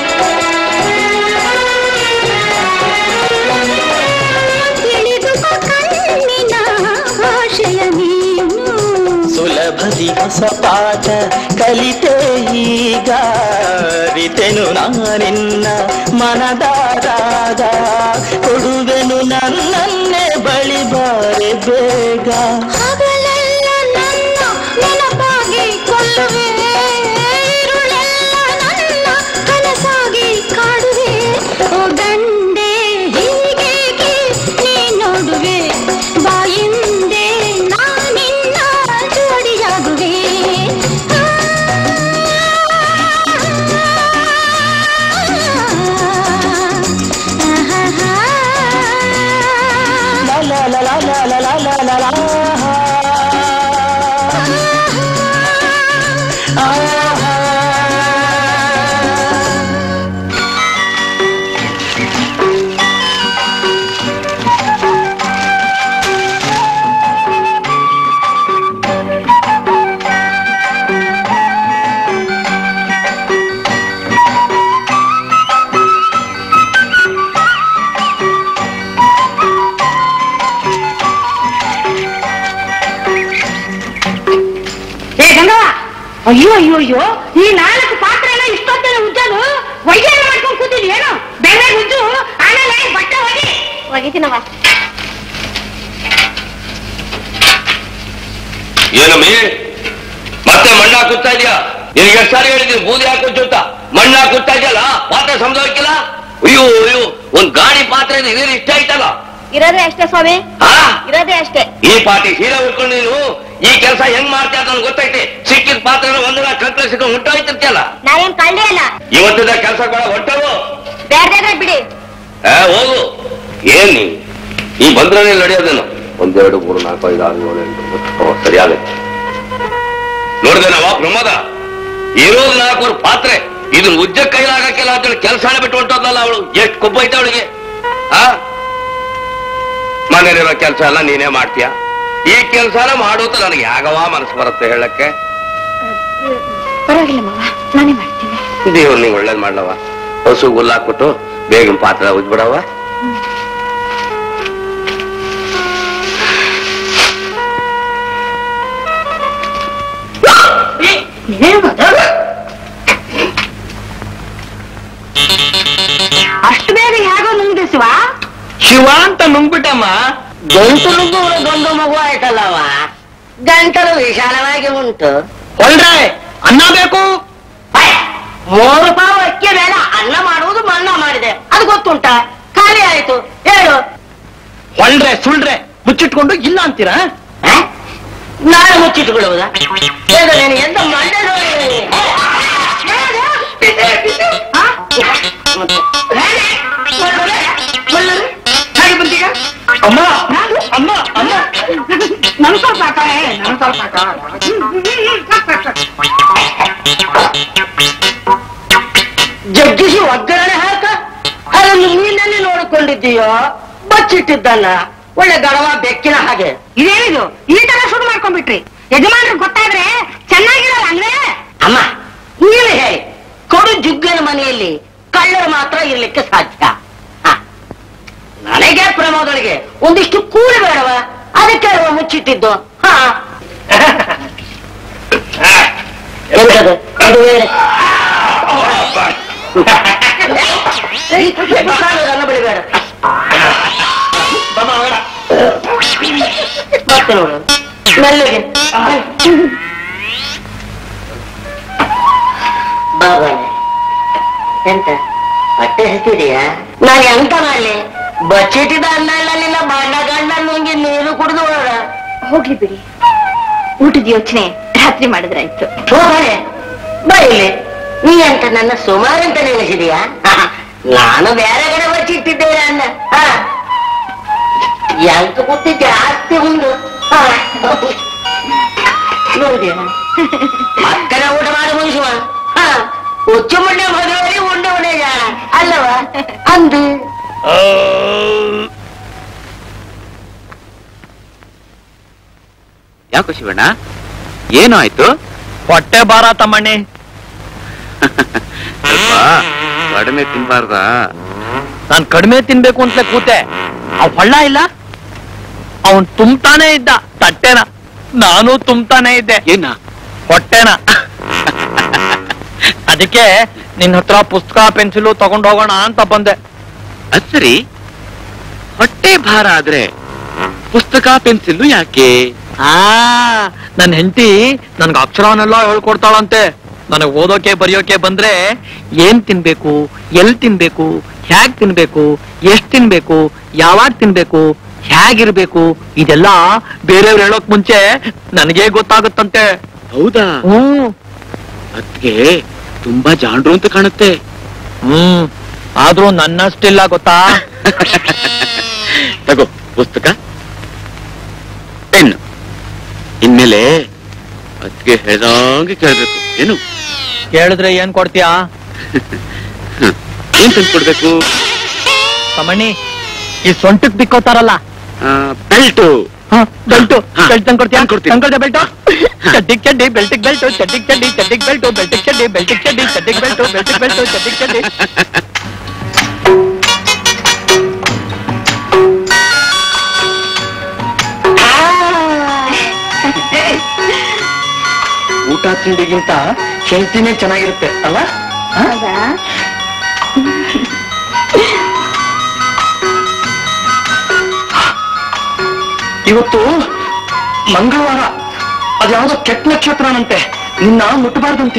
Speaker 10: ತಿಳಿದುಕೋ ಕಣ್ಣಿನ ಭಾಷೆಯ ನೀನು
Speaker 9: ಸುಲಭದಿ ಹೊಸ ಪಾಠ ಕಲಿತೆ ಈಗ ಅರಿತೆನು ನಾನಿನ್ನ ಮನದಾದಾಗ ಕೊಡುವೆನು ನನ್ನನ್ನೇ ಬಳಿ ಬಾರೆ ಬೇಗ
Speaker 10: ಹಗಲೆಲ್ಲ ನನ್ನ ನೆನಪಾಗಿ ಕೊಲ್ಲುವೆ ഇരുಳೆಲ್ಲ ನನ್ನ ಕನಸಾಗಿ ಕಾಡುವೆ ಓ ಗಂಡೆ ಹೀಗೇಗೆ ನೀ ನೋಡುವೆ ಬಾಯಿಂದೆ ನಾನಿನ್ನ ಜೋಡಿಯಾಗುವೆ
Speaker 9: La la la la la la la la la la
Speaker 3: ಏ ಗಂಗವ್ವ ಅಯ್ಯೋ ಅಯ್ಯೋ ಅಯ್ಯೋ ಈ ನಾಲ್ಕು ಪಾತ್ರೆ ಎಲ್ಲ ಇಷ್ಟೊತ್ತಲ್ಲಿ ಉಜ್ಜೋದು ವೈದ್ಯರ ಮಾಡ್ಕೊಂಡು ಕೂತಿದ್ವಿ ಏನು ಬೆಳೆ ಉಜ್ಜು ಆಮೇಲೆ ಬಟ್ಟೆ ಹೋಗಿ
Speaker 8: ಒಗಿತೀನವ್ವ
Speaker 7: ಏನಮ್ಮಿ ಮತ್ತೆ ಮಣ್ಣ ಹಾಕುತ್ತಾ ಇದೆಯಾ ನಿನಗೆ ಎಷ್ಟು ಸಾರಿ ಹೇಳಿದ್ದೀನಿ ಬೂದಿ ಹಾಕುಚ್ಚು ಅಂತ ಮಣ್ಣ ಹಾಕುತ್ತಾ ಇದೆಯಲ್ಲ ಪಾತ್ರೆ ಸಮಜಾಕಿಲ್ಲ ಅಯ್ಯೋ ಅಯ್ಯೋ ಒಂದ್ ಗಾಡಿ ಪಾತ್ರೆ ಇದೆ ಇದೇನು ಇಷ್ಟ ಆಯ್ತಲ್ಲ
Speaker 8: ಇರೋದೇ ಅಷ್ಟೇ ಸ್ವಾಮಿ
Speaker 7: ಹಾ
Speaker 8: ಇರೋದೇ ಅಷ್ಟೇ
Speaker 7: ಈ ಪಾಟಿ ಸೀರೆ ಉಟ್ಕೊಂಡು ನೀನು ಈ ಕೆಲಸ ಹೆಂಗ್ ಮಾಡ್ತೀಯ ಅಂತ ನನ್ಗೆ ಗೊತ್ತೈತಿ ಸಿಕ್ಕಿದ ಪಾತ್ರೆ ಒಂದರ ಕಲ್ಕಳಿಸಿಕೊಂಡು ಹುಟ್ಟೋಯ್ತಿರ್ತಿಯಲ್ಲ
Speaker 8: ನಾನೇನ್ ಕಳ್ಳಿ ಅಲ್ಲ
Speaker 7: ಇವತ್ತಿನ ಕೆಲಸ ಕೂಡ ಹೊಟ್ಟವು
Speaker 8: ಬೇರೆ ಬಿಡಿ
Speaker 7: ಆ ಹೋಗು ಏನ್ ನೀ ಈ ಬಂದ್ರೆ ನಡೆಯೋದೇನು ಒಂದೆರಡು ಮೂರು ನಾಲ್ಕು ಐದು ಆರು ಏಳು ಎಂಟು ಒಂಬತ್ತು. ಓ ಸರಿಯಾಗೈತೆ ನೋಡಿದೇನವ ಪ್ರಮೋದ ಇರೋದು ನಾಲ್ಕು ಪಾತ್ರೆ ಇದನ್ನ ಉಜ್ಜ ಕೈಲಾಗಕ್ಕಿಲ್ಲ ಅಂತೇಳಿ ಕೆಲಸನೇ ಬಿಟ್ಟು ಹೊಂಟೋದ್ಲಲ್ಲ ಅವಳು ಎಷ್ಟು ಕೊಬ್ಬು ಐತೆ ಅವಳಿಗೆ ಆ ಮನೇಲಿರೋ ಕೆಲಸ ಎಲ್ಲ ನೀನೇ ಮಾಡ್ತೀಯ ಈ ಕೆಲಸನ ಮಾಡೋದು ನನಗೆ ಯಾಗವ ಮನಸ್ಸು ಬರುತ್ತೆ ಹೇಳಕ್ಕೆ
Speaker 8: ಪರವಾಗಿಲ್ಲ ಮಾವ ನಾನೇ ಮಾಡ್ತೀನಿ
Speaker 7: ದೇವ್ರು ನೀವು ಒಳ್ಳೇದ್ ಮಾಡ್ಲವ ಹಸು ಹುಲ್ಲು ಹಾಕ್ಬಿಟ್ಟು ಬೇಗನ ಪಾತ್ರ ಉಜ್ಬಿಡವ
Speaker 3: ಅಷ್ಟು ಬೇಗ ಹೇಗೋ ನುಂಗ್ದಿಸುವ
Speaker 5: ಶಿವ ಅಂತ ನುಂಗ್ಬಿಟ್ಟಮ್ಮ
Speaker 2: ಗಂಟಲು ದೂರ ಗಂಡು ಮಗು ಆಯ್ತಲ್ಲವ ಗಂಟಲು ವಿಶಾಲವಾಗಿ ಉಂಟು
Speaker 5: ಹೊಲ್ರೆ ಅನ್ನ ಬೇಕು
Speaker 2: ಅಯ್, ಮೂರು ಪಾವು ಅಕ್ಕಿ ಮೇಲೆ ಅನ್ನ ಮಾಡುವುದು ಮನ್ನಾ ಮಾಡಿದೆ ಅದು ಗೊತ್ತುಂಟ ಖಾಲಿ ಆಯ್ತು ಹೇಳು
Speaker 5: ಹೊಲ್ರೆ ಸುಳ್ರೆ ಮುಚ್ಚಿಟ್ಕೊಂಡು ಇಲ್ಲ ಅಂತೀರಾ
Speaker 2: ಆ? ನಾಳೆ ಮುಚ್ಚಿಟ್ಟುಕೊಳ್ಳುವುದ ಹೇಳು ನೀನು ಎಂತ ಮಂಡೆ ನೋಡಿದೆ
Speaker 3: ಹಾಗೆ ಬಂದೀಗ
Speaker 5: ಅಮ್ಮ ಅಮ್ಮ ಅಮ್ಮ
Speaker 3: ನನ್ ಸ್ವಲ್ಪ ಹಾಕಳೆ ನನ್ ಸ್ವಲ್ಪ
Speaker 2: ಜಗ್ಗಿಸಿ ಒಗ್ಗರಣೆ ಹಾಕ ಅದನ್ನು ನೀನಲ್ಲಿ ನೋಡಿಕೊಂಡಿದ್ದೀಯೋ ಬಚ್ಚಿಟ್ಟಿದ್ದನ್ನ ಒಳ್ಳೆ ಗಡವ ಬೆಕ್ಕಿನ ಹಾಗೆ
Speaker 3: ಇದೇನಿದು ಈ ತರ ಶುರು ಮಾಡ್ಕೊಂಡ್ಬಿಟ್ರಿ ಯಜಮಾನ್ರಿಗೆ ಗೊತ್ತಾದ್ರೆ ಚೆನ್ನಾಗಿರಲ್ಲ ಅಂದ್ರೆ
Speaker 2: ಅಮ್ಮ ನೀನು ಹೇಳಿ ಕೊಡು ಜುಗ್ಗನ ಮನೆಯಲ್ಲಿ ಕಳ್ಳರು ಮಾತ್ರ ಇರ್ಲಿಕ್ಕೆ ಸಾಧ್ಯ ಹ. ನನಗೆ ಪ್ರಮೋದಳಿಗೆ ಒಂದಿಷ್ಟು ಕೂಲಿ ಬೇಡವ ಅದಕ್ಕೆ ಅಲ್ವಾ ಮುಚ್ಚಿಟ್ಟಿದ್ದು ಹಾ ಎಂತದು? ಅದು ಬೇರೆ. ಏಯ್, ಮುಖಾಲು ನನ್ನ ಬಳಿ ಬೇಡ ಮತ್ತೆ ನೋಡು ಮೆಲ್ಲಗೆ ಬಾಬಾನೆ ಎಂತ ಹೊಟ್ಟೆ ಹಸಿದೆಯಾ ನಾನು ಎಂತ ಮಾಡ್ಲಿ ಬಚ್ಚಿಟ್ಟಿದ ಅನ್ನ ಇಲ್ಲ ನಿನ್ನ ಬಣ್ಣ ಗಂಡ ನುಂಗಿ ನೀರು ಕುಡಿದು ಹೋದ
Speaker 8: ಹೋಗ್ಲಿ ಬಿಡಿ ಊಟದ ಯೋಚನೆ ರಾತ್ರಿ ಮಾಡಿದ್ರಾಯ್ತು
Speaker 2: ಹೋಗಳೆ ಬರೀಲಿ ನೀ ಅಂತ ನನ್ನ ಸುಮಾರು ಅಂತ ನೆನೆಸಿದೀಯಾ ನಾನು ಬೇರೆ ಕಡೆ ಬಚ್ಚಿಟ್ಟಿದ್ದೇನೆ ಅನ್ನ ಹ. ಎಂತ ಬುದ್ಧಿ ಜಾಸ್ತಿ ಉಂಟು ಹ. ನೋಡಿದ್ಯಾ ಮಕ್ಕಳ ಊಟ ಮಾಡಿ ಮುಗಿಸುವ ಹುಚ್ಚು ಮುಂಡೆ ಮದುವೆ ಉಂಡೆ ಉಂಡೆ ಜಾಣ ಅಲ್ಲವಾ ಅಂದು
Speaker 6: ಯಾಕೋ ಶಿವಣ್ಣ ಏನು ಆಯ್ತು
Speaker 5: ಹೊಟ್ಟೆ ಬಾರ ತಮ್ಮಣ್ಣಿ
Speaker 6: ಸ್ವಲ್ಪ ಕಡಿಮೆ ತಿನ್ಬಾರ್ದಾ
Speaker 5: ನಾನ್ ಕಡಿಮೆ ತಿನ್ಬೇಕು ಅಂತಲೇ ಕೂತೆ ಅವ್ ಹೊಳ್ಳ ಇಲ್ಲ ಅವನ್ ತುಂಬ್ತಾನೆ ಇದ್ದ ತಟ್ಟೆನ ನಾನು ತುಂಬ್ತಾನೆ ಇದ್ದೆ
Speaker 6: ಏನ
Speaker 5: ಹೊಟ್ಟೆನ ಅದಕ್ಕೆ ನಿನ್ ಹತ್ರ ಪುಸ್ತಕ ಪೆನ್ಸಿಲು ತಗೊಂಡ್ ಹೋಗೋಣ ಅಂತ ಬಂದೆ
Speaker 6: ಅದ್ ಸರಿ ಹೊಟ್ಟೆ ಭಾರ ಆದ್ರೆ ಪುಸ್ತಕ ಪೆನ್ಸಿಲ್ ಯಾಕೆ
Speaker 5: ಆ ನನ್ ಹೆಂಡತಿ ನನ್ಗೆ ಅಕ್ಷರವನ್ನೆಲ್ಲ ಹೇಳ್ಕೊಡ್ತಾಳಂತೆ ನನಗ್ ಓದೋಕೆ ಬರೆಯೋಕೆ ಬಂದ್ರೆ ಏನ್ ತಿನ್ಬೇಕು ಎಲ್ ತಿನ್ಬೇಕು ಹ್ಯಾಗ್ ತಿನ್ಬೇಕು ಎಷ್ಟ್ ತಿನ್ಬೇಕು ಯಾವಾಗ ತಿನ್ಬೇಕು ಹೇಗಿರ್ಬೇಕು ಇದೆಲ್ಲ ಬೇರೆಯವ್ರು ಹೇಳೋಕ್ ಮುಂಚೆ ನನಗೆ ಗೊತ್ತಾಗುತ್ತಂತೆ
Speaker 6: ಹೌದಾ
Speaker 5: ಹ್ಮ್
Speaker 6: ಅದ್ಗೆ ತುಂಬಾ ಜಾಣ್ರು ಅಂತ ಕಾಣುತ್ತೆ
Speaker 5: ಹ್ಮ್ ಆದ್ರೂ ನನ್ನಷ್ಟಿಲ್ಲ ಗೊತ್ತಾ
Speaker 6: ತಗೋ ಪುಸ್ತಕ ಪೆನ್ ಇನ್ಮೇಲೆ ಅದ್ಗೆ ಹೇಳ್ದಂಗೆ ಕೇಳ್ಬೇಕು ಏನು
Speaker 5: ಕೇಳಿದ್ರೆ ಏನ್ ಕೊಡ್ತೀಯಾ
Speaker 6: ಹ್ಮ್. ಏನ್ ತಂದ್ಕೊಡ್ಬೇಕು
Speaker 5: ತಮ್ಮಣ್ಣಿ ಈ ಸೊಂಟಕ್ ಬಿಕ್ಕೋತಾರಲ್ಲ
Speaker 6: ಬೆಲ್ಟು
Speaker 5: ಬೆಲ್ಟು
Speaker 6: ಹಾ.
Speaker 5: ಬೆಲ್ಟ್ ತಂದ್ಕೊಡ್ತೀಯಾ
Speaker 6: ತಂದ್ಕೊಡ್ತೀನಿ.
Speaker 5: ತಂದ್ಕೊಡ್ತೀಯ ಬೆಲ್ಟು ಚಡ್ಡಿಗ್ ಚಡ್ಡಿ ಬೆಲ್ಟಿಗ್ ಬೆಲ್ಟು ಚಡ್ಡಿಗ್ ಚಡ್ಡಿ ಚಡ್ಡಿಗ್ ಬೆಲ್ಟು ಬೆಲ್ಟಿಗ್ ಚಡ್ಡಿ ಬೆಲ್ಟಿಗ್ ಚಡ್ಡಿ ಚಡ್ಡಿಗ್ ಬೆಲ್ಟು ಬೆಲ್ಟಿಗ್ ಬೆಲ್ಟು ಚಡ್ಡಿಗ್ ಚಡ್ಡಿ ಊಟ ತಿಂಡಿಗಿಂತ ಹೆಲ್ತಿನೇ ಚೆನ್ನಾಗಿರುತ್ತೆ ಅಲ್ಲ ಇವತ್ತು ಮಂಗಳವಾರ ಅದ್ಯಾವುದೋ ಕೆಟ್ಟ ನಕ್ಷತ್ರನಂತೆ ನಿನ್ನ ಮುಟ್ಟಬಾರ್ದಂತೆ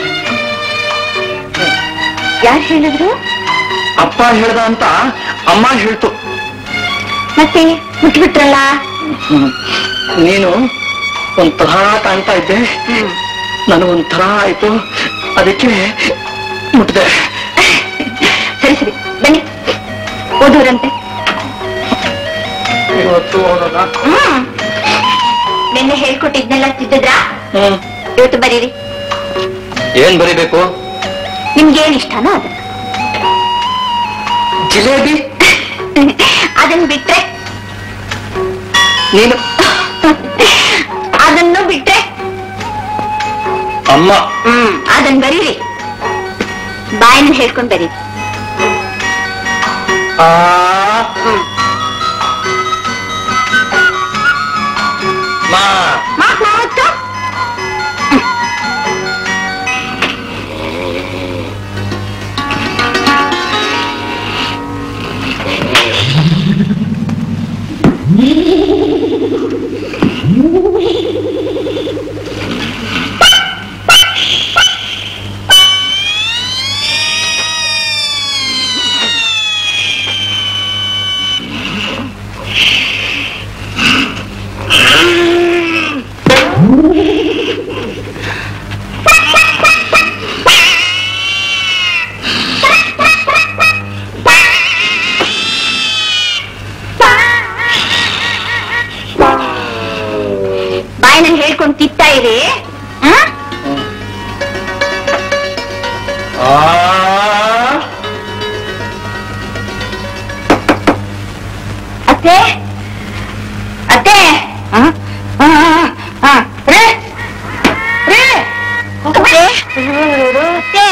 Speaker 8: ಯಾರು ಹೇಳಿದ್ರು
Speaker 5: ಅಪ್ಪ ಹೇಳ್ದ ಅಂತ ಅಮ್ಮ ಹೇಳ್ತು
Speaker 8: ಮತ್ತೆ ಮುಟ್ಬಿಟ್ರಲ್ಲ
Speaker 5: ನೀನು ಒಂಥರ ಕಾಣ್ತಾ ಇದ್ದೆ ನನಗೊಂಥರ ಆಯ್ತು ಅದಕ್ಕೆ ಮುಟ್ಟಿದೆ
Speaker 8: ಸರಿ ಸರಿ ಬನ್ನಿ ಓದೂರಂತೆ
Speaker 5: ಇವತ್ತು ಹೋಗೋಣ
Speaker 8: ಹ್ಮ್ ನಿನ್ನೆ ಹೇಳ್ಕೊಟ್ಟಿದ್ನೆಲ್ಲ ತಿದ್ದಿದ್ರಾ
Speaker 5: ಹ್ಮ್
Speaker 8: ಇವತ್ತು ಬರೀರಿ
Speaker 5: ಏನ್ ಬರಿಬೇಕು
Speaker 8: ನಿಮ್ಗೇನ್ ಇಷ್ಟನೋ ಅದನ್ನ
Speaker 5: ಜಿಲೇಬಿ
Speaker 8: ಅದನ್ನ ಬಿಟ್ರೆ
Speaker 5: ನೀನು
Speaker 8: ಅದನ್ನು ಬಿಟ್ರೆ
Speaker 5: ಅಮ್ಮ
Speaker 8: ಹ್ಮ್ ಅದನ್ನ ಬರೀರಿ ಬಾಯಿನ ಹೇಳ್ಕೊಂಡ್ ಬರೀರಿ
Speaker 5: ಆ ಮಾ
Speaker 8: ಮಾತ್ ಮಾವತ್ತು ಬಾಯಿನ ಹೇಳ್ಕೊಂಡ್ ತಿತ್ತಾ ಇರಿ ಹ?
Speaker 5: ಆ
Speaker 8: ಅತ್ತೆ
Speaker 3: ಅತ್ತೆ ಆ? ಆ, ಆ, ಆ. ರೇ ರೇ
Speaker 8: ಅತ್ತೆ? ಅತ್ತೆ?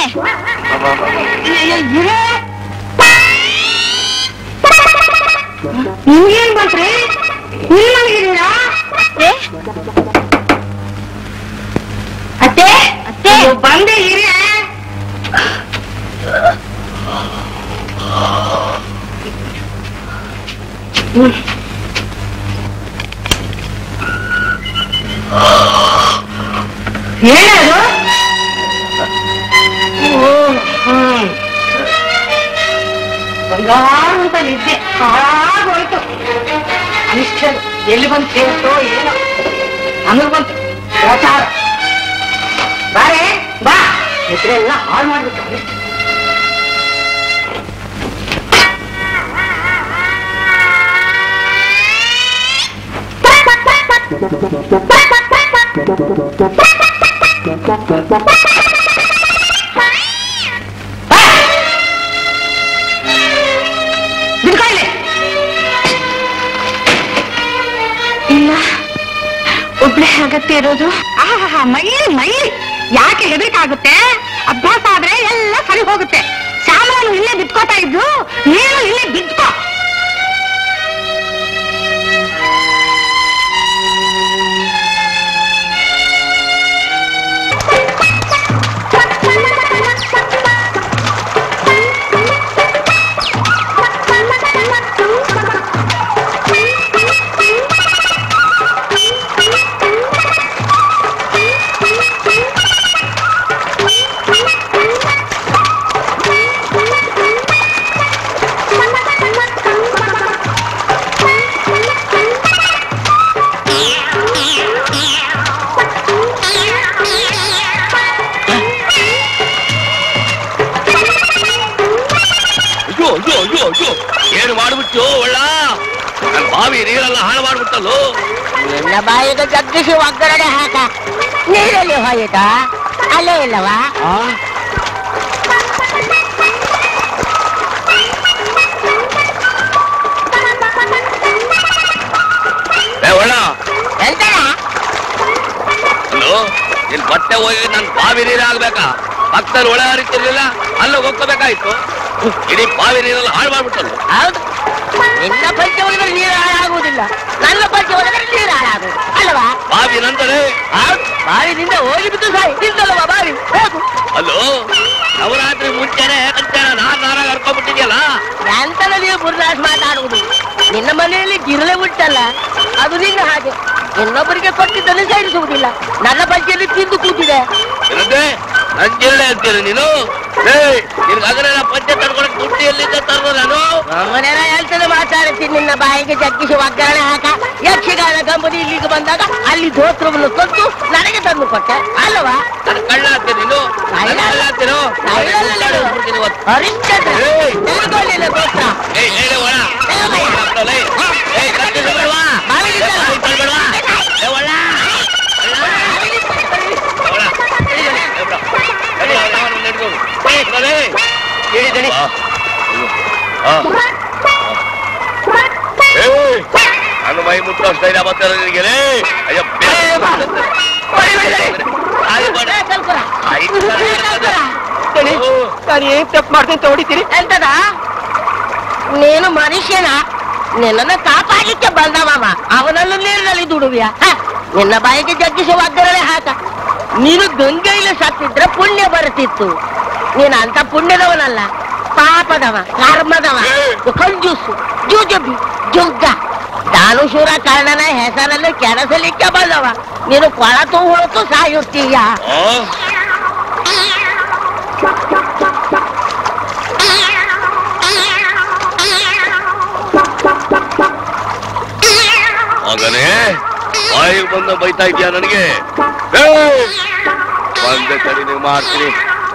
Speaker 3: ನಿಮ್ಗೇನ್ ಬಂತ್ರಿ ನೀವ್ ಮಲಗಿದ್ದೀರಾ
Speaker 8: ಅತ್ತೆ?
Speaker 3: ಅತ್ತೆ
Speaker 8: ಅತ್ತೆ?
Speaker 3: ಅಯ್ಯೋ, ಬಂದೆ ಇರಿ ಏನದು ಓ, ಹ್ಮ್. ಬಂಗಾರ ಅಂತ ನಿದ್ದೆ ಹಾಳಾಗೋಯ್ತು ಅನಿಷ್ಟದು ಎಲ್ಲಿ ಬಂತು ಸೇರ್ತೋ ಏನೋ ನಮಗ್ ಬಂತು ಪ್ರಚಾರ ಬಾರೆ ಬಾ ಹೆಸರೆಲ್ಲ ಹಾಳು ಮಾಡ್ಬಿಟ್ಟು ಅನಿಷ್ಟ ಬಿಡ್ಕೊಳ್ಳಿ
Speaker 8: ಇಲ್ಲ ಒಬ್ಳೆ ಆಗತ್ತೆ ಇರೋದು
Speaker 3: ಆಹಾ ಮೈಲಿ ಮೈಲಿ ಯಾಕೆ ಹೆದರಿಕಾಗುತ್ತೆ ಅಭ್ಯಾಸ ಆದ್ರೆ ಎಲ್ಲ ಸರಿ ಹೋಗುತ್ತೆ ಶ್ಯಾಮಲನು ಇಲ್ಲೇ ಬಿದ್ಕೋತಾ ಇದ್ದು ನೀನು ಇಲ್ಲೇ ಬಿದ್ಕೋ
Speaker 1: ಅಯ್ಯೋ ಅಯ್ಯೋ ಅಯ್ಯೋ ಅಯ್ಯೋ ಏನು ಮಾಡ್ಬಿಟ್ಟು ಒಳ್ಳ ನನ್ ಬಾವಿ ನೀರೆಲ್ಲ ಹಾಳು ಮಾಡ್ಬಿಟ್ಟಲ್ಲೋ
Speaker 2: ನಿನ್ನ ಬಾಯಿಗೆ ಜಗ್ಗಿಸಿ ಒಗ್ಗರಣೆ ಹಾಕ ನೀರಲ್ಲಿ ಹೋಯಿತಾ ಅಲ್ಲೇ ಇಲ್ಲವಾ
Speaker 1: ಏ ಒಳ್ಳ
Speaker 2: ಎಂತನ
Speaker 1: ಅಲ್ಲೋ ನಿನ್ ಬಟ್ಟೆ ಹೋಗಿ ನನ್ ಬಾವಿ ನೀರೇ ಆಗ್ಬೇಕಾ ಪಕ್ಕದಲ್ಲಿ ಒಳ ಹರಿತಿರ್ಲಿಲ್ಲ ಅಲ್ಲ ಹೋಗ್ಕೋಬೇಕಾಯ್ತು ಇಡೀ ಬಾವಿ ನೀರೆಲ್ಲ ಹಾಳು ಮಾಡ್ಬಿಟ್ಟಲ್ಲ
Speaker 2: ಹೌದು ನಿನ್ನ ಪಂಚ ಒಳಗಡೆ ನೀರು ಹಾಳಾಗುವುದಿಲ್ಲ ನನ್ನ ಪಂಚ ಒಳಗಡೆ ನೀರು ಹಾಳಾಗುವುದು ಅಲ್ವಾ
Speaker 1: ಬಾವಿ ನಂದರೆ
Speaker 2: ಹೌದು ಬಾವಿನಿಂದ ಹೋಗಿ ಬಿದ್ದು ಸಾಯಿ ನಿಂದಲ್ವಾ ಬಾವಿ ಹೋಗು
Speaker 1: ಅಲ್ಲೋ ನವರಾತ್ರಿ ಮುಂಚೆನೆ ಕಂಚಾಣ ನಾನ್ ನಾರಾಗ ಹರ್ಕೊಂಡ್ಬಿಟ್ಟಿದ್ಯಲ್ಲ
Speaker 2: ಎಂತನ ನೀವು ಬುರ್ದಾಸ್ ಮಾತಾಡುವುದು ನಿನ್ನ ಮನೆಯಲ್ಲಿ ಗಿರಳೆ ಉಂಟಲ್ಲ ಅದು ನಿನ್ನ ಹಾಗೆ ಇನ್ನೊಬ್ಬರಿಗೆ ಕೊಟ್ಟಿದ್ದನ್ನು ಸೇರಿಸುವುದಿಲ್ಲ ನನ್ನ ಪಂಚೆಯಲ್ಲಿ ತಿಂದು ಕೂತಿದೆ
Speaker 1: ಏನಂದೆ ನನ್ ಜಿಲ್ಲೆ ಅಂತೀರ ನೀನು ಏ ನಿನ್ಗೆ ಅಗರ ಪಂಚೆ ತಡ್ಕೊಳಕ್ ದುಡ್ಡು ಎಲ್ಲಿಂದ ತರ್ವ ನಾನು
Speaker 2: ಅವನೆಲ್ಲ ಹೇಳ್ತದೆ ಮಾತಾಡ್ತೀನಿ ನಿನ್ನ ಬಾಯಿಗೆ ಜಗ್ಗಿಸಿ ಒಗ್ಗರಣೆ ಹಾಕ ಯಕ್ಷಗಾನ ಕಂಪನಿ ಇಲ್ಲಿಗೆ ಬಂದಾಗ ಅಲ್ಲಿ ದೋತ್ರವನ್ನು ತಂದು ನನಗೆ ತಂದು ಕೊಟ್ಟೆ ಅಲ್ವಾ
Speaker 1: ನನ್ ಕಳ್ಳ ಅಂತೀರ ನೀನು ನನ್ ಕಳ್ಳ ಅಂತೀರೋ ಬಿಡ್ತೀನಿ ಇವತ್ತು.
Speaker 2: ಹರಿಶ್ಚಂದ್ರ
Speaker 1: ಏಯ್!
Speaker 2: ತೆಗೆದುಕೊಳ್ಳಿಲ್ಲ ದೋಸ್ತ
Speaker 1: ಏಯ್ ಹೇಳಿ ಒಳ ಏಯ್ ಕತ್ತಿಸ್ ಬೇಡ್ವಾ? ಕತ್ತಿಸ್ ಬೇಡ್ವಾ? ಏ ಒಳ ಒಳ. ಏ ಬಿಡ. ನಡಿ, ಅವ್ನು ಯಾವನೋ ನಡ್ಕೊಂಡು. ಏಯ್, ಬಿಡಲೇ. ಆ. ಆ. ಏಯ್, ನನ್ನ ಮೈ ಮುಟ್ಟೋ ಧೈರ್ಯ ಬರ್ತಾರೆ ನಿನಗೆ ಲೇ. ಅಯ್ಯ ಆಯ್ ಬೇಡ. ಆಯ್ ಬೇಡ. ಓ.
Speaker 5: ನಾನು ಏನ್ ತಪ್ಪು ಮಾಡ್ತೀನಿ ಅಂತ ಹೊಡಿತೀರಿ
Speaker 2: ಎಂತದ ನೀನು ಮನುಷ್ಯನ ನಿನ್ನನ್ನು ಕಾಪಾಡಲಿಕ್ಕೆ ಬಂದವ ಅವನನ್ನು ನೀರಿನಲ್ಲಿ ದುಡುವಿಯ ನಿನ್ನ ಬಾಯಿಗೆ ಜಗ್ಗಿಸಿ ಒಗ್ಗರಣೆ ಹಾಕ ನೀನು ಗಂಗೆಯಲ್ಲಿ ಸತ್ತಿದ್ರೆ ಪುಣ್ಯ ಬರುತ್ತಿತ್ತು ನೀನು ಅಂತ ಪುಣ್ಯದವನಲ್ಲ ಪಾಪದವ ಕರ್ಮದವ ಕಂಜೂಸು ಜೂಜಬಿ ಜುಗ್ಗ ನಾನು ಶೂರ ಕರ್ಣನ ಹೆಸರನ್ನು ಕೆಡಸಲಿಕ್ಕೆ ಬಂದವ ನೀನು ಕೊಳತು ಹೊಳತು ಸಾಯುತ್ತೀಯ
Speaker 1: ಆ? ಮಗನೇ ಬಾಯಿಗೆ ಬಂದ ಬೈತಾ ಇದೀಯ ನನಗೆ ಏಯ್! ಒಂದೇ ಸರಿ ನೀವು ಮಾಡ್ತೀನಿ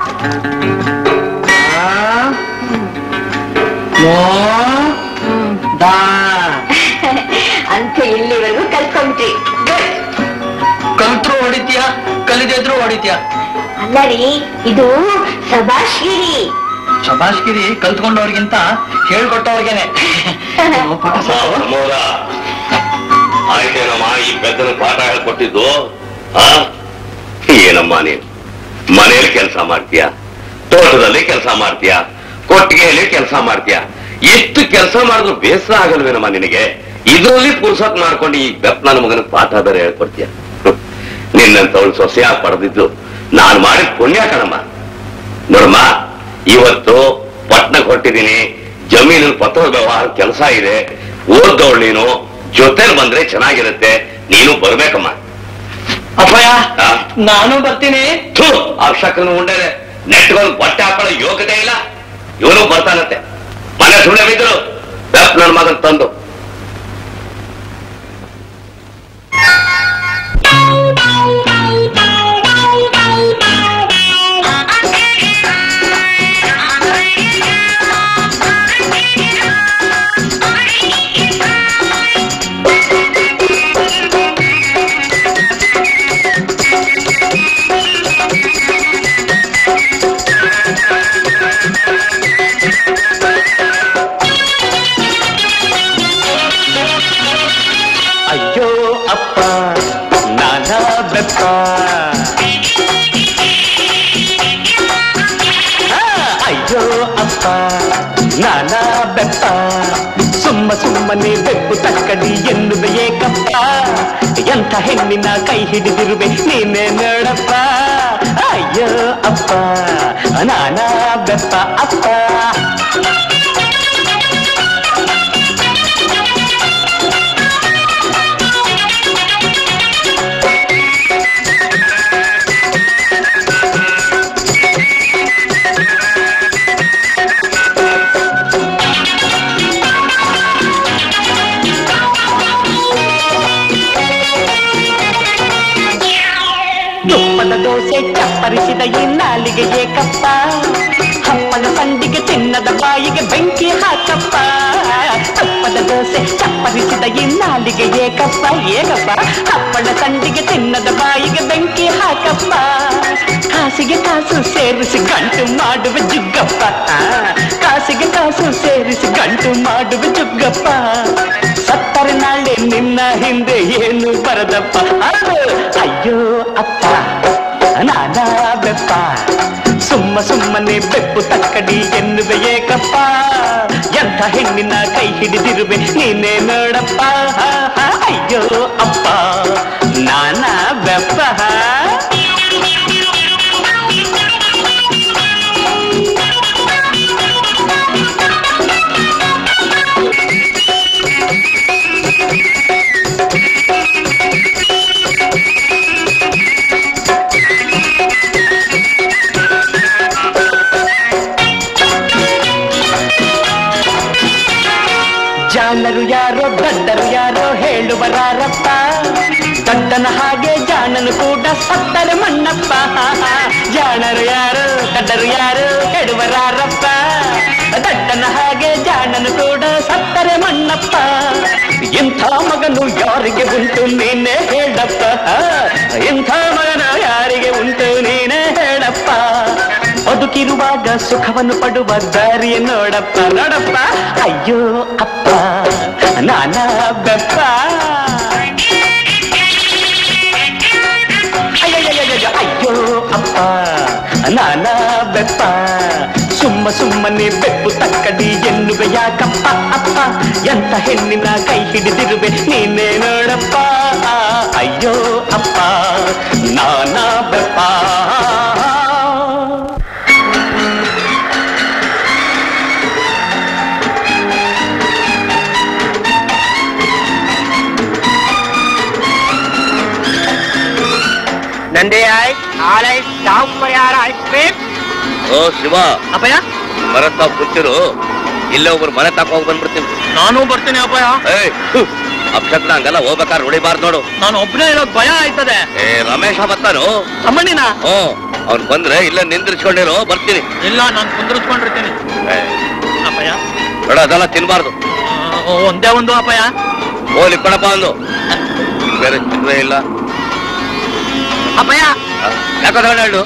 Speaker 3: ಅಂತ ಇಲ್ಲಿವರೆಗೂ ಕಲ್ಕೊಂಡ್ರಿ
Speaker 5: ಕಲ್ತ್ರು ಹೊಡಿತೀಯ ಕಲಿದಿದ್ರು ಹೊಡಿತೀಯ
Speaker 3: ಅಲ್ಲ ರೀ ಇದು ಸಭಾಶ್ಗಿರಿ
Speaker 5: ಶಬಾಷ್ಗಿರಿ ಕಲ್ತ್ಕೊಂಡವ್ರಿಗಿಂತ ಹೇಳ್ಕೊಟ್ಟವ್ರಿಗೇನೆ ಓ, ಪಾಠ ಸಾಕು.
Speaker 7: ಪ್ರಮೋದ ಆಯ್ತೇನಮ್ಮ ಈ ಬೆದ್ದನ ಪಾಠ ಹೇಳ್ಕೊಟ್ಟಿದ್ದು ಆ ಏನಮ್ಮ ನೀನು ಮನೆಯಲ್ಲಿ ಕೆಲಸ ಮಾಡ್ತೀಯ ತೋಟದಲ್ಲಿ ಕೆಲಸ ಮಾಡ್ತೀಯ ಕೊಟ್ಟಿಗೆಯಲ್ಲಿ ಕೆಲಸ ಮಾಡ್ತೀಯ ಎಷ್ಟು ಕೆಲಸ ಮಾಡಿದ್ರು ಬೇಸರ ಆಗಲ್ವೇನಮ್ಮ ನಿನಗೆ ಇದರಲ್ಲಿ ಪುರುಸತ್ ಮಾಡ್ಕೊಂಡು ಈ ಬೆಪ್ಪ ನನ್ನ ಮಗನ ಪಾಠ ಬೇರೆ ಹೇಳ್ಕೊಡ್ತೀಯ ಹ್ಮ್. ನಿನ್ನಂತವಳು ಸೊಸೆಯಾಗಿ ಪಡೆದಿದ್ದು ನಾನು ಮಾಡಿದ ಪುಣ್ಯ ಕಣಮ್ಮ ನೋಡಮ್ಮ ಇವತ್ತು ಪಟ್ನಕ್ಕೆ ಹೊಟ್ಟಿದ್ದೀನಿ ಜಮೀನಿನ ಪತ್ರ ವ್ಯವಹಾರ ಕೆಲಸ ಇದೆ ಓದ್ದವಳು ನೀನು ಜೊತೆಲಿ ಬಂದ್ರೆ ಚೆನ್ನಾಗಿರುತ್ತೆ ನೀನು ಬರ್ಬೇಕಮ್ಮ
Speaker 5: ಅಪ್ಪಯ್ಯ
Speaker 7: ಆ?
Speaker 5: ನಾನು ಬರ್ತೀನಿ
Speaker 7: ಥು, ಅವಶ್ಯಕನು ಉಂಡರೆ ನೆಟ್ಗೊಂದು ಬಟ್ಟೆ ಹಾಕೊಳ್ಳೋ ಯೋಗ್ಯತೆ ಇಲ್ಲ ಇವನು ಬರ್ತಾನಂತೆ ಮನೆ ಸುಳ್ಳೆ ಬಿದ್ರು ಬೆಪ್ ನನ್ನ ಮಗನ್ ತಂದು
Speaker 9: ಅಯ್ಯೋ ಅಪ್ಪ ನಾನಾ ಬೆಪ್ಪ ಆ, ಅಯ್ಯೋ ಅಪ್ಪ ನಾನಾ ಬೆಪ್ಪ ಸುಮ್ಮ ಸುಮ್ಮನೆ ಬೆಪ್ಪು ತಕ್ಕಡಿ ಎನ್ನುವೆ ಏಕಪ್ಪ ಎಂಥ ಹೆಣ್ಣಿನ ಕೈ ಹಿಡಿದಿರುವೆ ನೀನೇ ನೋಡಪ್ಪ ಅಯ್ಯೋ ಅಪ್ಪ ನಾನಾ ಬೆಪ್ಪ ಅಪ್ಪ ತುಪ್ಪದ ದೋಸೆ ಚಪ್ಪರಿಸಿದ ಈ ನಾಲಿಗೆ ಏಕಪ್ಪ ಹಪ್ಪದ ಸಂಡಿಗೆ ತಿನ್ನದ ಬಾಯಿಗೆ ಬೆಂಕಿ ಹಾಕಪ್ಪ ತುಪ್ಪದ ದೋಸೆ ಚಪ್ಪರಿಸಿದ ಈ ನಾಲಿಗೆ ಏಕಪ್ಪ ಏಕಪ್ಪ ಹಪ್ಪಳ ಸಂಡಿಗೆ ತಿನ್ನದ ಬಾಯಿಗೆ ಬೆಂಕಿ ಹಾಕಪ್ಪ ಕಾಸಿಗೆ ಕಾಸು ಸೇರಿಸಿ ಗಂಟು ಮಾಡುವ ಜುಗ್ಗಪ್ಪ ಕಾಸಿಗೆ ಕಾಸು ಸೇರಿಸಿ ಗಂಟು ಮಾಡುವ ಜುಗ್ಗಪ್ಪ ಸತ್ತರೆ ನಾಳೆ ನಿನ್ನ ಹಿಂದೆ ಏನು ಬರದಪ್ಪ ಅದು ಅಯ್ಯೋ ಅಪ್ಪ ನಾನಾ ಬೆಪ್ಪ ಸುಮ್ಮ ಸುಮ್ಮನೆ ಬೆಪ್ಪು ತಕ್ಕಡಿ ಎನ್ನುವೆ ಏಕಪ್ಪ ಎಂಥ ಹೆಣ್ಣಿನ ಕೈ ಹಿಡಿದಿರುವೆ ನೀನೇ ನೋಡಪ್ಪ ಅಯ್ಯೋ ಅಪ್ಪ ನಾನಾ ಬೆಪ್ಪ ಜಾಣರು ಯಾರೋ ದಡ್ಡರು ಯಾರೋ ಹೇಳುವರಾರಪ್ಪ ದಡ್ಡನ ಹಾಗೆ ಜಾಣನು ಕೂಡ ಸತ್ತರೆ ಮಣ್ಣಪ್ಪ ಜಾಣರು ಯಾರು ದಡ್ಡರು ಯಾರು ಹೇಳುವರಾರಪ್ಪ ದಡ್ಡನ ಹಾಗೆ ಜಾಣನು ಕೂಡ ಸತ್ತರೆ ಮಣ್ಣಪ್ಪ ಇಂಥ ಮಗನು ಯಾರಿಗೆ ಉಂಟು ನೀನೇ ಹೇಳಪ್ಪ ಇಂಥ ಮಗನು ಯಾರಿಗೆ ಉಂಟು ನೀನೇ ಹೇಳಪ್ಪ ಬದುಕಿರುವಾಗ ಸುಖವನ್ನು ಪಡುವ ದಾರಿಯ ನೋಡಪ್ಪ ನೋಡಪ್ಪ ಅಯ್ಯೋ ಅಪ್ಪ ನಾನಾ ಬೆಪ್ಪ ಅಯ್ಯಯ್ಯಯ್ಯಯ್ಯ, ಅಯ್ಯೋ ಅಪ್ಪ ನಾನಾ ಬೆಪ್ಪ ಸುಮ್ಮ ಸುಮ್ಮನೆ ಬೆಪ್ಪು ತಕ್ಕಡಿ ಎನ್ನುವೆ ಯಾಕಪ್ಪ ಅಪ್ಪ ಎಂತ ಹೆಣ್ಣಿನ ಕೈ ಹಿಡಿದಿರುವೆ ನೀನೇ ನೋಡಪ್ಪ ಅಯ್ಯೋ ಅಪ್ಪ ನಾನಾ ಬೆಪ್ಪ
Speaker 5: ನಂದೇ ಆಯ್ ಆಲೈ ಸ್ಟಾಪ್ ಪರಿಹಾರ ಐಸ್ ಕ್ರೀಮ್
Speaker 1: ಓ ಶಿವ
Speaker 5: ಅಪ್ಪಯ್ಯ
Speaker 1: ಬರತ್ ನಾವು ಕುಂತಿರು ಇಲ್ಲೇ ಒಬ್ರು ಮನೆ ತಕ ಹೋಗಿ ಬಂದ್ಬಿಡ್ತೀವಿ
Speaker 5: ನಾನು ಬರ್ತೀನಿ ಅಪ್ಪಯ್ಯ
Speaker 1: ಏಯ್ ಅಕ್ಷತ್ರ ಹಂಗಲ್ಲ ಹೋಗ್ಬೇಕಾದ್ರೆ ಹೊಡಿಬಾರ್ದು ನೋಡು
Speaker 5: ನಾನು ಒಬ್ಬನೇ ಇರೋದ್ ಭಯ ಆಯ್ತದೆ
Speaker 1: ಏ ರಮೇಶ ಬರ್ತಾನು
Speaker 5: ತಮ್ಮಣ್ಣಿನ
Speaker 1: ಹ್ಮ್ ಅವ್ನ್ ಬಂದ್ರೆ ಇಲ್ಲ ನಿಂದ್ರಿಸ್ಕೊಂಡಿರೋ ಬರ್ತೀನಿ
Speaker 5: ಇಲ್ಲ ನಾನು ಕುಂದ್ರಿಸ್ಕೊಂಡಿರ್ತೀನಿ
Speaker 1: ಏ,
Speaker 5: ಅಪ್ಪಯ್ಯ
Speaker 1: ನೋಡು ಅದೆಲ್ಲ ತಿನ್ಬಾರ್ದು
Speaker 5: ಆ, ಒಂದೇ ಒಂದು ಅಪ್ಪಯ್ಯ
Speaker 1: ಹೋಗ್ಲಿ ಕೊಡಪ್ಪ ಒಂದು ಬೇರೆ ಚಿಲ್ಲರೆ ಇಲ್ಲ
Speaker 5: ಅಪ್ಪಯ್ಯ
Speaker 1: ಆ, ಯಾಕೋ ತಗೊಂಡು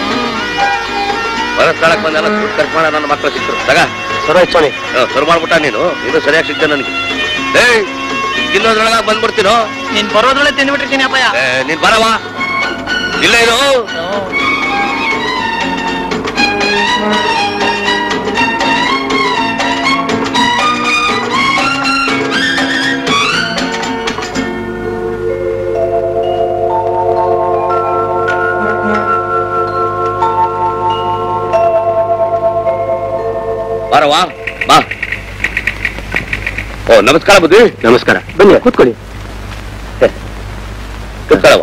Speaker 1: ಬರೋ ಸ್ಥಳಕ್ಕೆ ಬಂದೆಲ್ಲ ದುಡ್ಡು ಖರ್ಚು ಮಾಡ ನನ್ನ ಮಕ್ಕಳು ಸಿಕ್ಕರು ತಗ
Speaker 4: ಸರಿ ಸೋನಿ
Speaker 1: ಶುರು ಮಾಡ್ಬಿಟ್ಟ ನೀನು ಇದು ಸರಿಯಾಗಿ ಸಿಗ್ತ ನನಗೆ ಏಯ್ ತಿನ್ನೋದ್ರೊಳಗ ಬಂದ್ಬಿಡ್ತೀನೋ
Speaker 5: ನೀನ್ ಬರೋದ್ರೊಳಗೆ ತಿಂದ್ಬಿಟ್ಟಿರ್ತೀನಿ ಅಪ್ಪಯ್ಯ
Speaker 1: ಏ, ನೀನ್ ಬರವ ಇಲ್ಲೇ ಇರು ಬರವಾ ಬಾ ಓ ನಮಸ್ಕಾರ ಬುದ್ಧಿ
Speaker 6: ನಮಸ್ಕಾರ ಬನ್ನಿ ಕೂತ್ಕೊಳ್ಳಿ
Speaker 1: ಕೂತ್ಕೊಳ್ಳವ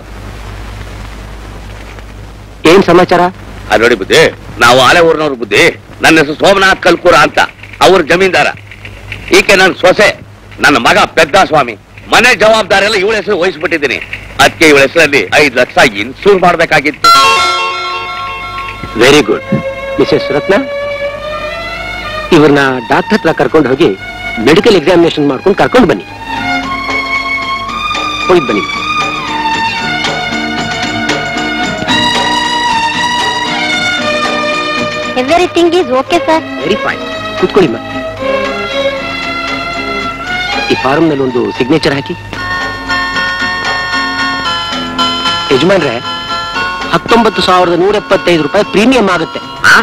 Speaker 6: ಏನ್ ಸಮಾಚಾರ
Speaker 1: ಆ ನೋಡಿ ಬುದ್ಧಿ ನಾವು ಆಲೆ ಊರಿನವ್ರ ಬುದ್ಧಿ ನನ್ನ ಹೆಸರು ಸೋಮನಾಥ್ ಕಲ್ಕೂರ ಅಂತ ಅವ್ರ ಜಮೀನ್ದಾರ ಈಕೆ ನನ್ನ ಸೊಸೆ ನನ್ನ ಮಗ ಪೆದ್ದ ಸ್ವಾಮಿ ಮನೆ ಜವಾಬ್ದಾರಿ ಎಲ್ಲ ಇವಳ ಹೆಸರು ವಹಿಸ್ಬಿಟ್ಟಿದ್ದೀನಿ ಅದಕ್ಕೆ ಇವಳ ಹೆಸರಲ್ಲಿ ಐದು ಲಕ್ಷ ಇನ್ಸೂರ್ ಮಾಡ್ಬೇಕಾಗಿತ್ತು
Speaker 6: ವೆರಿ ಗುಡ್ ಮಿಸೆಸ್ ರತ್ನ ಇವ್ರನ್ನ ಡಾಕ್ಟರ್ ಹತ್ರ ಕರ್ಕೊಂಡು ಹೋಗಿ ಮೆಡಿಕಲ್ ಎಕ್ಸಾಮಿನೇಷನ್ ಮಾಡ್ಕೊಂಡು ಕರ್ಕೊಂಡು ಬನ್ನಿ ಹೋಗಿ ಬನ್ನಿ
Speaker 8: everything is okay sir
Speaker 6: very fine ಕೂತ್ಕೊಳ್ಳಿ ಮಾ ಈ ಫಾರ್ಮ್ ನಲ್ಲಿ ಒಂದು ಸಿಗ್ನೇಚರ್ ಹಾಕಿ ಯಜಮಾನ್ರೆ ಹತ್ತೊಂಬತ್ತು ಸಾವಿರದ ನೂರ ಎಪ್ಪತ್ತೈದು ರೂಪಾಯಿ ಪ್ರೀಮಿಯಂ ಆಗುತ್ತೆ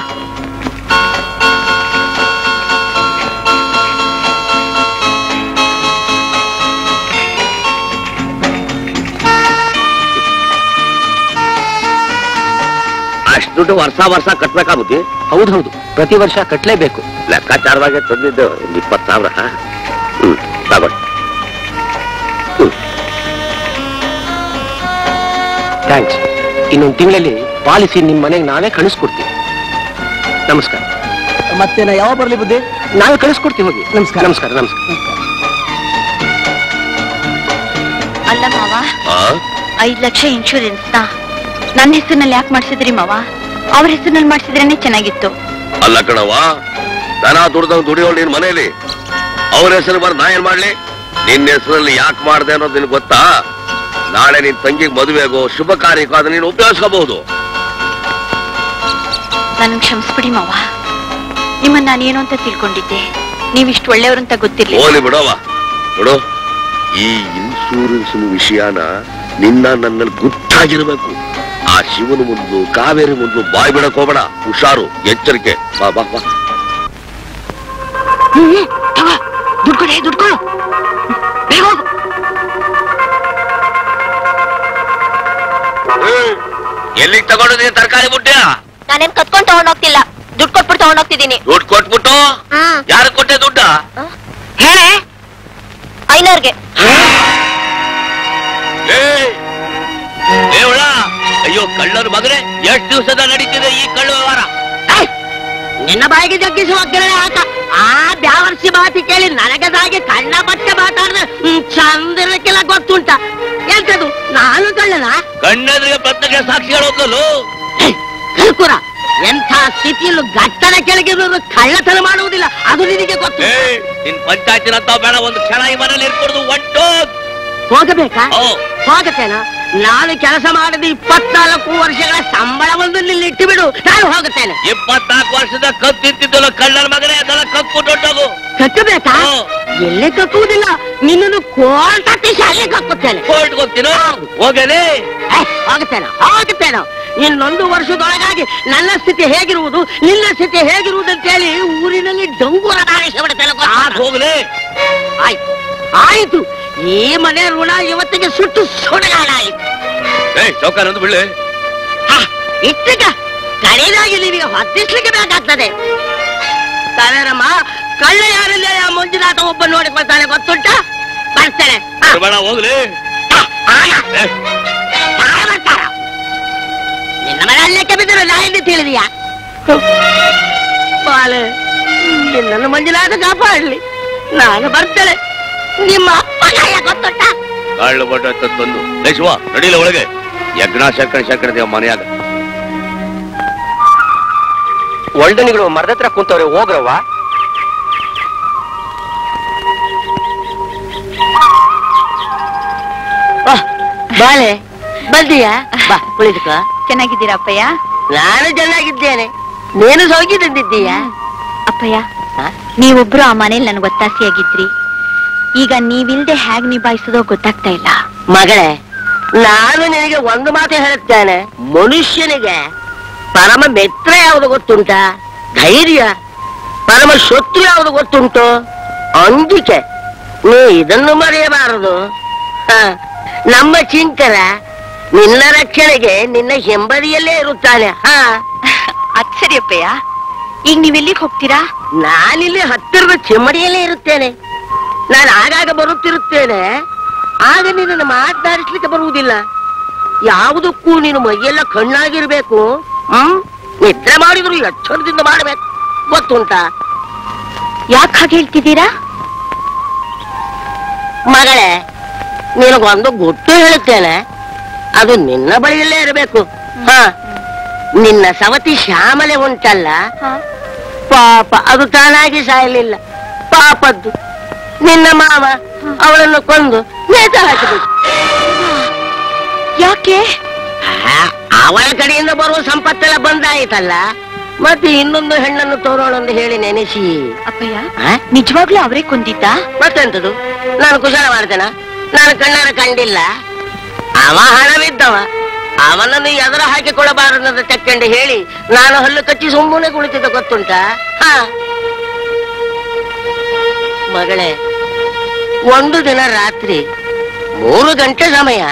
Speaker 1: ಅಷ್ಟು ದುಡ್ಡು ವರ್ಷ ವರ್ಷ ಕಟ್ಬೇಕಾ ಬುದ್ಧಿ
Speaker 6: ಹೌದು ಹೌದು ಪ್ರತಿ ವರ್ಷ ಕಟ್ಟಲೇಬೇಕು
Speaker 1: ಲೆಕ್ಕಾಚಾರವಾಗಿ ತಂದಿದ್ದು ಒಂದು ಇಪ್ಪತ್ತು ಸಾವಿರ ಹ್ಮ್ ತಗೊಳ್ಳಿ
Speaker 6: ಥ್ಯಾಂಕ್ಸ್ ಇನ್ನೊಂದು ತಿಂಗಳಲ್ಲಿ ಪಾಲಿಸಿ ನಿಮ್ಮ ಮನೆಗೆ ನಾವೇ ಕಳಿಸ್ಕೊಡ್ತೀವಿ ನಮಸ್ಕಾರ
Speaker 5: ಮತ್ತೆ ನಾ ಯಾವ ಬರ್ಲಿ ಬುದ್ಧಿ
Speaker 6: ನಾವೇ ಕಳಿಸ್ಕೊಡ್ತೀವಿ ಹೋಗಿ ನಮಸ್ಕಾರ ನಮಸ್ಕಾರ ನಮಸ್ಕಾರ
Speaker 8: ಅಲ್ಲ ಮಾವ
Speaker 1: ಆ?
Speaker 8: ಐದ್ ಲಕ್ಷ ಇನ್ಶೂರೆನ್ಸ್ ನ ನನ್ನ ಹೆಸರಿನಲ್ಲಿ ಯಾಕೆ ಮಾಡಿಸಿದ್ರಿ ಮಾವ ಅವ್ರ ಹೆಸರಿನಲ್ಲಿ ಮಾಡಿಸಿದ್ರೇನೆ ಚೆನ್ನಾಗಿತ್ತು
Speaker 1: ಅಲ್ಲ ಕಣವ ದನ ದುಡ್ದಂಗ್ ದುಡಿಯೋಳು ನಿನ್ ಮನೇಲಿ ಅವ್ರ ಹೆಸರು ಬರ್ ನಾ ಏನ್ ಮಾಡ್ಲಿ ನಿನ್ನ ಹೆಸರಲ್ಲಿ ಯಾಕೆ ಮಾಡ್ದೆ ಅನ್ನೋದು ನಿನ್ಗೆ ಗೊತ್ತಾ ನಾಳೆ ನಿನ್ ತಂಗಿಗೆ ಮದುವೆಗೋ ಶುಭ ಕಾರ್ಯಕ್ಕೋ ಅದನ್ನ ನೀನು ಉಪಯೋಗಿಸ್ಕೋಬಹುದು
Speaker 8: ನನ್ಗೆ ಕ್ಷಮಿಸ್ಬಿಡಿ ಮಾವ ನಿಮ್ಮನ್ನ ನಾನೇನು ಅಂತ ತಿಳ್ಕೊಂಡಿದ್ದೆ ನೀವಿಷ್ಟು ಒಳ್ಳೆಯವರು ಅಂತ ಗೊತ್ತಿರ್ಲಿಲ್ಲ
Speaker 1: ಹೋಲಿ ಬಿಡವ ಬಿಡು ಈ ಇನ್ಸೂರೆನ್ಸ್ ವಿಷಯನ ನಿನ್ನ ನನ್ನಲ್ಲಿ ಗುಟ್ಟಾಗಿರ್ಬೇಕು ಆ ಶಿವನ ಮುಂದು ಕಾವೇರಿ ಮುಂದು ಬಾಯ್ ಬಿಡಕ್ ಹೋಗ್ಬೇಡ ಹುಷಾರು ಎಚ್ಚರಿಕೆ ಬಾ ಬಾ ಬಾ
Speaker 2: ದುಡ್ಡು ಕೊಡಿ ದುಡ್ಡು ಕೊಡು ಬೇಗ ಹೋಗು
Speaker 1: ಎಲ್ಲಿಗೆ ತಗೊಂಡಿದ್ದೀನಿ ತರಕಾರಿ ಬುಟ್ಟ್ಯ
Speaker 8: ನಾನೇನ್ ಕತ್ಕೊಂಡ್ ತಗೊಂಡೋಗ್ತಿಲ್ಲ ದುಡ್ಡು ಕೊಟ್ಬಿಟ್ಟು ತಗೊಂಡೋಗ್ತಿದ್ದೀನಿ
Speaker 1: ದುಡ್ಡು ಕೊಟ್ಬಿಟ್ಟು
Speaker 8: ಹ್ಮ್
Speaker 1: ಯಾರು ಕೊಟ್ಟೆ ದುಡ್ಡ
Speaker 2: ಹೇಳೆ
Speaker 8: ಐನೂರ್ಗೆ
Speaker 1: ದೇವಳ ಅಯ್ಯೋ ಕಳ್ಳರ ಮಗನೇ ಎಷ್ಟು ದಿವಸದ ನಡೀತಿದೆ ಈ ಕಳ್ಳ ವ್ಯವಹಾರ
Speaker 2: ಏಯ್! ನಿನ್ನ ಬಾಯಿಗೆ ಜಗ್ಗಿಸುವ ಕೇಳಿ ಆತ ಆ ಬ್ಯಾವರ್ಸಿ ಮಾತಿ ಕೇಳಿ ನನಗದಾಗಿ ಕಣ್ಣ ಬಟ್ಟೆ ಮಾತಾಡಿದ್ರೆ ಚಂದ್ರಕ್ಕೆಲ್ಲ ಗೊತ್ತುಂಟ ಎಂತದು ನಾನು ಕಳ್ಳನ
Speaker 1: ಕಣ್ಣೆದ್ರಿಗೆ ಪ್ರತ್ಯಕ್ಷ ಸಾಕ್ಷಿ ಹೇಳೋದ್ಲು
Speaker 2: ಏಯ್! ಕಲ್ಕುರ ಎಂಥ ಸ್ಥಿತಿಯಲ್ಲೂ ಗಟ್ಟನ ಕೆಳಗಿರೋರು ಕಳ್ಳತನ ಮಾಡುವುದಿಲ್ಲ ಅದು ನಿನಗೆ ಗೊತ್ತು
Speaker 1: ಏ ನಿನ್ ಪಂಚಾಯತಿನ ಅಂತ ಬೇಡ ಒಂದು ಕ್ಷಣ ಈ ಮನೇಲಿ ಇರ್ಕೊಡ್ದು ಒಂಟು
Speaker 2: ಹೋಗಬೇಕಾ
Speaker 1: ಓ
Speaker 2: ಹೋಗುತ್ತೇನ ನಾನು ಕೆಲಸ ಮಾಡಿದ ಇಪ್ಪತ್ನಾಲ್ಕು ವರ್ಷಗಳ ಸಂಬಳವನ್ನು ಇಲ್ಲಿ ಇಟ್ಟು ಬಿಡು ನಾನು ಹೋಗುತ್ತೇನೆ
Speaker 1: ಇಪ್ಪತ್ನಾಲ್ಕು ವರ್ಷದ ಕತ್ತು ತಿಂತಿದ್ದಲ್ಲ ಕಳ್ಳನ ಮಗನೇ ಅದೆಲ್ಲ ಕಕ್ಕು ದೊಡ್ಡದು
Speaker 2: ಕಟ್ಟಬೇಕಾ
Speaker 1: ಹ್ಞೂ.
Speaker 2: ಎಲ್ಲಿ ಕಕ್ಕುವುದಿಲ್ಲ ನಿನ್ನನ್ನು ಕೋರ್ಟ್ ಶಾಲೆ ಕಕ್ಕುತ್ತೇನೆ
Speaker 1: ಕೋರ್ಟ್ ಹೋಗ್ತೀನೋ ಹೋಗಲೇ
Speaker 2: ಏ, ಹೋಗುತ್ತೇನೆ ಹೋಗುತ್ತೇನೆ ಇನ್ನೊಂದು ವರ್ಷದೊಳಗಾಗಿ ನನ್ನ ಸ್ಥಿತಿ ಹೇಗಿರುವುದು ನಿನ್ನ ಸ್ಥಿತಿ ಹೇಗಿರುವುದು ಅಂತ ಹೇಳಿ ಊರಿನಲ್ಲಿ ಡಂಗೂರ ನಾರಿಸಿ ಬಿಡುತ್ತೇನೆ
Speaker 1: ಆಗ್ ಹೋಗ್ಲಿ
Speaker 2: ಆಯ್ತು ಆಯ್ತು ಈ ಮನೆ ಋಣ ಇವತ್ತಿಗೆ ಸುಟ್ಟು ಸುಡಗಾಡಾಯಿತು
Speaker 1: ಏ ಚೌಕ ನಂದು ಬಿಡ್ಲಿ
Speaker 2: ಇಟ್ಟಿಗ ಕಡೆದಾಗಿ ನಿಮಗೆ ಹೊತ್ತಿಸ್ಲಿಕ್ಕೆ ಬೇಕಾಗ್ತದೆ ಕಾವೇರಮ್ಮ ಕಳ್ಳ ಯಾರಿಲ್ಲ ಆ ಮಂಜುನಾಥ ಒಬ್ಬ ನೋಡಿಕೊಳ್ತಾನೆ ಗೊತ್ತುಂಟ ಬರ್ತೇನೆ ಹ,
Speaker 1: ಬೇಡ ಹೋಗ್ಲಿ
Speaker 2: ಹ, ಆಗ.
Speaker 1: ಏ,
Speaker 2: ನಾಳೆ ಬರ್ತಾರ. ನಿನ್ನ ಮನೆ ಅಲ್ಲಕ್ಕೆ ಬಿದ್ದರು ನಾ ಎಂದು ತಿಳಿದೀಯಾ ಬಾಲೆ ನಿನ್ನನ್ನು ಮಂಜುನಾಥ ಕಾಪಾಡಲಿ ನಾನು ಬರ್ತೇನೆ ನಿಮ್ಮ ಅಪ್ಪ ಗಾಯ ಗೊತ್ತುಂಟ
Speaker 1: ಕಳ್ಳ ಬಡ್ಡ ತಂದು ಲೈಸುವ ನಡೀಲ ಒಳಗೆ ಯಜ್ಞ ಶಂಕರ ಶಂಕರ ದೇವ ಮನೆಯಾಗ
Speaker 6: ಒಳ್ದನಿಗಳು ಮರದ ಹತ್ರ ಕುಂತವ್ರೆ ಹೋಗ್ರವ್ವ
Speaker 2: ಬಾಲೆ ಬಂದೀಯಾ ಬಾ ಕುಳಿತುಕೋ
Speaker 8: ಚೆನ್ನಾಗಿದ್ದೀರಾ ಅಪ್ಪಯ್ಯ
Speaker 2: ನಾನು ಚೆನ್ನಾಗಿದ್ದೇನೆ ನೀನು ಸೌಖ್ಯ ತಂದಿದ್ದೀಯಾ
Speaker 8: ಅಪ್ಪಯ್ಯ
Speaker 2: ಹ?
Speaker 8: ನೀವೊಬ್ರು ಆ ಮನೇಲಿ ನನ್ಗೆ ಒತ್ತಾಸೆಯಾಗಿದ್ರಿ ಈಗ ನೀವಿಲ್ದೆ ಹೇಗ್ ನಿಭಾಯಿಸೋದೋ ಗೊತ್ತಾಗ್ತಾ ಇಲ್ಲ
Speaker 2: ಮಗಳೇ ನಾನು ನಿನಗೆ ಒಂದು ಮಾತು ಹೇಳುತ್ತೇನೆ ಮನುಷ್ಯನಿಗೆ ಪರಮ ಮಿತ್ರ ಯಾವುದು ಗೊತ್ತುಂಟ ಧೈರ್ಯ ಪರಮ ಶತ್ರು ಯಾವುದು ಗೊತ್ತುಂಟು ಅಂಜಿಕೆ ನೀ ಇದನ್ನು ಮರೆಯಬಾರದು ಹ, ನಮ್ಮ ಚಿಂಕರ ನಿನ್ನ ರಕ್ಷಣೆಗೆ ನಿನ್ನ ಹಿಂಬದಿಯಲ್ಲೇ ಇರುತ್ತಾನೆ ಹಾ
Speaker 8: ಅದ್ ಸರಿಯಪ್ಪಯ್ಯ ಈಗ ನೀವೆಲ್ಲಿಗೆ ಹೋಗ್ತೀರಾ
Speaker 2: ನಾನಿಲ್ಲಿ ಹತ್ತಿರದ ಚಿಮ್ಮಡಿಯಲ್ಲೇ ಇರುತ್ತೇನೆ ನಾನು ಆಗಾಗ ಬರುತ್ತಿರುತ್ತೇನೆ ಆಗ ನಿನ್ನನ್ನು ಮಾತನಾಡಿಸ್ಲಿಕ್ಕೆ ಬರುವುದಿಲ್ಲ ಯಾವುದಕ್ಕೂ ನೀನು ಮೈಯೆಲ್ಲ ಕಣ್ಣಾಗಿರ್ಬೇಕು ಹ್ಮ್ ನಿದ್ರೆ ಮಾಡಿದ್ರು ಎಚ್ಚರದಿಂದ ಮಾಡಬೇಕು ಗೊತ್ತುಂಟಾ
Speaker 8: ಯಾಕೆ ಹಾಗೆ ಹೇಳ್ತಿದ್ದೀರಾ
Speaker 2: ಮಗಳೇ ನಿನಗೊಂದು ಗುಟ್ಟು ಹೇಳುತ್ತೇನೆ ಅದು ನಿನ್ನ ಬಳಿಯಲ್ಲೇ ಇರಬೇಕು ಹ ನಿನ್ನ ಸವತಿ ಶ್ಯಾಮಲೆ ಉಂಟಲ್ಲ ಪಾಪ ಅದು ತಾನಾಗಿ ಸಾಯಲಿಲ್ಲ ಪಾಪದ್ದು ನಿನ್ನ ಮಾವ ಅವಳನ್ನು ಕೊಂದು ನೇತ ಹಾಕಿಬಿಟ್ಟು
Speaker 8: ಯಾಕೆ
Speaker 2: ಆ, ಅವಳ ಕಡೆಯಿಂದ ಬರುವ ಸಂಪತ್ತೆಲ್ಲ ಬಂದಾಯಿತಲ್ಲ ಮತ್ತೆ ಇನ್ನೊಂದು ಹೆಣ್ಣನ್ನು ತೋರೋಣಂದು ಹೇಳಿ ನೆನೆಸಿ
Speaker 8: ಅಪ್ಪಯ್ಯ
Speaker 2: ಆ?
Speaker 8: ನಿಜವಾಗ್ಲೂ ಅವರೇ ಕೊಂದಿದ್ದ
Speaker 2: ಮತ್ತೆಂತದು ನಾನು ಕುಶಲ ಮಾಡ್ತೇನ ನಾನು ಕಣ್ಣಾರ ಕಂಡಿಲ್ಲ ಅವ ಹಣವಿದ್ದವ ಅವನನ್ನು ಎದುರು ಹಾಕಿಕೊಳ್ಳಬಾರದಂತ ತೆಕ್ಕೊಂಡು ಹೇಳಿ ನಾನು ಹಲ್ಲು ಕಚ್ಚಿ ಸುಮ್ಮನೆ ಕುಳಿತಿದ್ದ ಗೊತ್ತುಂಟ ಹ ಮಗಳೇ ಒಂದು ದಿನ ರಾತ್ರಿ ಮೂರು ಗಂಟೆ ಸಮಯ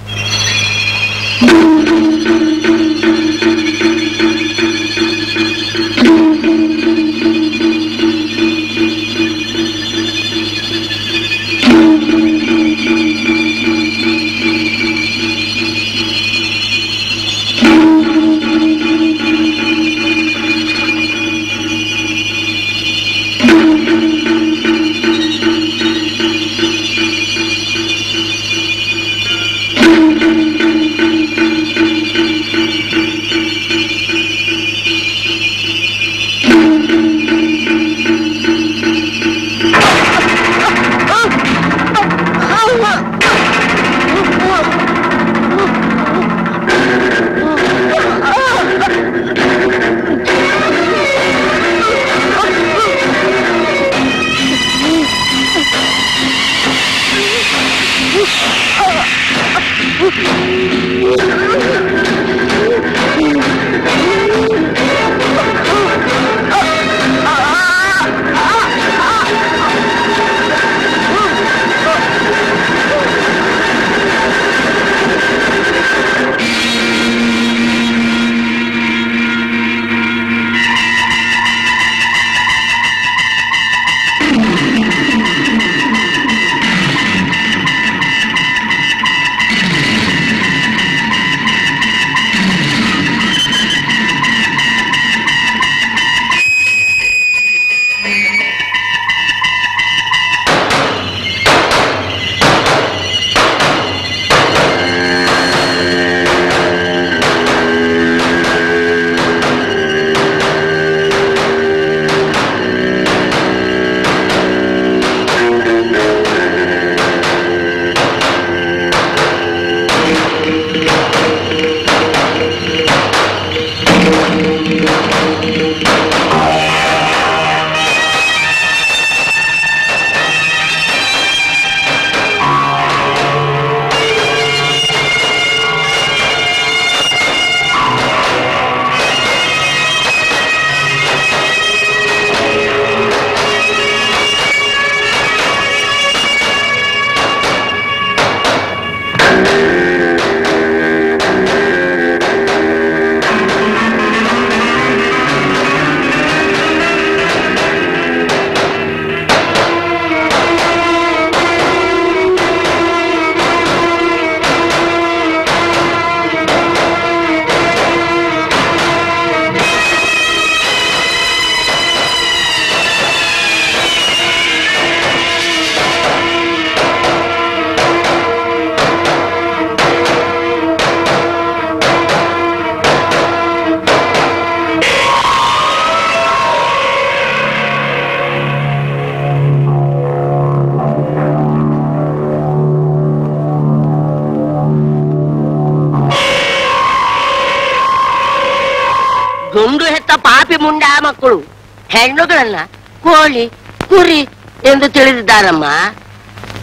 Speaker 2: ಗುಂಡು ಹೆತ್ತ ಪಾಪಿ ಮುಂಡ ಮಕ್ಕಳು ಹೆಣ್ಣುಗಳನ್ನ ಕೋಳಿ ಕುರಿ ಎಂದು ತಿಳಿದಿದ್ದಾರಮ್ಮ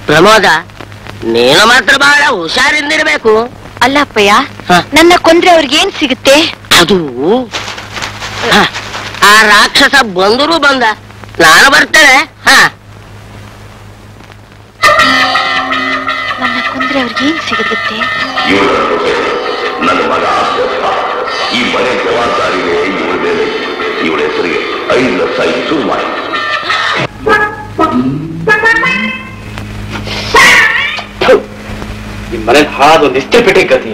Speaker 2: ಪ್ರಮೋದ ನೀನು ಮಾತ್ರ ಬಹಳ ಹುಷಾರಿಂದಿರ್ಬೇಕು
Speaker 8: ಅಲ್ಲ ಅಪ್ಪಯ್ಯ
Speaker 2: ಹ.
Speaker 8: ನನ್ನ ಕೊಂದ್ರೆ ಅವ್ರಿಗೇನ್ ಸಿಗುತ್ತೆ
Speaker 2: ಅದು ಹ, ಆ ರಾಕ್ಷಸ ಬಂದರೂ ಬಂದ ನಾನು ಬರ್ತೇನೆ ಹ
Speaker 8: ನನ್ನ ಕೊಂದ್ರೆ ಅವ್ರಿಗೇನ್ ಸಿಗುತ್ತೆ
Speaker 7: ಇವಳ ಜೊತೆ ನನ್ನ ಮಗ ಅಶ್ವತ್ಥ. ಈ ಮನೆ ಜವಾಬ್ದಾರಿನೇ ಇವಳ ಮೇಲೆ ಇವಳ ಹೆಸರಿಗೆ ಐದು ಲಕ್ಷ ಇಟ್ಟು ಮಾಡಿ
Speaker 4: ನಿಮ್ ಮನೇಲಿ ಹಾದೊಂದು ಇಷ್ಟೇ ಪೆಟ್ಟಿ ಗತಿ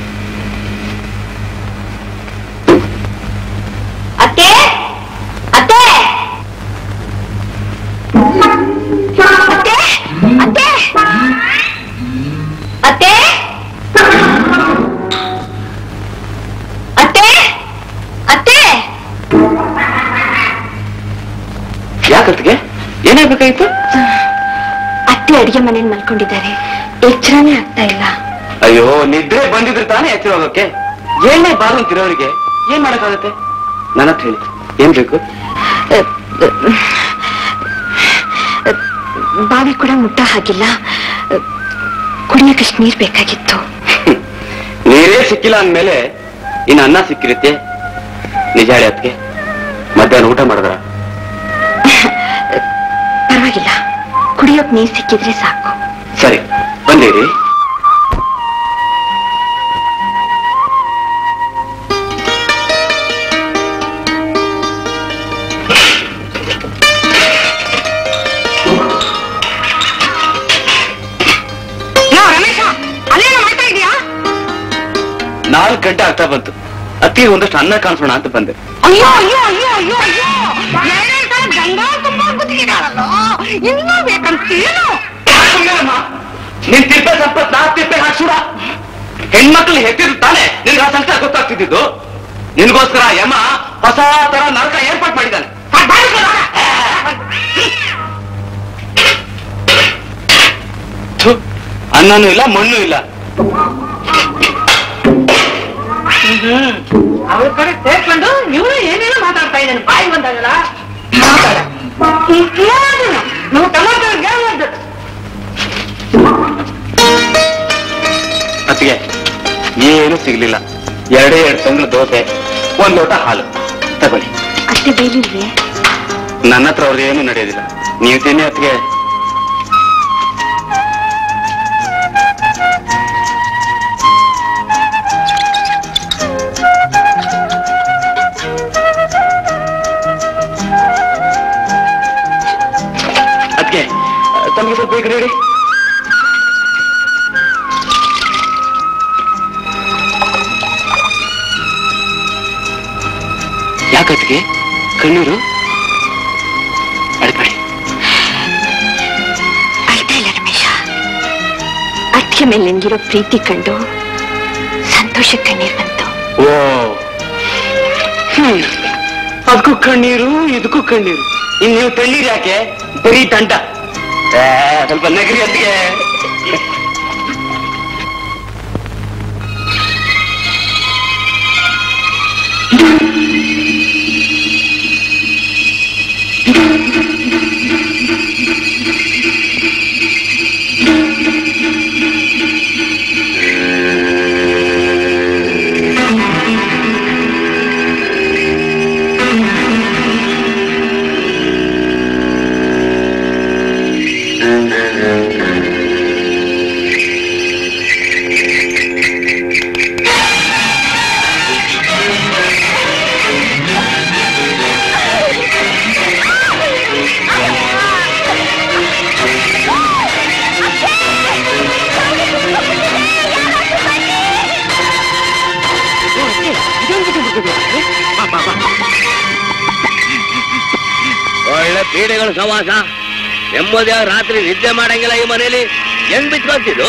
Speaker 8: ಅತ್ತೆ ಅತ್ತೆ ಅತ್ತೆ ಅತ್ತೆ ಅತ್ತೆ ಅತ್ತೆ ಅತ್ತೆ
Speaker 4: ಯಾಕತ್ತಿಗೆ ಏನಾಗ್ಬೇಕಾಗಿತ್ತು
Speaker 8: ಅತ್ತೆ ಅಡಿಗೆ ಮನೇಲಿ ಮಲ್ಕೊಂಡಿದ್ದಾರೆ ಎಚ್ಚರನೇ ಆಗ್ತಾ ಇಲ್ಲ
Speaker 4: ಅಯ್ಯೋ ನಿದ್ರೆ ಬಂದಿದ್ರೆ ತಾನೇ ಎಚ್ಚರ ಹೋಗಕ್ಕೆ ಏನೇ ಬಾರು ಅಂತಿರೋರಿಗೆ ಏನ್ ಮಾಡಕ್ಕಾಗತ್ತೆ ನನ್ನ ಹತ್ರ ಹೇಳಿ ಏನ್ ಬೇಕು
Speaker 8: ಬಾವಿ ಕೂಡ ಮುಟ್ಟ ಹಾಗಿಲ್ಲ ಕುಡಿಯಕಷ್ಟು ನೀರ್ ಬೇಕಾಗಿತ್ತು
Speaker 4: ನೀರೇ ಸಿಕ್ಕಿಲ್ಲ ಅಂದ್ಮೇಲೆ ಇನ್ನು ಅನ್ನ ಸಿಕ್ಕಿರುತ್ತೆ ನಿಜ ಹೇಳಿ ಅದಕ್ಕೆ ಮಧ್ಯಾಹ್ನ ಊಟ ಮಾಡಿದ್ರ
Speaker 8: ಪರವಾಗಿಲ್ಲ ಕುಡಿಯೋಕ್ ನೀರ್ ಸಿಕ್ಕಿದ್ರೆ ಸಾಕು
Speaker 4: ಸರಿ ಬಂದಿರಿ
Speaker 3: ಯೋ ರಮೇಶ ಅಲ್ಲೇನೋ ಮಾಡ್ತಾ ಇದೀಯಾ
Speaker 4: ನಾಲ್ಕು ಗಂಟೆ ಆಗ್ತಾ ಬಂತು ಅತ್ತಿ ಒಂದಷ್ಟು ಅನ್ನ ಕಾಣಿಸೋಣ ಅಂತ ಬಂದೆ
Speaker 3: ಅಯ್ಯೋ ಅಯ್ಯೋ ಅಯ್ಯೋ ಅಯ್ಯೋ ಅಯ್ಯೋ ಎರಡೆರಡು ಸಲ ಗಂಗಾ ತುಂಬಾ ಗುದ್ದಿದ್ದಾಳಲ್ಲ ಇನ್ನೂ ಬೇಕಂತೇನು
Speaker 4: ನಿನ್ ತಿಪ್ಪೆ ಸಂಪತ್ ನಾ ತಿಪ್ಪೆ ಹಾಕ್ಸುಡ ಹೆಣ್ಮಕ್ಳು ಹೆತ್ತಿದ್ರು ತಾನೆ ನಿನ್ಗೆ ಆ ಸಂಕಟ ಗೊತ್ತಾಗ್ತಿದ್ದು ನಿನ್ಗೋಸ್ಕರ ಯಮ ಹೊಸ ತರ ನರಕ ಏರ್ಪಾಟ್ ಮಾಡಿದ್ದಾನೆ ಥು, ಅನ್ನನೂ ಇಲ್ಲ ಮಣ್ಣು ಇಲ್ಲ
Speaker 3: ಅವ್ರ ಕಡೆ ಸೇರ್ಕೊಂಡು ಇವನು ಏನೇನೋ ಮಾತಾಡ್ತಾ ಇದ್ದಾನೆ ಬಾಯಿ ಬಂದಾಗಲ್ಲ ಮಾತಾಡ ನಾವು ಟಮಾಟೋ
Speaker 4: ಅತ್ತಿಗೆ ಏನು ಸಿಗ್ಲಿಲ್ಲ ಎರಡೇ ಎರಡು ತಿಂಗಳು ದೋಸೆ ಒಂದ್ ಲೋಟ ಹಾಲು ತಗೊಳ್ಳಿ
Speaker 8: ಅತ್ತೆ ಬೈಲಿಲ್ವೇ
Speaker 4: ನನ್ನ ಹತ್ರ ಅವ್ರದ್ದು ಏನು ನಡೆಯೋದಿಲ್ಲ ನೀವು ತಿನ್ನಿ ಅತ್ತಿಗೆ ಅದಕ್ಕೆ ತಮಗೆ ಸ್ವಲ್ಪ ಬೇಗ ಹೇಳಿ ಯಾಕತ್ಗೆ ಕಣ್ಣೀರು ಅಳ್ಬೇಡಿ
Speaker 8: ಅಳ್ತಾ ಇಲ್ಲ ರಮೇಶ ಅತ್ತಿಗೆ ಮೇಲೆ ನಿನ್ಗಿರೋ ಪ್ರೀತಿ ಕಂಡು ಸಂತೋಷಕ್ಕೆ ಕಣ್ಣೀರ್ ಬಂತು
Speaker 4: ಓ ಹ್ಮ್ ಅದಕ್ಕೂ ಕಣ್ಣೀರು ಇದಕ್ಕೂ ಕಣ್ಣೀರು ಇನ್ ನೀವು ತಣ್ಣೀರು ಯಾಕೆ ಬರೀ ತಂಟ ಏ, ಸ್ವಲ್ಪ ನಗರಿ ಅತ್ತಿಗೆ
Speaker 1: ಒಳ್ಳೆ ಪೀಡೆಗಳ ಸವಾಸ ನೆಮ್ಮದಿಯ ರಾತ್ರಿ ನಿದ್ದೆ ಮಾಡಂಗಿಲ್ಲ ಈ ಮನೇಲಿ ಹೆಂಗ್ ಬಿಚ್ಕೊಳ್ತಿದ್ದು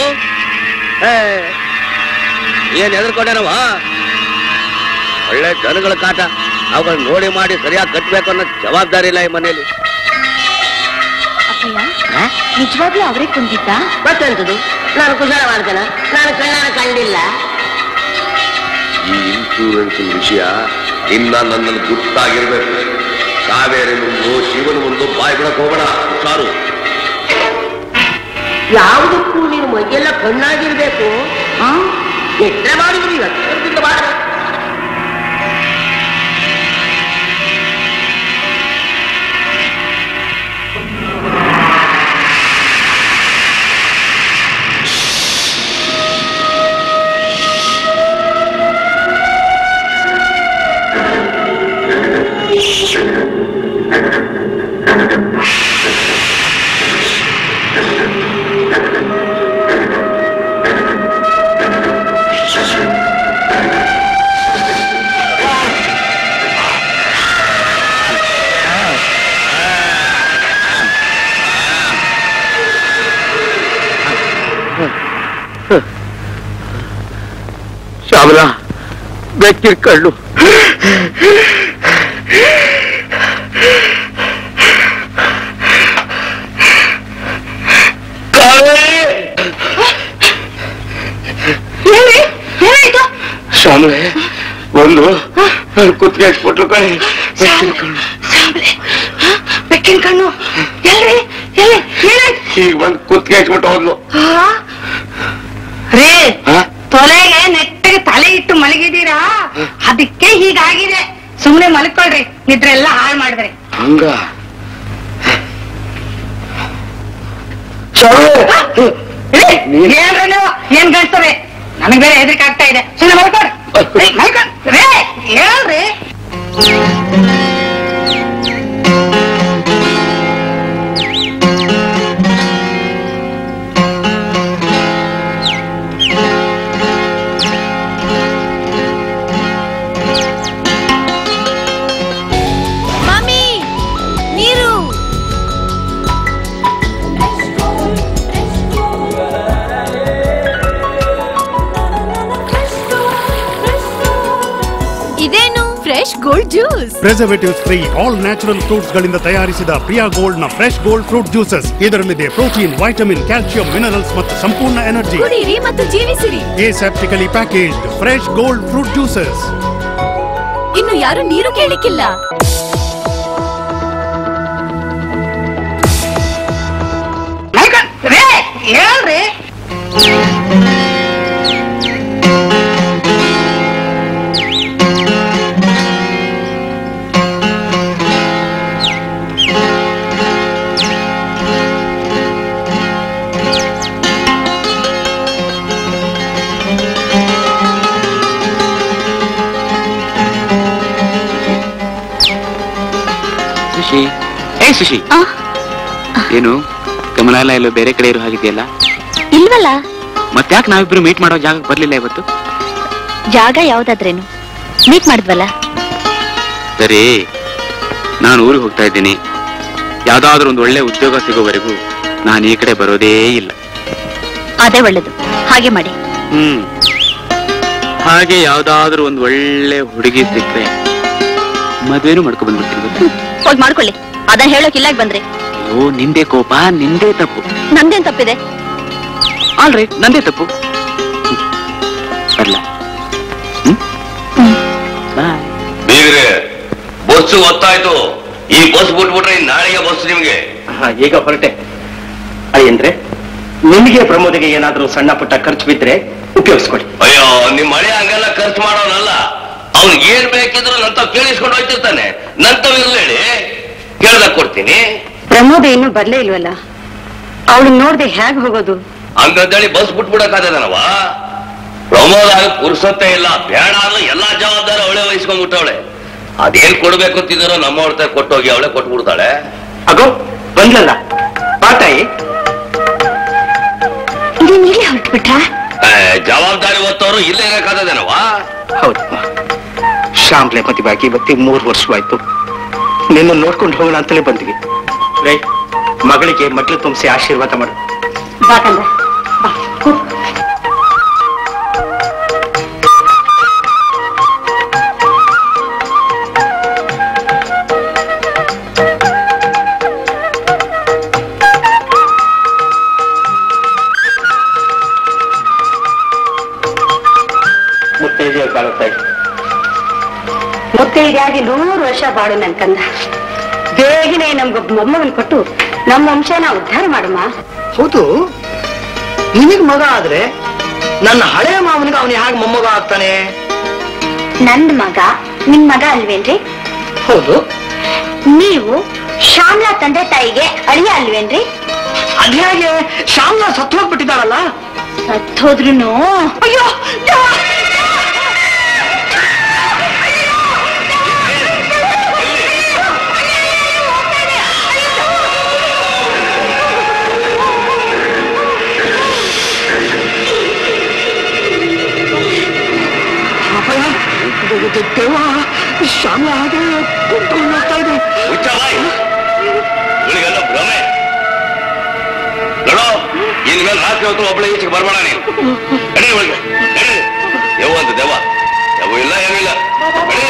Speaker 1: ಏನ್ ಹೆದರ್ಕೊಂಡೇನವ ಒಳ್ಳೆ ಜನಗಳ ಕಾಟ ಅವುಗಳನ್ನ ನೋಡಿ ಮಾಡಿ ಸರಿಯಾಗಿ ಕಟ್ಬೇಕು ಅನ್ನೋ ಜವಾಬ್ದಾರಿ ಇಲ್ಲ ಈ ಮನೇಲಿ
Speaker 8: ಅಪ್ಪಯ್ಯ ನಿಜವಾಗ್ಲೂ ಅವರೇ ಕೊಂದಿದ್ದ
Speaker 2: ಮತ್ತೆಂತದು ನಾನು ಕುಶಲ ಮಾಡ್ತೇನೆ ನಾನು ಕಣ್ಣಾರ ಕಂಡಿಲ್ಲ
Speaker 7: ಈ ಇನ್ಶೂರೆನ್ಸ್ ವಿಷಯ ಇನ್ನ ನನ್ನಲ್ಲಿ ಗುರ್ತಾಗಿರ್ಬೇಕು ಕಾವೇರಿ ಮುಂದು ಶಿವನ ಮುಂದು ಬಾಯಿ ಬಿಡಕ್ ಹೋಗೋಣ ಹುಷಾರು
Speaker 2: ಯಾವುದಕ್ಕೂ ನೀನು ಮೈಯೆಲ್ಲ ಕಣ್ಣಾಗಿರ್ಬೇಕು ಆ? ಎಟ್ರೆ ಮಾಡಿದ್ರು ಎಚ್ಚರದಿಂದ ಮಾಡಿ
Speaker 1: ಶ್ಯಾಮಲ ಬೆಕ್ಕಿನ ಕಣ್ಣು
Speaker 3: ಏನ್ರಿ ಏನಾಯ್ತು
Speaker 1: ಶ್ಯಾಮಲೆ ಒಂದು ಕುತ್ತಿಗೆ ಹಚ್ಬಿಟ್ಲು ಕಣೆ ಬೆಕ್ಕಿನ ಕಣ್ಣು
Speaker 3: ಸಾಂಬ್ಳೆ. ಹ? ಬೆಕ್ಕಿನ ಕಣ್ಣು ಎಲ್ರಿ ಎಲ್ಲಿ ಏನಾಯ್ತು
Speaker 1: ಈಗ ಬಂದು ಕುತ್ತಿಗೆ ಹಚ್ಬಿಟ್ಟು ಹೋದ್ಲು
Speaker 3: ಆ? ರೇ
Speaker 1: ಹಾ?
Speaker 3: ತೊಲೆಗೆ ನೆಟ್ಟಗೆ ತಲೆ ಇಟ್ಟು ಮಲಗಿದೀರಾ ಅದಕ್ಕೆ ಹೀಗಾಗಿದೆ ಸುಮ್ನೆ ಮಲ್ಕೊಳ್ರಿ ನಿದ್ರೆ ಎಲ್ಲ ಹಾಳು ಮಾಡಿದ್ರಿ
Speaker 1: ಹಂಗ ಶ್ಯಾಮಲೆ
Speaker 3: ಏನ್ರಿ ನೀವು ಏನ್ ಕಾಣಿಸ್ತವೆ ನನಗ್ ಬೇರೆ ಹೆದರಿಕೆ ಆಗ್ತಾ ಇದೆ ಸುಮ್ಮನೆ ಮಲ್ಕೊಳ್ರಿ ಏ, ಮಲ್ಕೊಳ್- ರೇ ಹೇಳ್ರಿ
Speaker 8: ಮಮ್ಮಿ ನೀರು ಇದೇನು fresh gold juice
Speaker 11: preservatives free all natural fruits ಗಳಿಂದ ತಯಾರಿಸಿದ ಪ್ರಿಯಾ ಗೋಲ್ಡ್ ನ ಫ್ರೆಶ್ ಗೋಲ್ಡ್ ಫ್ರೂಟ್ ಜ್ಯೂಸಸ್ ಇದರಲ್ಲಿದೆ ಪ್ರೋಟೀನ್ ವೈಟಮಿನ್ ಕ್ಯಾಲ್ಸಿಯಂ ಮಿನರಲ್ಸ್ ಮತ್ತು ಸಂಪೂರ್ಣ ಎನರ್ಜಿ
Speaker 8: ಕುಡೀರಿ ಮತ್ತು ಜೀವಿಸಿರಿ
Speaker 11: aseptically packaged fresh gold fruit juices
Speaker 8: ಇನ್ನು ಯಾರು ನೀರು ಕೇಳಿಕ್ಕಿಲ್ಲ
Speaker 3: ಮಲ್ಕೊಳ್- ರೇ ಹೇಳ್ರಿ
Speaker 6: ಸುಶಿ ಏ ಸುಶಿ
Speaker 8: ಆ?
Speaker 6: ಏನು ಕಮಲ ಎಲ್ಲ ಎಲ್ಲೋ ಬೇರೆ ಕಡೆ ಇರೋ ಹಾಗಿದೆಯಲ್ಲ
Speaker 8: ಇಲ್ವಲ್ಲ
Speaker 6: ಮತ್ತ್ಯಾಕ್ ನಾವಿಬ್ರು ಮೀಟ್ ಮಾಡೋ ಜಾಗಕ್ಕೆ ಬರ್ಲಿಲ್ಲ ಇವತ್ತು
Speaker 8: ಜಾಗ ಯಾವ್ದಾದ್ರೇನು ಮೀಟ್ ಮಾಡಿದ್ವಲ್ಲ
Speaker 6: ಸರಿ ನಾನು ಊರಿಗೆ ಹೋಗ್ತಾ ಇದ್ದೀನಿ ಯಾವ್ದಾದ್ರೂ ಒಂದು ಒಳ್ಳೆ ಉದ್ಯೋಗ ಸಿಗೋವರೆಗೂ ನಾನು ಈ ಕಡೆ ಬರೋದೇ ಇಲ್ಲ
Speaker 8: ಅದೇ ಒಳ್ಳೇದು ಹಾಗೆ ಮಾಡಿ
Speaker 6: ಹ್ಮ್ ಹಾಗೆ ಯಾವ್ದಾದ್ರೂ ಒಂದು ಒಳ್ಳೆ ಹುಡುಗಿ ಸಿಕ್ಕರೆ ಮದ್ವೆನೂ ಮಾಡ್ಕೊ ಬಂದ್ಬಿಡ್ತೀನಿ ಗೊತ್ತಾ?
Speaker 8: ಹೋಗಿ ಮಾಡ್ಕೊಳ್ಳಿ ಅದನ್ನ ಹೇಳೋಕ್ ಇಲ್ಲಾಗ್ ಬಂದ್ರಿ
Speaker 6: ಅಯ್ಯೋ ನಿಂದೇ ಕೋಪ ನಿಂದೇ ತಪ್ಪು
Speaker 8: ನಂದೇನ್ ತಪ್ಪಿದೆ
Speaker 6: ಆಲ್ ರೈಟ್ ನಂದೇ ತಪ್ಪು ಹ್ಮ್. ಬರ್ಲಾ ಹ್ಮ್ ಬಾಯ್
Speaker 7: ಬೀಗ್ರೆ ಬಸ್ ಗೊತ್ತಾಯ್ತು ಈ ಬಸ್ ಬಿಟ್ಬಿಟ್ರೆ ಇನ್ ನಾಳೆಗೆ ಬಸ್ ನಿಮ್ಗೆ
Speaker 5: ಈಗ ಹೊರಟೆ ಅಯ್ಯಂದ್ರೆ ನಿಮಗೆ ಪ್ರಮೋದಿಗೆ ಏನಾದ್ರೂ ಸಣ್ಣ ಪುಟ್ಟ ಖರ್ಚು ಬಿದ್ರೆ ಉಪಯೋಗಿಸ್ಕೊಡಿ
Speaker 7: ಅಯ್ಯೋ ನಿಮ್ ಮಳೆ ಹಂಗೆಲ್ಲ ಖರ್ಚು ಮಾಡೋನಲ್ಲ ಅವ್ನ್ ಏನ್ ಬೇಕಿದ್ರು ನಂತ ಕೇಳಿಸ್ಕೊಂಡು ಹೋಗ್ತಿರ್ತಾನೆ ನಂತವ್ ಇರ್ಲೇಳಿ ಕೇಳ್ದಾಗ ಕೊಡ್ತೀನಿ
Speaker 3: ಪ್ರಮೋದ ಇನ್ನೂ ಬರ್ಲೇ ಇಲ್ವಲ್ಲ ಅವಳು ನೋಡ್ದೆ ಹೇಗ್ ಹೋಗೋದು
Speaker 7: ಹಂಗಂತೇಳಿ ಬಸ್ ಬಿಟ್ಬಿಡಕ್ಕಾದನವ ಪ್ರಮೋದ ಪುರುಸತ್ತೆ ಇಲ್ಲ ಬೇಡ ಅಂದ್ರೆ ಎಲ್ಲಾ ಜವಾಬ್ದಾರಿ ಅವಳೆ ವಹಿಸ್ಕೊಂಡ್ಬಿಟ್ಟವಳೆ ಅದೇನ್ ಕೊಡ್ಬೇಕು ಅಂತಿದ್ರು ನಮ್ಮ ಹೊಡ್ತಾ ಕೊಟ್ಟೋಗಿ ಅವಳೆ ಕೊಟ್ಬಿಡ್ತಾಳೆ
Speaker 5: ಅಗೋ ಬಂದ್ಲಲ್ಲ ಪಾತಾಯಿ
Speaker 8: ನೀನ್ ಇಲ್ಲಿ ಹೊರಟ್ಬಿಟ್ರಾ
Speaker 7: ಆ, ಜವಾಬ್ದಾರಿ ಹೊತ್ತವರು ಇಲ್ಲೇ ಇರಕ್ಕಾದನವ
Speaker 5: ಹೌದು ಶ್ಯಾಮ್ಲೆ ಮದುವೆಯಾಗಿ ಇವತ್ತಿ ಮೂರು ವರ್ಷವಾಯ್ತು ನಿನ್ನ ನೋಡ್ಕೊಂಡು ಹೋಗೋಣ ಅಂತಲೇ ಬಂದ್ವಿ ರೈ ಮಗಳಿಗೆ ಮಗ್ಳು ತುಂಬಿಸಿ ಆಶೀರ್ವಾದ ಮಾಡು
Speaker 3: ಬಾ ಕಂದ ಬಾ ಕೂತ್.
Speaker 5: ಮುತ್ತೈದೆಯ ಬಾಳುತ್ತಾಯಿ
Speaker 3: ಮುತ್ತೈದೆಯಾಗಿ ನೂರು ವರ್ಷ ಬಾಳು ನನ್ ಕಂದ ಬೇಗನೆ ನಮ್ಗೊಬ್ಬ ಮೊಮ್ಮಗನ್ ಕೊಟ್ಟು ನಮ್ಮ ವಂಶನ ಉದ್ಧಾರ ಮಾಡಮ್ಮ
Speaker 5: ಹೌದು ನಿನಗ್ ಮಗ ಆದ್ರೆ ನನ್ನ ಹಳೆ ಮಾವನಿಗೆ ಅವನಿಗೆ ಹೇಗೆ ಮೊಮ್ಮಗ ಆಗ್ತಾನೆ
Speaker 8: ನನ್ ಮಗ ನಿಮ್ ಮಗ ಅಲ್ವೇನ್ರಿ
Speaker 5: ಹೌದು
Speaker 8: ನೀವು ಶ್ಯಾಮ್ಲಾ ತಂದೆ ತಾಯಿಗೆ ಅಳಿಯ ಅಲ್ವೇನ್ರಿ
Speaker 5: ಅದ್ಯಾಗೆ ಶ್ಯಾಮ್ಲಾ ಸತ್ತು ಹೋಗ್ಬಿಟ್ಟಿದ್ದಾಳಲ್ಲ
Speaker 8: ಸತ್ತೋದ್ರುನು
Speaker 3: ಅಯ್ಯೋ
Speaker 5: ದೇವ ಶ್ಯಾಮ್ಲಾ ಹಾಗೆ ಕುಂತ್ಕೊಂಡು ಹೋಗ್ತಾ ಇದೆ
Speaker 7: ಹುಚ್ಚ ಬಾಯ್ ಇವಳಿಗೆಲ್ಲ ಭ್ರಮೆ ನೋಡೋ ಇನ್ಮೇಲೆ ರಾತ್ರಿ ಹೊತ್ತು ಒಬ್ಬಳೆ ಈಚೆಗೆ ಬರ್ಬೇಡ ನೀನು ನಡಿ ಒಳಗೆ ನಡಿ ಯವ್ವ ಅಂತ ದೇವ ಯವ್ವ ಇಲ್ಲ ಏನಿಲ್ಲ ನಡಿ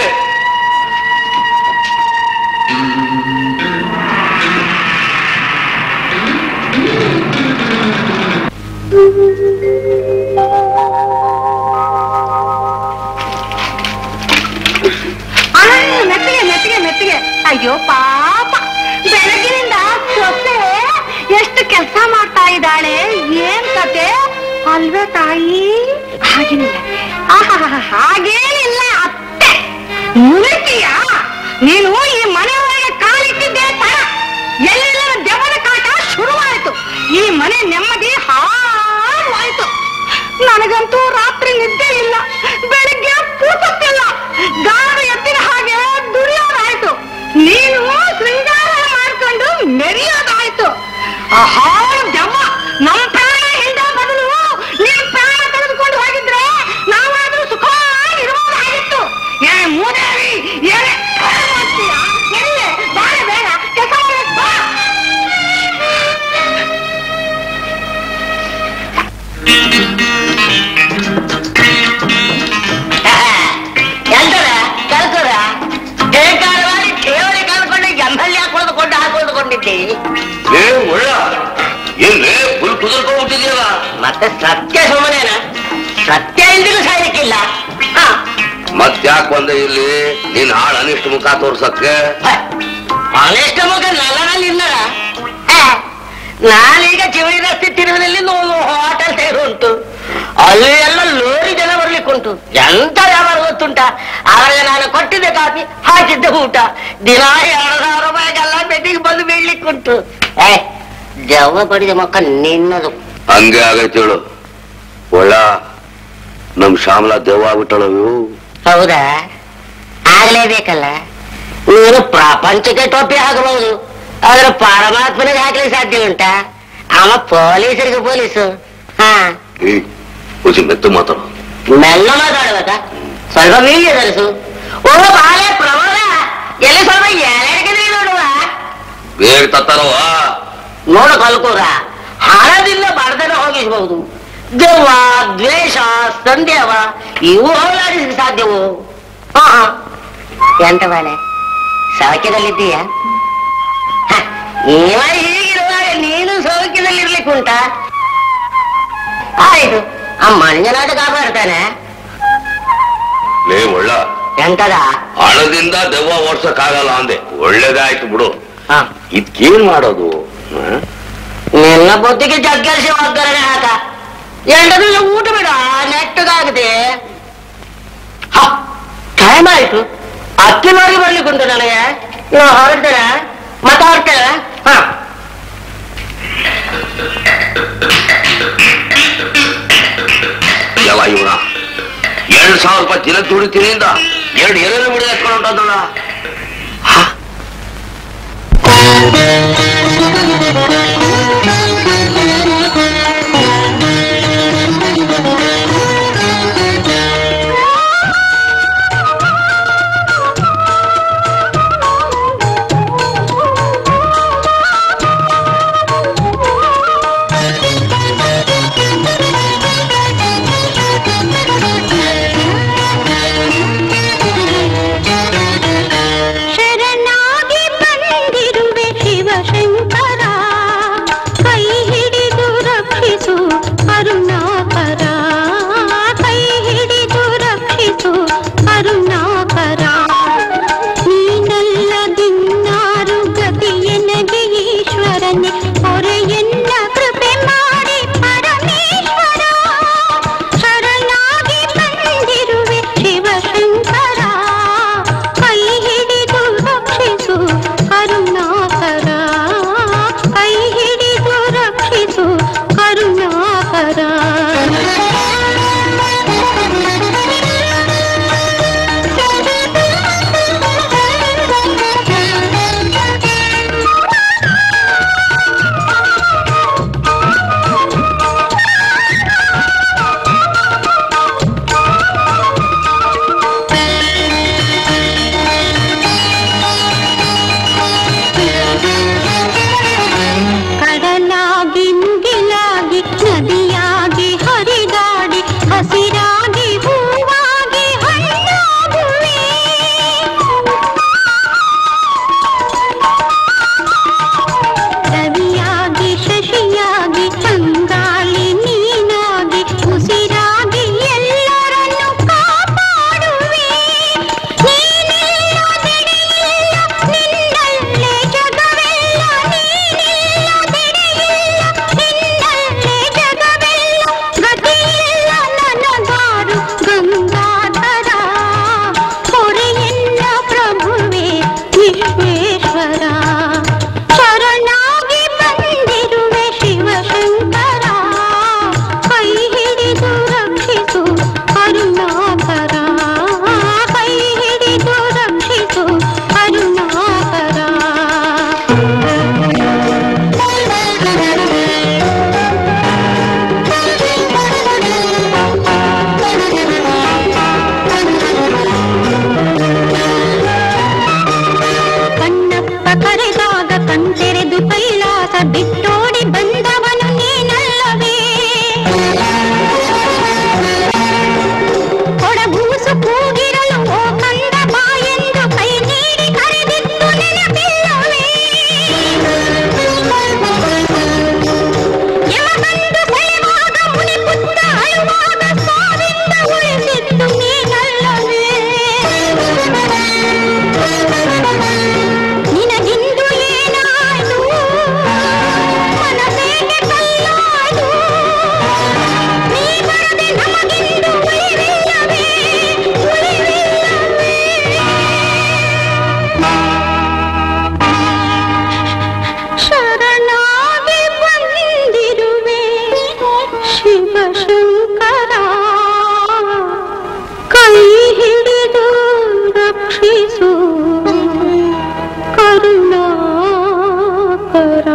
Speaker 3: ಆ, ಮೆತ್ತಿಗೆ ಮೆತ್ತಿಗೆ ಮೆತ್ತಿಗೆ ಅಯ್ಯೋ ಪಾಪ ಬೆಳಗಿನಿಂದ ಸೊಸೆ ಎಷ್ಟು ಕೆಲಸ ಮಾಡ್ತಾ ಇದ್ದಾಳೆ ಏನ್ ಕತೆ ಅಲ್ವೇ ತಾಯಿ ಹಾಗೇನಿಲ್ಲ ಆಹಾಹಾ, ಹಾಗೇನಿಲ್ಲ ಅತ್ತೆ ಮುಳುಕಿಯ ನೀನು ಈ ಮನೆ ಒಳಗೆ ಕಾಲಿಟ್ಟಿದ್ದೆ ತರ ಎಲ್ಲೆಲ್ಲ ದೆವ್ವದ ಕಾಟ ಶುರುವಾಯಿತು ಈ ಮನೆ ನೆಮ್ಮದಿ ಹಾಳಾಯ್ತು ನನಗಂತೂ ರಾತ್ರಿ ನಿದ್ದೆ ಇಲ್ಲ ಬೆಳಿಗ್ಗೆ ಕೂಸುತ್ತಿಲ್ಲ ಗಾಢ ಎತ್ತಿನ ಹಾಗೆ ದುಡಿಯೋದಾಯ್ತು ನೀನು ಶೃಂಗಾರ ಮಾಡ್ಕೊಂಡು ಮೆರೆಯೋದಾಯ್ತು ಆ ಹಾಳು ದೆವ್ವ ನಮ್ಮ ಪ್ರಾಣ ಹಿಂದೆ ಬದಲು ನಿನ್ ಪ್ರಾಣ ತೆಗೆದುಕೊಂಡು ಹೋಗಿದ್ರೆ ನಾವಾದ್ರೂ ಸುಖವಾಗಿರ್ಬೋದಾಗಿತ್ತು ಏ ಮೂದೇವಿ ಏನೇ ಮಾಡ್ತೀಯ ಎಲ್ಲೆ ಬಾಳ ಬೇಡ ಕೆಲಸ ಮಾಡಕ್ ಬಾ
Speaker 2: ಎಂತರ ಕಲ್ಕುರ ಠೇಕಾರವಾಗಿ ಠೇವಣಿ ಕಳ್ಕೊಂಡು ಎಮ್ಮೆಲ್ಲೆ ಕುಳಿದುಕೊಂಡು ಹಾಕೊಳ್ದುಕೊಂಡಿದ್ದಿ
Speaker 7: ಏ ಒಳ್ಳ ಏನ್ರೇ ಫುಲ್ ಕುದುರ್ಕೊಂಡ್ಬಿಟ್ಟಿದ್ಯಲ್ಲ
Speaker 2: ಮತ್ತೆ ಸತ್ಯ ಸುಮ್ಮನೇನ ಸತ್ಯ ಇಂದಿಗೂ ಸಾಯಲಿಕ್ಕಿಲ್ಲ ಹಾ
Speaker 7: ಮತ್ತ್ಯಾಕ್ ಬಂದೆ ಇಲ್ಲಿ ನೀನ್ ಹಾಳು ಅನಿಷ್ಟ ಮುಖ ತೋರ್ಸಕ್ಕೆ
Speaker 2: ಅನೆಷ್ಟ ಮಗ ನಲ್ಲನಲ್ಲಿ ಇನ್ನರ ನಾನೀಗ ಚಿವಳಿ ರಸ್ತೆ ತಿರುವಿನಲ್ಲಿ ನೋವು ಹೋಟೆಲ್ ಸೇರು ಉಂಟು ಅಲ್ಲಿ ಎಲ್ಲ ಲೋರಿ ಜನ ಬರ್ಲಿಕ್ಕುಂಟು ಎಂತ ವ್ಯವಹಾರ ಗೊತ್ತುಂಟ ಅವರಿಗೆ ನಾನು ಕೊಟ್ಟಿದ್ದೆ ಕಾಫಿ ಹಾಕಿದ್ದೆ ಊಟ ದಿನ ಎರಡು ಸಾವಿರ ರೂಪಾಯಿಗೆಲ್ಲ ಬೆಟ್ಟಿಗೆ ಬಂದು ಬೀಳ್ಲಿಕ್ಕುಂಟು ಏ ದೆವ್ವ ಪಡಿದ ಮಕ್ಕ ನಿನ್ನದು
Speaker 7: ಹಂಗೆ ಆಗೈತೆ ಹೇಳು ಒಳ್ಳ ನಮ್ ಶ್ಯಾಮಲಾ ದೆವ್ವ ಆಗ್ಬಿಟ್ಟಳು
Speaker 2: ಹೌದಾ ಆಗ್ಲೇಬೇಕಲ್ಲ ನೀನು ಪ್ರಪಂಚಕ್ಕೆ ಟೋಪಿ ಹಾಕಬಹುದು ಆದ್ರೆ ಪರಮಾತ್ಮನಿಗೆ ಹಾಕ್ಲಿಕ್ಕೆ ಸಾಧ್ಯ ಉಂಟಾ ಅವ ಪೊಲೀಸರಿಗೆ ಪೊಲೀಸು ಹಾ
Speaker 7: ಏ ಹುಸಿ ಮೆತ್ತು ಮಾತಾಡು
Speaker 2: ಮೆಲ್ಲ ಮಾತಾಡ್ಬೇಕಾ ಸ್ವಲ್ಪ ಮೀಡಿಯ ಧರಿಸು ಓ ಬಾಲೆ ಪ್ರಮೋದ ಎಲ್ಲಿ ಸ್ವಲ್ಪ ಎಲೆಗಿದ್ರಿ ನೋಡುವ
Speaker 7: ಬೇಗ ತತ್ತಾರವ
Speaker 2: ನೋಡು ಕಲ್ಕೂರ ಹಣದಿಂದ ಬಡತನ ಹೋಗಿಸಬಹುದು ದೆವ್ವ ದ್ವೇಷ ಸಂದೇವ ಇವು ಹೋಗಲಾಡಿಸಲಿಕ್ಕೆ ಸಾಧ್ಯವು ಹಾ ಹಾ. ಎಂತ ಬಾಲೆ ಸೌಖ್ಯದಲ್ಲಿದ್ದೀಯ ಹ, ಇವ ಹೀಗಿರುವಾಗ ನೀನು ಸೌಖ್ಯದಲ್ಲಿರ್ಲಿಕ್ಕೆ ಉಂಟಾ ಆಯ್ತು ಆ ಮಂಜನಾಟ ಕಾಪಾಡ್ತಾನೆ
Speaker 7: ಲೇ ಒಳ್ಳ
Speaker 2: ಎಂತದ
Speaker 7: ಹಣದಿಂದ ದೆವ್ವ ಓಡ್ಸಕ್ಕಾಗಲ್ಲ ಅಂದೆ ಒಳ್ಳೇದಾಯ್ತು ಬಿಡು
Speaker 2: ಹ.
Speaker 7: ಇದಕ್ಕೇನ್ ಮಾಡೋದು ಹ?
Speaker 2: ನಿನ್ನ ಬುದ್ಧಿಗೆ ಜಗ್ಗರಿಸಿ ಒಗ್ಗರಣೆ ಹಾಕ ಎಂಟದಿಲ್ಲ ಊಟ ಬಿಡ ನೆಟ್ಟಗಾಗದೆ ಟೈಮ್ ಆಯ್ತು ಅಕ್ಕಿ ಮಾಡಿ ಬರ್ಲಿಕ್ಕೆ ಉಂಟು ನನಗೆ ನಾ ಹೊರಡ್ತೇನೆ ಮತ್ತೆ ಹೊರಡ್ತೇನೆ ಹ
Speaker 7: ಎಲ್ಲ ಇವನ ಎರಡ್ ಸಾವಿರ ರೂಪಾಯಿ ದಿನ ದುಡಿತೀನಿ ಇಂದ ಎರಡು ಎಲೆನ ಬಿಡಿ ಎತ್ಕೊಂಡು ಹೊಂಟೋದಲ್ಲ
Speaker 10: ಶರಣಾಗಿ ಬಂದಿರುವೆ ಶಿವಶಂಕರ ಕೈ ಹಿಡಿದು ರಕ್ಷಿಸು ಕರುಣಾಕರ ಕೈ ಹಿಡಿದು ರಕ್ಷಿಸು ಕರುಣಾಕರ ನೀನಲ್ಲದಿನ್ನಾರು ಗತಿಯನಗೆ ಈಶ್ವರನೇ ಹೊರೆಯನ್ನ ಕೃಪೆ ಮಾಡಿ ಪರಮೇಶ್ವರ ಕಣ್ತೆರೆದು ಕೈಲಾಸ ಬಿಟ್ಟೋಡಿ ಬಂದವನು ನೀನಲ್ಲವೇ ಕೊಡಗೂಸು ಕೂಗಿರಲು ಓ ಕಂದ ಬಾ ಎಂದು ಕೈ ನೀಡಿ ಕರೆದಿದ್ದು ನೆನಪಿಲ್ಲವೇ ಯಮ ಬಂದು ಸೆಳೆವಾಗ ಮುನಿ ಪುತ್ರ ಅಳುವಾಗ ಸಾವಿಂದ ಉಳಿಸಿದ್ದು ನೀನಲ್ಲವೇ ನಿನಗಿಂದು ಏನಾಯ್ತು ಮನಸ್ಸೇಗೆ ಕಲ್ಲಾಯ್ತು ನೀ ಬರದೆ ನಮಗಿಂದು ಉಳಿವಿಲ್ಲವೇ ಉಳಿವಿಲ್ಲವೇ ಶರಣಾಗಿ ಬಂದಿರುವೆ ಶಿವಶಂಕರ ಕೈ ಹಿಡಿದು ರಕ್ಷಿಸು ಕರುಣಾಕರ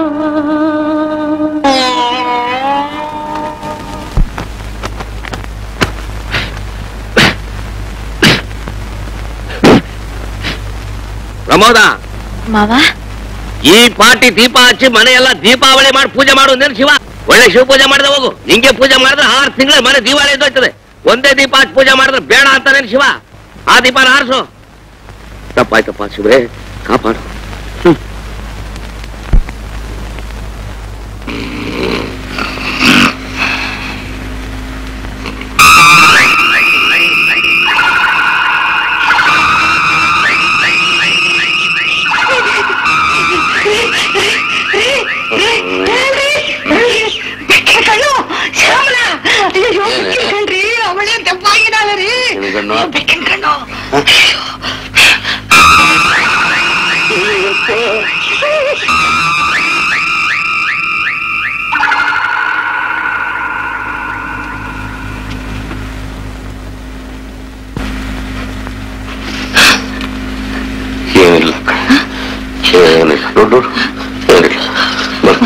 Speaker 1: ಪ್ರಮೋದ
Speaker 8: ಮಾವ
Speaker 1: ಈ ಪಾಟಿ ದೀಪ ಹಚ್ಚಿ ಮನೆಯೆಲ್ಲ ದೀಪಾವಳಿ ಮಾಡಿ ಪೂಜೆ ಮಾಡು ಅಂದೇನು ಶಿವ ಒಳ್ಳೆ ಶಿವ ಪೂಜೆ ಮಾಡದೆ ಹೋಗು ನಿಂಗೆ ಪೂಜೆ ಮಾಡಿದ್ರೆ ಆರು ತಿಂಗಳ ಮನೆ ದಿವಾಳಿ ಎದ್ದೋಯ್ತದೆ ಒಂದೇ ದೀಪ ಹಚ್ಚಿ ಪೂಜೆ ಮಾಡಿದ್ರೆ ಬೇಡ ಅಂತಾನೇನು ಶಿವ ಆ ದೀಪನ ಆರಿಸು ತಪ್ಪಾಯ್ತಪ್ಪ ಶಿವರೇ ಕಾಪಾಡು
Speaker 3: ಕಣ್ಣು ಶ್ಯಾಮಲ ಅಯ್ಯೋ ಬೆಕ್ಕಿನ ಕಣ್ರಿ ಅವಳೇ ದೆಬ್ಬಾಗಿದ್ದಾಳೆ ರೀ
Speaker 1: ಕಣ್ಣು?
Speaker 3: ಬೆಕ್ಕಿನ ಕಣ್ಣು
Speaker 7: ಏನಿಲ್ಲ ಏನಿಲ್ಲ ನೋಡು ಏನಿಲ್ಲ ಬರ್ತೀನಿ.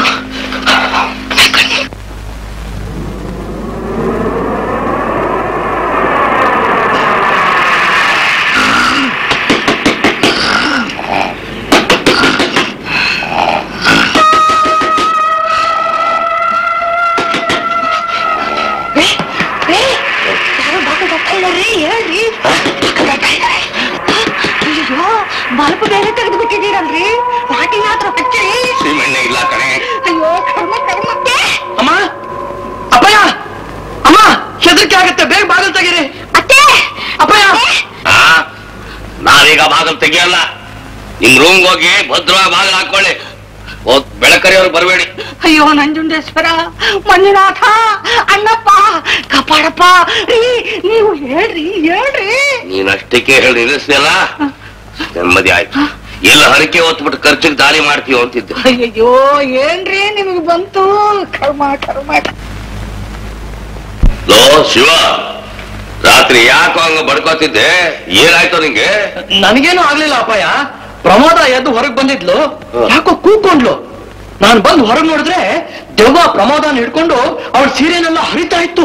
Speaker 3: ಯಾರೋ ಬಾಕಲ್ ಬರ್ತಾ ಇದಾರೆ ಹೇಳ್ರಿ ಬಾಕಲ್ ಬರ್ತಾ ಇದಾರೆ ಅಯ್ಯೋ ಬಲ್ಬ್ ಬೇರೆ ತೆಗೆದು ಬಿಟ್ಟಿದ್ದೀರಲ್ರಿ ಪಾಟಿ ಮಾತ್ರ ಹಚ್ಚಿ
Speaker 7: ಸೀಮೆಣ್ಣೆ ಇಲ್ಲ ಕಣೆ
Speaker 3: ಅಯ್ಯೋ ಕರ್ಮ ಕರ್ಮ
Speaker 5: ಅಮ್ಮ ಅಪ್ಪಯ್ಯ ಅಮ್ಮ ಹೆದರಿಕೆ ಆಗತ್ತೆ ಬೇಗ ಬಾಗಿಲು ತೆಗೀರಿ
Speaker 3: ಅತ್ತೆ
Speaker 5: ಅಪ್ಪಯ್ಯ
Speaker 7: ಆ ನಾವೀಗ ಬಾಗಿಲು ತೆಗಿಯಲ್ಲ ನಿಮ್ ರೂಮ್ಗೆ ಹೋಗಿ ಭದ್ರವಾಗಿ ಬಾಗಿಲು ಹಾಕೊಳ್ಳಿ ಹೋಗ್ ಬೆಳಕರಿಯವ್ರು ಬರಬೇಡಿ
Speaker 3: ಅಯ್ಯೋ ನಂಜುಂಡೇಶ್ವರ ಮಂಜುನಾಥ ಅಣ್ಣಪ್ಪ ಕಾಪಾಡಪ್ಪ ರೀ ನೀವು ಹೇಳ್ರಿ ಹೇಳ್ರಿ
Speaker 7: ನೀನಷ್ಟಕ್ಕೆ ಹೇಳಿ ನಿಲ್ಲಿಸ್ದಲ್ಲ ನೆಮ್ಮದಿ ಆಯ್ತು ಎಲ್ಲ ಹರಕೆ ಹೊತ್ಬಿಟ್ಟು ಖರ್ಚಿಗೆ ದಾಳಿ ಮಾಡ್ತೀವಿ ಅಂತಿದ್ದೆ
Speaker 3: ಅಯ್ಯಯ್ಯೋ ಏನ್ರಿ ನಿಮಗೆ ಬಂತು ಕರ್ಮ ಕರ್ಮ
Speaker 7: ಲೋ ಶಿವ ರಾತ್ರಿ ಯಾಕೋ ಹಂಗ ಬಡ್ಕೋತಿದ್ದೆ ಏನಾಯ್ತು ನಿಂಗೆ
Speaker 5: ನನಗೇನು ಆಗ್ಲಿಲ್ಲ ಅಪ್ಪಯ್ಯ ಪ್ರಮೋದ ಎದ್ದು ಹೊರಗ್ ಬಂದಿದ್ಲು ಯಾಕೋ ಕೂಕೊಂಡ್ಲು ನಾನ್ ಬಂದು ಹೊರಗ್ ನೋಡಿದ್ರೆ ದೆವ್ವ ಪ್ರಮೋದನ ಹಿಡ್ಕೊಂಡು ಅವಳ ಸೀರೆನೆಲ್ಲ ಹರಿತಾ ಇತ್ತು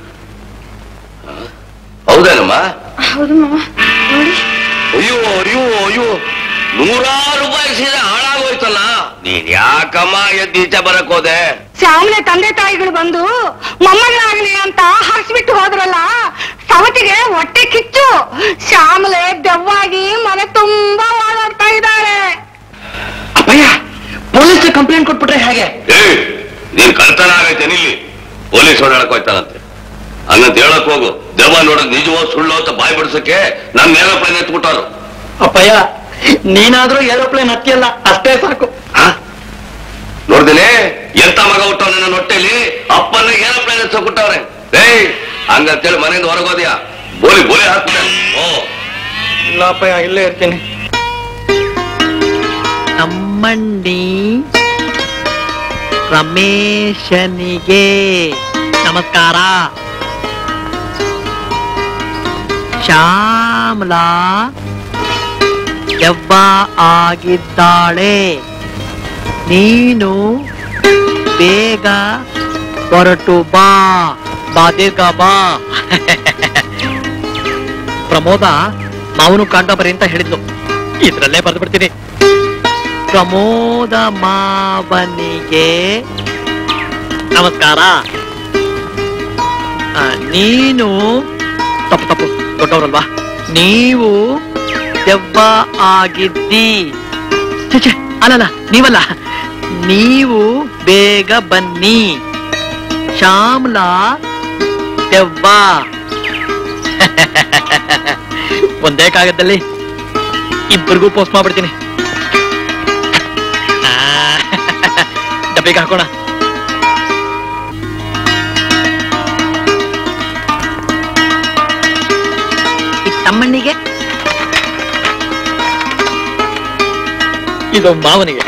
Speaker 7: ಹೌದೇನಮ್ಮ
Speaker 3: ಹೌದು ಮಾವ ನೋಡಿ
Speaker 7: ಅಯ್ಯೋ ಅಯ್ಯೋ ಅಯ್ಯೋ ನೂರಾರು ರೂಪಾಯಿ ಸೀರೆ ಹಾಳಾಗೋಯ್ತಲ್ಲ ನೀನ್ ಯಾಕಮ್ಮ ಎದ್ದು ಈಚೆ ಬರಕ್ ಹೋದೆ
Speaker 3: ಶ್ಯಾಮಲೆ ತಂದೆ ತಾಯಿಗಳು ಬಂದು ಮೊಮ್ಮಗಳಾಗ್ಲಿ ಅಂತ ಹರಿಸ್ಬಿಟ್ಟು ಹೋದ್ರಲ್ಲ ಸವತಿಗೆ ಹೊಟ್ಟೆ ಕಿಚ್ಚು ಶ್ಯಾಮಲೆ ದೆವ್ವಾಗಿ ಮನೆ ತುಂಬಾ ಓಡಾಡ್ತಾ ಇದ್ದಾರೆ
Speaker 5: ಅಪ್ಪಯ್ಯ ಪೊಲೀಸ್ ಕಂಪ್ಲೇಂಟ್ ಕೊಟ್ಬಿಟ್ರೆ ಹೇಗೆ
Speaker 7: ಏ ನೀನ್ ಕಳ್ತನ ಆಗೈತೆ ನಿಲ್ಲಿ ಪೊಲೀಸ್ ಓಡಾಡಕ್ ಹೋಯ್ತಾನಂತೆ ಹಂಗಂತ ಹೇಳಕ್ ಹೋಗು ದೆವ್ವ ನೋಡಕ್ ನಿಜವೋ ಸುಳ್ಳು ಅಂತ ಬಾಯ್ ಬಿಡ್ಸಕ್ಕೆ ನಮ್ ಏರೋಪ್ಲೇನ್ ಎತ್ಬಿಟ್ಟಾರು
Speaker 5: ಅಪ್ಪಯ್ಯ ನೀನಾದ್ರೂ ಏರೋಪ್ಲೇನ್ ಹತ್ತಿಯಲ್ಲ ಅಷ್ಟೇ ಸಾಕು
Speaker 7: ನೋಡ್ದೇನೆ ಎಂತ ಮಗ ಹುಟ್ಟವ್ ನನ್ನ ಹೊಟ್ಟೆಲಿ ಅಪ್ಪನ ಏರೋಪ್ಲೇನ್ ಎತ್ಸಕ್ಬಿಟ್ಟವ್ರೆ ಏಯ್ ಹಂಗಂತೇಳಿ ಮನೆಯಿಂದ ಹೊರಗೋದ್ಯಾ ಬೋಲಿ ಬೋಲಿ ಹಾಕ್ಬಿಟ್ಟೆ ಓ
Speaker 5: ಇಲ್ಲ ಅಪ್ಪಯ್ಯ ಇಲ್ಲೇ ಇರ್ತೀನಿ
Speaker 12: ನಮ್ಮಣ್ಣಿ ರಮೇಶನಿಗೆ ನಮಸ್ಕಾರ ಶ್ಯಾಮಲಾ ದೆವ್ವ ಆಗಿದ್ದಾಳೆ ನೀನು ಬೇಗ ಹೊರಟು ಬಾ ಬಾದಿರ್ಗ ಬಾ ಪ್ರಮೋದ ಮಾವನು ಕಾಂಡ ಬರಿ ಅಂತ ಹೇಳಿದ್ಲು ಇದ್ರಲ್ಲೇ ಬರೆದು ಬಿಡ್ತೀನಿ ಪ್ರಮೋದ ಮಾವನಿಗೆ ನಮಸ್ಕಾರ ಆ, ನೀನು ತಪ್ಪು ತಪ್ಪು ದೊಡ್ಡವರಲ್ವಾ ನೀವು ದೆವ್ವ ಆಗಿದ್ದಿ ಛೆ, ಛೆ, ಅಲ್ಲಲ್ಲ ನೀವಲ್ಲ ನೀವು ಬೇಗ ಬನ್ನಿ ಶ್ಯಾಮ್ಲಾ ದೆವ್ವ ಒಂದೇ ಕಾಗದಲ್ಲಿ ಇಬ್ಬರಿಗೂ ಪೋಸ್ಟ್ ಮಾಡ್ಬಿಡ್ತೀನಿ ಆ, ಡಬ್ಬಿಗೆ ಹಾಕೋಣ ಈ ತಮ್ಮಣ್ಣಿಗೆ ಇದು ಮಾವನಿಗೆ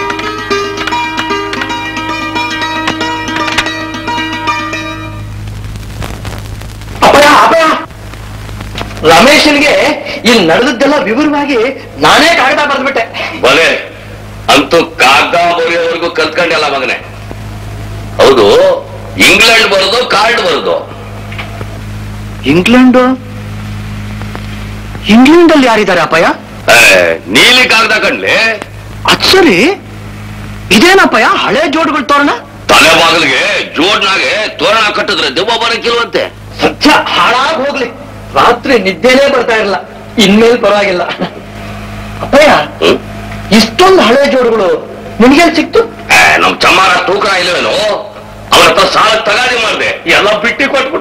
Speaker 5: ಅಪ್ಪಯ್ಯ ಅಪ್ಪಯ್ಯ ರಮೇಶನ್ಗೆ ಇಲ್ಲಿ ನಡೆದದ್ದೆಲ್ಲ ವಿವರವಾಗಿ ನಾನೇ ಕಾಗದ ಬರೆದ್ಬಿಟ್ಟೆ
Speaker 7: ಬಲೆ ಅಂತೂ ಕಾಗ್ದ ಬರೆಯೋವರೆಗೂ ಕಲ್ತ್ಕೊಂಡಲ್ಲ ಮಗನೆ ಹೌದು ಇಂಗ್ಲೆಂಡ್ ಬರೋದು ಕಾರ್ಡ್ ಬರೋದು
Speaker 5: ಇಂಗ್ಲೆಂಡು ಇಂಗ್ಲೆಂಡ್ ಅಲ್ಲಿ ಯಾರಿದ್ದಾರೆ ಅಪ್ಪಯ್ಯ
Speaker 7: ಏ, ನೀಲಿ ಕಾಗ್ದ ಕಣ್ಲಿ
Speaker 5: ಅದ್ ಸರಿ ಇದೇನಪ್ಪಯ್ಯ ಹಳೆ ಜೋಡುಗಳು ತೋರಣ
Speaker 7: ತಲೆ ಬಾಗಿಲಿಗೆ ಜೋಡ್ನಾಗೆ ತೋರಣ ಕಟ್ಟಿದ್ರೆ ದೆವ್ವ ಬರಕ್ಕಿಲ್ವಂತೆ
Speaker 5: ಸತ್ಯ ಹಾಳಾಗ್ ಹೋಗ್ಲಿ ರಾತ್ರಿ ನಿದ್ದೆನೇ ಬರ್ತಾ ಇರಲ್ಲ ಇನ್ಮೇಲೆ ಪರವಾಗಿಲ್ಲ ಅಪ್ಪಯ್ಯ
Speaker 7: ಹ್ಮ್?
Speaker 5: ಇಷ್ಟೊಂದು ಹಳೆ ಜೋಡುಗಳು ನಿನ್ಗೆಲ್ ಸಿಕ್ತು
Speaker 7: ಏ, ನಮ್ ಚಮ್ಮಾರ ತೂಕ ಇಲ್ಲವೇನು ಅವನ ಹತ್ರ ಸಾಲ ತಗಾದಿ ಮಾಡ್ದೆ ಎಲ್ಲ ಬಿಟ್ಟಿ ಕೊಟ್ಬಿಟ್ಟ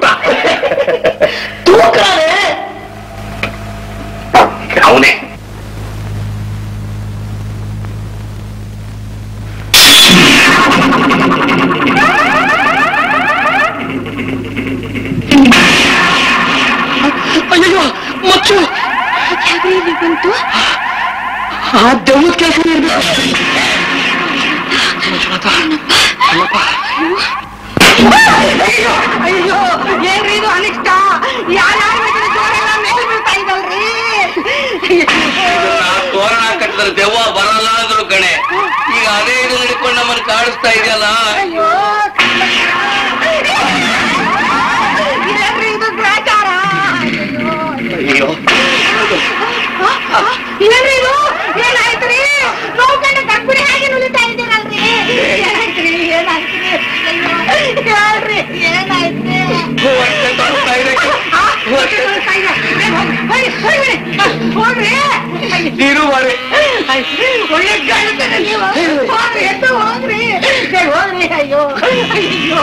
Speaker 5: ತೂಕನೇ
Speaker 7: ಅವನೇ
Speaker 5: ಅಯ್ಯೋ ಮಚ್ಚು
Speaker 8: ಬಂತು
Speaker 5: ಆ ದೆವ್ವದ ಕೆಲಸ ಇರ್ಬೇಕು
Speaker 3: ಅಯ್ಯೋ ಏನ್ರಿ ಇದು ಅನಿಷ್ಟ ಯಾರ್ಯಾರ ಜೋರೆಲ್ಲ ಮೇಲೆ ಬೀಳ್ತಾ ಇದ್ದಲ್ರಿ
Speaker 7: ಇದನ್ನ ತೋರಣ ಕಟ್ಟಿದ್ರೆ ದೆವ್ವ ಬರಲ್ಲ ಅಂದ್ರು ಕಣೆ ಈಗ ಅದೇ ಇದು ಹಿಡ್ಕೊಂಡು ನಮ್ಮನ್ನ ಕಾಡಿಸ್ತಾ ಇದೆಯಲ್ಲ
Speaker 3: ಅಯ್ಯೋ ಇದೇನ್ರಿ ಇದು ಗ್ರಾಚಾರ
Speaker 5: ಅಯ್ಯೋ
Speaker 3: ಏನ್ರಿ ಇದು ಏನಾಯ್ತ್ರಿ ನೋಡ್ಕೊಂಡು ಕರ್ಪುಡಿ ಹಾಗೆ ನುಲಿತಾ ಇದ್ದೀರಲ್ರಿ ಏನಾಯ್ತ್ರಿ ಏನಾಯ್ತ್ರಿ ಅಯ್ಯೋ ಹೇಳ್ರಿ ಏನಾಯ್ತ್ರಿ
Speaker 7: ಹೊಟ್ಟೆ ತೊಳ್ಸ್ತಾ ಇದೆ.
Speaker 3: ಆ, ಹೊಟ್ಟೆ ತೊಳ್ಸ್ತಾ ಇದೆ. ಏ, ಹೋಗಿ, ಹೋಗಿ, ಹೋಗಿ, ಹೋಗ್ರಿ
Speaker 5: ನೀರು ಮಾಡಿ
Speaker 3: ಒಳ್ಳೆ ಕಾಣುತ್ತದೆ ನೀವು ಹೋಗ್ರಿ ಎದ್ದು ಹೋಗ್ರಿ ಏ, ಹೋಗ್ರಿ ಅಯ್ಯೋ ಅಯ್ಯೋ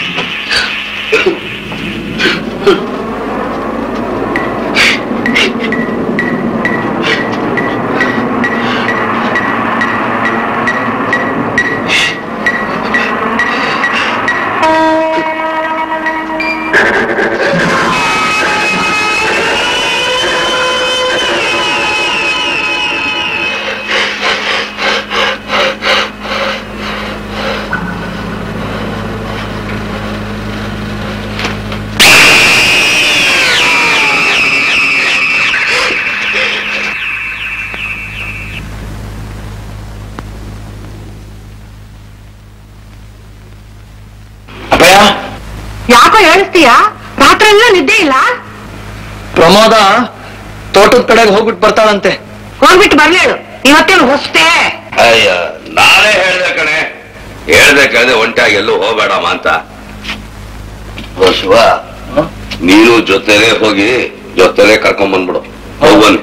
Speaker 5: ಅಪ್ಪಯ್ಯ
Speaker 3: ಯಾಕೋ ಹೇಳಿಸ್ತೀಯಾ ರಾತ್ರಿ ಎಲ್ಲ ನಿದ್ದೆ ಇಲ್ಲ
Speaker 5: ಪ್ರಮೋದ ತೋಟದ ಕಡೆಗೆ ಹೋಗ್ಬಿಟ್ಟು ಬರ್ತಾಳಂತೆ
Speaker 3: ಹೋಗ್ಬಿಟ್ಟು ಬರ್ಲೇಳು ಇವತ್ತೇನು ಹೊಸ್ತೇ
Speaker 7: ಅಯ್ಯ ನಾನೇ ಹೇಳ್ದೆ ಕಣೆ ಹೇಳ್ದೆ ಕೇಳ್ದೆ ಒಂಟಿಯಾಗಿ ಎಲ್ಲೂ ಹೋಗ್ಬೇಡಮ್ಮ ಅಂತ ಓ ಶಿವ ನೀನು ಜೊತೆಲೇ ಹೋಗಿ ಜೊತೆಲೇ ಕರ್ಕೊಂಡ್ ಬಂದ್ಬಿಡು ಹೋಗ್ ಬನ್ನಿ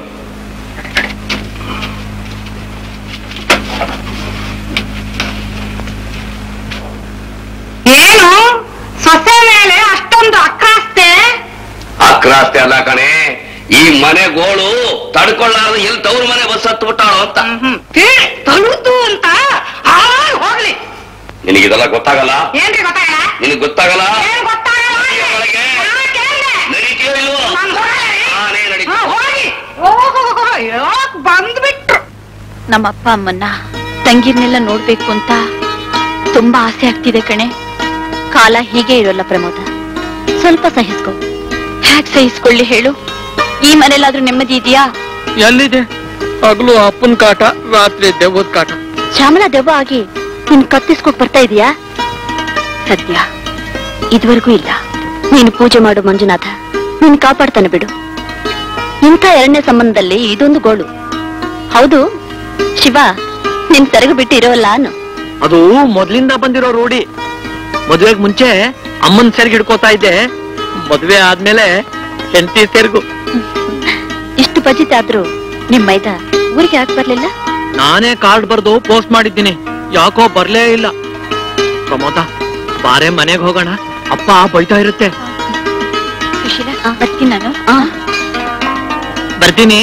Speaker 3: ಏನು ಸೊಸೆ ಮೇಲೆ ಅಷ್ಟೊಂದು ಅಕ್ರಾಸ್ತೆ
Speaker 7: ಅಕ್ರಾಸ್ತಿ ಅಲ್ಲ ಕಣೆ ಈ ಮನೆ ಗೋಳು ತಡ್ಕೊಳ್ಳಾರ್ದು ಎಲ್ಲಿ ತವ್ರ ಮನೆ ಬಸ್ ಹತ್ತು ಬಿಟ್ಟಾಳು ಅಂತ
Speaker 3: ತಳುದು ಅಂತ ಹಾಳಾಗ್ ಹೋಗ್ಲಿ
Speaker 7: ನಿನಗಿದೆಲ್ಲ ಗೊತ್ತಾಗಲ್ಲ
Speaker 3: ಏನ್ರಿ ಗೊತ್ತಾಗಲ್ಲ
Speaker 7: ನಿನಗ್ ಗೊತ್ತಾಗಲ್ಲ
Speaker 3: ಏನ್ ಗೊತ್ತಾಗಲ್ಲ
Speaker 7: ಒಳಗೆ
Speaker 3: ನಾನ್ ಕೇಳ್ದೆ.
Speaker 7: ನಡೀತೀಯೋ ಇಲ್ವೋ
Speaker 3: ನಾನ್ ಹೋಗಲ್ಲ ರೀ.
Speaker 7: ನಾನೇ ನಡೀತೀನಿ.
Speaker 3: ಹಾ, ಹೋಗಿ ಓಹೋ ಯಾಕ್ ಬಂದ್ಬಿಟ್ರು
Speaker 8: ನಮ್ಮ ಅಪ್ಪ ಅಮ್ಮನ್ನ ತಂಗಿರ್ನೆಲ್ಲ ನೋಡ್ಬೇಕು ಅಂತ ತುಂಬಾ ಆಸೆ ಆಗ್ತಿದೆ ಕಣೆ ಕಾಲ ಹೀಗೆ ಇರೋಲ್ಲ ಪ್ರಮೋದ ಸ್ವಲ್ಪ ಸಹಿಸ್ಕೊ ಹ್ಯಾಕ್ ಸಹಿಸ್ಕೊಳ್ಳಿ ಹೇಳು ಈ ಮನೇಲಾದ್ರೂ ನೆಮ್ಮದಿ ಇದೆಯಾ
Speaker 12: ಎಲ್ಲಿದೆ ಹಗಲು ಅಪ್ಪನ ಕಾಟ ರಾತ್ರಿ ದೆವ್ವದ ಕಾಟ
Speaker 8: ಶ್ಯಾಮಲ ದೆವ್ವ ಆಗಿ ನಿನ್ ಕತ್ತಿಸ್ಕೊಟ್ ಬರ್ತಾ ಇದೀಯಾ ಸದ್ಯ ಇದುವರೆಗೂ ಇಲ್ಲ ನೀನು ಪೂಜೆ ಮಾಡು ಮಂಜುನಾಥ ನೀನ್ ಕಾಪಾಡ್ತಾನೆ ಬಿಡು ಇಂಥ ಎರಡನೇ ಸಂಬಂಧದಲ್ಲಿ ಇದೊಂದು ಗೋಳು ಹೌದು ಶಿವ ನಿನ್ ತೆರಗು ಬಿಟ್ಟು ಇರೋಲ್ಲ ಅನ್ನು
Speaker 5: ಅದು ಮೊದ್ಲಿಂದ ಬಂದಿರೋ ರೂಢಿ ಮದ್ವೆಗ್ ಮುಂಚೆ ಅಮ್ಮನ್ ಸೆರ್ಗ್ ಹಿಡ್ಕೋತಾ ಇದ್ದೆ ಮದ್ವೆ ಆದ್ಮೇಲೆ ಹೆಂಡತಿ ಸೆರ್ಗು
Speaker 8: ಇಷ್ಟು ಬಜಿತ್ ಆದ್ರೂ ನಿಮ್ ಮೈದ ಊರಿಗೆ ಯಾಕೆ ಬರ್ಲಿಲ್ಲ
Speaker 5: ನಾನೇ ಕಾರ್ಡ್ ಬರ್ದು ಪೋಸ್ಟ್ ಮಾಡಿದ್ದೀನಿ ಯಾಕೋ ಬರ್ಲೇ ಇಲ್ಲ ಪ್ರಮೋದ ಬಾರೆ ಮನೆಗ್ ಹೋಗೋಣ ಅಪ್ಪ ಬೈತಾ ಇರುತ್ತೆ
Speaker 8: ಸುಶೀಲಾ ಬರ್ತೀನಿ ನಾನು
Speaker 5: ಬರ್ತೀನಿ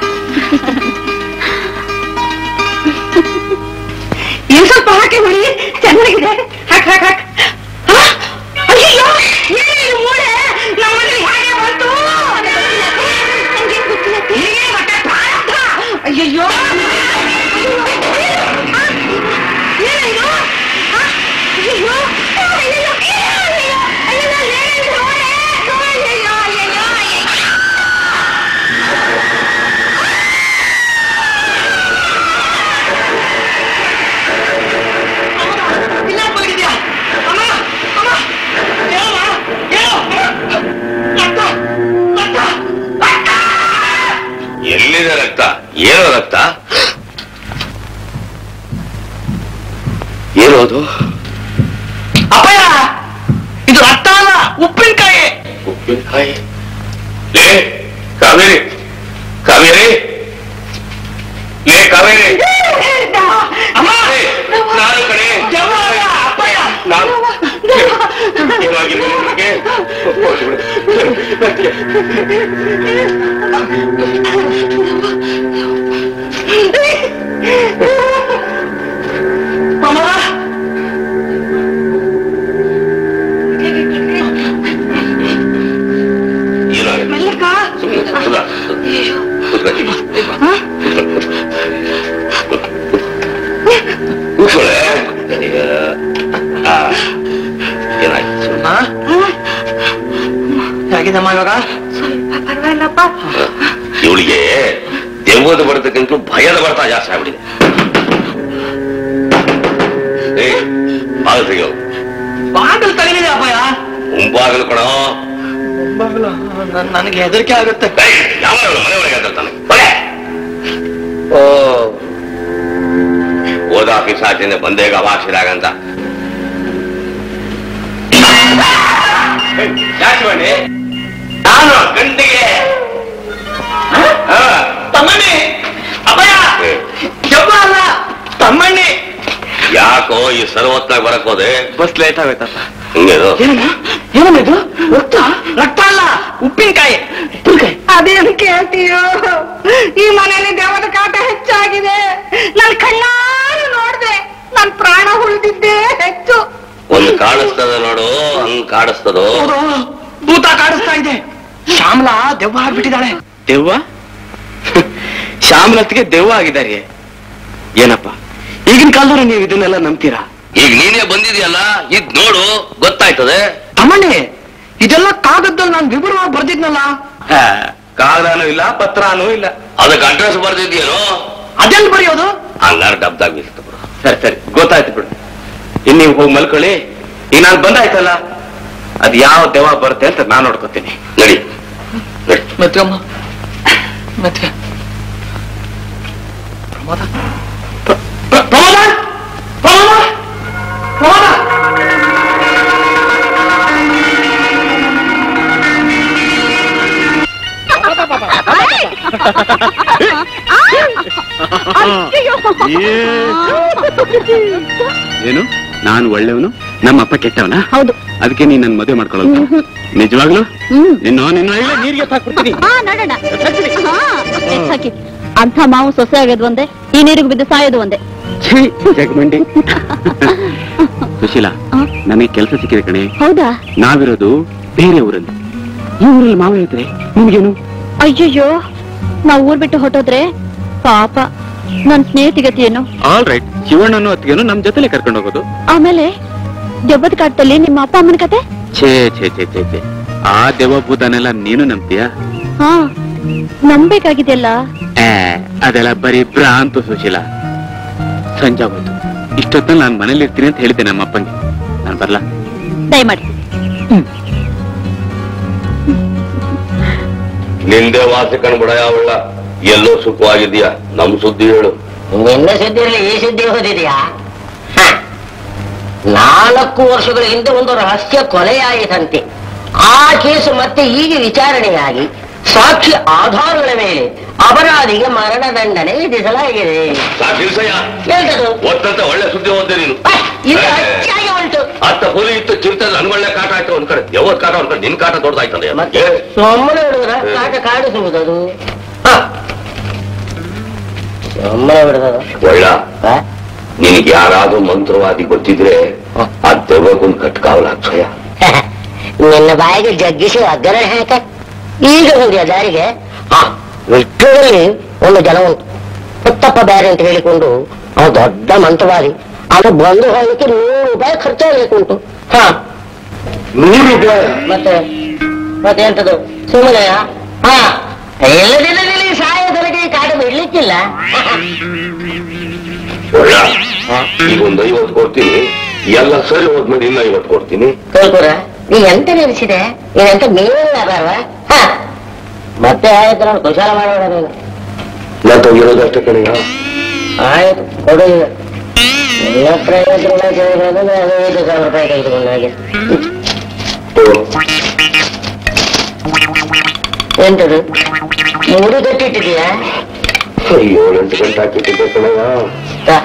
Speaker 3: ಇನ್ ಸ್ವಲ್ಪ ಹಾಕಿ ಹುಳಿ ಚೆನ್ನಾಗಿದೆ ಹಾಕ್ ಹಾಕ್ ಹಾಕ್ ಆ, ಅಯ್ಯಯ್ಯೋ ಏನಿದು ಮೂಳೆ ನಮ್ಮಲ್ಲಿ ಹೇಗೆ ಬಂತು ಹೀಗೆ ಮತ್ತೆ ಪ್ರಾರಂಭ. ಅಯ್ಯಯ್ಯೋ ಏನಿದು ಆ, ಅಯ್ಯಯ್ಯೋ ಅಯ್ಯಯ್ಯೋ ಅಯ್ಯಯ್ಯೋ ಅಯ್ಯಯ್ಯೋ ಏನಿದು ಮೂಳೆ? ಅಯ್ಯಯ್ಯೋ ಅಯ್ಯಯ್ಯೋ ಅಯ್ಯಯ್ಯೋ
Speaker 7: ಎಲ್ಲಿದೆ ರಕ್ತ ಏನೋ ರಕ್ತ ಏನೋ ಅದು
Speaker 5: ಅಪ್ಪಯ್ಯ ಇದು ರಕ್ತ ಅಲ್ಲ ಉಪ್ಪಿನಕಾಯಿ
Speaker 7: ಉಪ್ಪಿನಕಾಯಿ ಲೇ ಕಾವೇರಿ ಕಾವೇರಿ ಲೇ ಕಾವೇರಿ ಲೇ, ನಾನು ಕಣೆ ನಾನು ಇವಾಗಿಲ್ಲ ನಿನಗೆ. ಏನಾಗಿದೆ ಸುಮ್ಮನೆ ಸುಧಾ ಕೂತ್ಕೊಳ್ಳಿ ಕೂತ್ಕೊಳ್ಳೆ ಈಗ, ಆ, ಏನಾಯ್ತು ಸುಮ್ನೆ?
Speaker 5: ಹೇಗಿದಮ್ಮ ಇವಾಗ
Speaker 3: ಪರವಾಗಿಲ್ಲಪ್ಪ
Speaker 7: ಇವಳಿಗೆ ದೆವ್ವದ ಬರ್ತಕ್ಕಂಥ ಭಯದ ಬರ್ತಾ ಜಾಸ್ತಿ ಆಗ್ಬಿಟ್ಟಿದೆ ಏ ಬಾಗಿಲು ತೆಗೆಯೋ
Speaker 5: ಬಾಗಿಲು ತಗಲಿದೆ ಅಪ್ಪಯ್ಯ
Speaker 7: ಮುಂಬಾಗಿಲು ಕಣೋ
Speaker 5: ಬಾಗಿಲು ನನಗೆ ಹೆದರಿಕೆ ಆಗುತ್ತೆ
Speaker 7: ಏಯ್, ಯಾವ ಮನೆ ಒಳಗೆ ಹಾಕಿರ್ತಾನೆ ಬಲೆ ಓ ಓದ ಪಿಸಾಚಿನ ಬಂದೇಗ ಅವಾಕ್ಷಿದಾಗಂತ ಜಾಸ್ತಿ ನಾನು ಗಂಟೆಗೆ
Speaker 5: ತಮ್ಮಣ್ಣಿ ಅಪ್ಪಯ್ಯ ಜಬ್ಬ ಅಲ್ಲ ತಮ್ಮಣ್ಣಿ
Speaker 7: ಯಾಕೋ ಈ ಸರ್ವತ್ನಾಗ ಬರಕ್ ಹೋದೆ
Speaker 5: ಬಸ್ ಲೇಟ್ ಆಗೋಯ್ತಪ್ಪ
Speaker 7: ಹಿಂಗೇದು
Speaker 5: ಏನಮ್ಮ ಏನಮ್ಮ ಇದು ರಕ್ತ ರಕ್ತ ಅಲ್ಲ ಉಪ್ಪಿನಕಾಯಿ ಉಪ್ಪಿನಕಾಯಿ
Speaker 3: ಅದೇನು ಕೇಳ್ತೀಯೋ ಈ ಮನೆಯಲ್ಲಿ ದೇವರ ಕಾಟ ಹೆಚ್ಚಾಗಿದೆ ನನ್ ಕಣ್ಣಾರು ನೋಡ್ದೆ ನನ್ ಪ್ರಾಣ ಉಳಿದಿದ್ದೇ ಹೆಚ್ಚು
Speaker 7: ಒಂದು ಕಾಣಿಸ್ತದ ನೋಡು ಹಂಗ್ ಕಾಣಿಸ್ತದೋ
Speaker 5: ಹೌದು ಭೂತ ಕಾಡಿಸ್ತಾ ಇದೆ ಶ್ಯಾಮಲಾ ದೆವ್ವ ಆಗ್ಬಿಟ್ಟಿದ್ದಾಳೆ
Speaker 6: ದೆವ್ವ ಶ್ಯಾಮಲತ್ಗೆ ದೆವ್ವ ಆಗಿದ್ದಾರೆ ಏನಪ್ಪ ಈಗಿನ ಕಾಲದವ್ರು ನೀವು ಇದನ್ನೆಲ್ಲ ನಂಬ್ತೀರಾ
Speaker 7: ಈಗ ನೀನೇ ಬಂದಿದ್ಯಲ್ಲ ಇದ್ ನೋಡು ಗೊತ್ತಾಯ್ತದೆ
Speaker 5: ತಮ್ಮಣ್ಣಿ ಇದೆಲ್ಲ ಕಾಗದ್ದಲ್ಲಿ ನಾನು ವಿವರವಾಗಿ ಬರ್ದಿದ್ನಲ್ಲ
Speaker 6: ಕಾಗದಾನು ಇಲ್ಲ ಪತ್ರಾನೂ ಇಲ್ಲ
Speaker 7: ಅದಕ್ಕೆ ಅಡ್ರೆಸ್ ಬರ್ದಿದ್ಯೇನೋ
Speaker 5: ಅದೆಲ್ಲಿ ಬರೆಯೋದು
Speaker 7: ಹಂಗಾರೆ ಡಬ್ದಾಗ ಬೀಳ್ತ ಬಿಡು
Speaker 6: ಸರಿ ಸರಿ ಗೊತ್ತಾಯ್ತು ಬಿಡು ಇನ್ ನೀವು ಹೋಗಿ ಮಲ್ಕೊಳ್ಳಿ ಈಗ ನಾನು ಬಂದಾಯ್ತಲ್ಲ ಅದ್ ಯಾವ ದೆವ್ವ ಬರುತ್ತೆ ಅಂತ ನಾನು ನೋಡ್ಕೊತೀನಿ
Speaker 7: ನಡಿ ನಡಿ
Speaker 5: ಮತ್ತೆ ಅಮ್ಮ ಮತ್ತೆ ಪ್ರಮೋದ ಪ್ರ- ಪ್ರ- ಪ್ರಮೋದ ಪ್ರಮೋದ ಪ್ರಮೋದ
Speaker 6: ಏನು ನಾನು ಒಳ್ಳೆಯವನು ನಮ್ಮ ಅಪ್ಪ ಕೆಟ್ಟವನ
Speaker 8: ಹೌದು
Speaker 6: ಅದಕ್ಕೆ ನೀನ್ ನನ್ ಮದುವೆ ಮಾಡ್ಕೊಳ್ಳೋದು ನಿಜವಾಗ್ಲು
Speaker 8: ಹ್ಮ್
Speaker 6: ನಿನ್ನ ನಿನ್ನ ನೀರಿಗೆ ಹಾಕ್ಬಿಡ್ತೀನಿ
Speaker 8: ಹಾ ನೋಡೋಣ ಹಾ, ಎಷ್ಟ್ ಹಾಕಿ ಅಂಥ ಮಾವು ಸೊಸೆ ಆಗೋದು ಒಂದೇ ಈ ನೀರಿಗೆ ಬಿದ್ದು ಸಾಯೋದು ಒಂದೇ
Speaker 6: ಛೀ, ಜಗಮಂಡಿ ಸುಶೀಲಾ
Speaker 8: ಆ?
Speaker 6: ನನಗೆ ಕೆಲಸ ಸಿಕ್ಕಿದೆ ಕಣೆ
Speaker 8: ಹೌದಾ
Speaker 6: ನಾವಿರೋದು ಬೇರೆ ಊರಲ್ಲಿ ಈ ಊರಲ್ಲಿ ಮಾವ ಇದ್ರೆ ನಿಮ್ಗೇನು
Speaker 8: ಅಯ್ಯಯ್ಯೋ ನಾವ್ ಊರ್ ಬಿಟ್ಟು ಹೊಟ್ಟೋದ್ರೆ ಪಾಪ ನನ್ ಸ್ನೇಹಿತಿಗತಿಯೇನು
Speaker 6: ಆಲ್ ರೈಟ್ ಶಿವಣ್ಣನು ಅತ್ತಿಗೆನು ನಮ್ ಜೊತೆಲೆ ಕರ್ಕೊಂಡು ಹೋಗೋದು
Speaker 8: ಆಮೇಲೆ ದೆಬ್ಬದ ಕಾಟದಲ್ಲಿ ನಿಮ್ಮ ಅಪ್ಪ ಅಮ್ಮನ ಕತೆ
Speaker 6: ಛೇ ಛೇ ಛೇ ಛೇ ಛೇ ಆ ದೆವ್ವ ಭೂತನೆಲ್ಲ ನೀನು ನಂಬ್ತೀಯಾ
Speaker 8: ಹಾ ನಂಬೇಕಾಗಿದೆಯಲ್ಲ
Speaker 6: ಏ, ಅದೆಲ್ಲ ಬರೀ ಭ್ರಾಂತು ಸುಶೀಲ ಸಂಜೆ ಆಗೋಯ್ತು ಇಷ್ಟೊತ್ತಲ್ಲಿ ನಾನು ಮನೇಲಿ ಇರ್ತೀನಿ ಅಂತ ಹೇಳಿದ್ದೆ ನಮ್ಮ ಅಪ್ಪಂಗೆ ನಾನು ಬರ್ಲಾ
Speaker 8: ದಯಮಾಡಿ
Speaker 7: ನಿಂದೆ ವಾಸಿ ಕಣ್ಬಿಡ ಯಾವಳ ಎಲ್ಲೋ ಸುಖವಾಗಿದ್ಯಾ ನಮ್ ಸುದ್ದಿ ಹೇಳು
Speaker 2: ನಿನ್ನ ಸುದ್ದಿ ಇರಲಿ ಈ ಸುದ್ದಿ ಓದಿದ್ಯಾ ಹ. ನಾಲ್ಕು ವರ್ಷಗಳ ಹಿಂದೆ ಒಂದು ರಹಸ್ಯ ಕೊಲೆಯಾಯಿತಂತೆ ಆ ಕೇಸು ಮತ್ತೆ ಈಗ ವಿಚಾರಣೆಯಾಗಿ ಸಾಕ್ಷಿ ಆಧಾರಗಳ ಮೇಲೆ ಅಪರಾಧಿಗೆ ಮರಣದಂಡನೆ ವಿಧಿಸಲಾಗಿದೆ
Speaker 7: ಸಾಕಿಲ್ಸಯ್ಯ
Speaker 2: ಎಂತದು
Speaker 7: ಒತ್ತಂತ ಒಳ್ಳೆ ಸುದ್ದಿ ಓದ್ದೆ ನೀನು
Speaker 2: ಹ, ಇದು ಹೆಚ್ಚಾಗಿ ಉಂಟು
Speaker 7: ಅತ್ತ ಹುಲಿ ಇತ್ತು ಚಿರತೆ ನನ್ಗೊಳ್ಳೆ ಕಾಟ ಆಯ್ತು ಒಂದ್ ಕಡೆ ಯಾವತ್ ಕಾಟ ಒಂದ್ ಕಡೆ ನಿನ್ ಕಾಟ ದೊಡ್ಡದಾಯ್ತಲ್ಲ
Speaker 2: ಮತ್ತೆ ಸುಮ್ಮನೆ ಹಿಡಿದ್ರ ಕಾಟ ಕಾಡಿಸುವುದದು ಹ. ಸುಮ್ಮನೆ ಬಿಡದ
Speaker 7: ಒಳ್ಳ ನಿನಗೆ ಯಾರಾದ್ರೂ ಮಂತ್ರವಾದಿ ಗೊತ್ತಿದ್ರೆ ಆ ದೆವ್ವಕ್ಕೊಂದು ಕಟ್ಕಾವಲ್ಲ ಅಕ್ಷಯ
Speaker 2: ನಿನ್ನ ಬಾಯಿಗೆ ಜಗ್ಗಿಸಿ ಅಗ್ಗರ ಹಾಕ ಈಗ ಹೋಗಿ ಆ ದಾರಿಗೆ ಆ ವಿಷ್ಣುದಲ್ಲಿ ಒಂದು ಜನ ಉಂಟು ಪುತ್ತಪ್ಪ ಬ್ಯಾರೆ ಅಂತ ಹೇಳಿಕೊಂಡು ಅವ ದೊಡ್ಡ ಮಂತ್ರವಾದಿ ಅದು ಬಂದು ಹೋಗಲಿಕ್ಕೆ ನೂರು ರೂಪಾಯಿ ಖರ್ಚಾಗಲಿಕ್ಕೆ ಉಂಟು ಹಾ
Speaker 7: ನೂರು ರೂಪಾಯಿ
Speaker 2: ಮತ್ತೆ ಮತ್ತೆ ಎಂತದು ಸುಮ್ಮನೆ ಹಾ ಇಲ್ಲದಿಲ್ಲದಿಲ್ಲ ಈ ಸಾಯೋದರಿಗೆ ಈ ಕಾಡು ಬಿಡ್ಲಿಕ್ಕಿಲ್ಲ
Speaker 7: ಒಳ್ಳ ಈಗ ಒಂದು ಐವತ್ತು ಕೊಡ್ತೀನಿ ಎಲ್ಲ ಸರಿ ಹೋದ್ಮೇಲೆ ಇನ್ನ ಐವತ್ತು ಕೊಡ್ತೀನಿ
Speaker 2: ಕೇಳ್ಕೊರ ನೀ ಎಂತ ನೆನೆಸಿದೆ ನೀನೆಂತ ಮೇಲಿನ ಬರವಾ ಹ ಮತ್ತೆ ಆಯ್ತು ನಾನು ಕುಶಲ ಮಾಡೋಣ ನೀನು
Speaker 7: ನಾ ತಗಿರೋದಷ್ಟೇ ಕಣಯ್ಯ
Speaker 2: ಆಯ್ತು ಕೊಡು ಈಗ ನಿನ್ನ ಹತ್ರ ಐವತ್ತು ರೂಪಾಯಿ ಕೇಳಿದ್ರೆ ಐದು ಸಾವಿರ ರೂಪಾಯಿ ತೆಗೆದುಕೊಂಡು ಹಾಗೆ ಎಂತದು ಮುಡಿ ಕಟ್ಟಿಟ್ಟಿದೀಯಾ
Speaker 7: ಏಳೆಂಟು ಗಂಟೆ ಹಾಕಿಟ್ಟಿದ್ದೆ ಕಣಯ್ಯ
Speaker 2: ತಾ.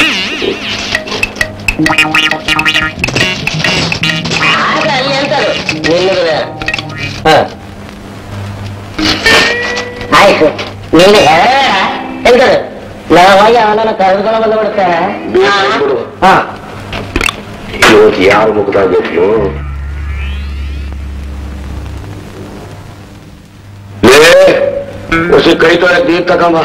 Speaker 2: ಆಗ ಅಲ್ಲಿ ಎಂತದು ನಿನ್ನದು ಹ ಆಯ್ತು ನೀನು ಹೇಳ ಎಂತದು ನಾವು ಹೋಗಿ ಅವನನ್ನು ಕರೆದುಕೊಂಡು ಬಂದು ಬಿಡ್ತೇನೆ ಹಾ
Speaker 7: ಇವತ್ತು ಯಾರ ಮುಖದಾಗಿರ್ಲು ಲೇ ಹೊಸ ಕೈ ತೊಳಕ್ ನೀರ್ ತಗೊಂಬ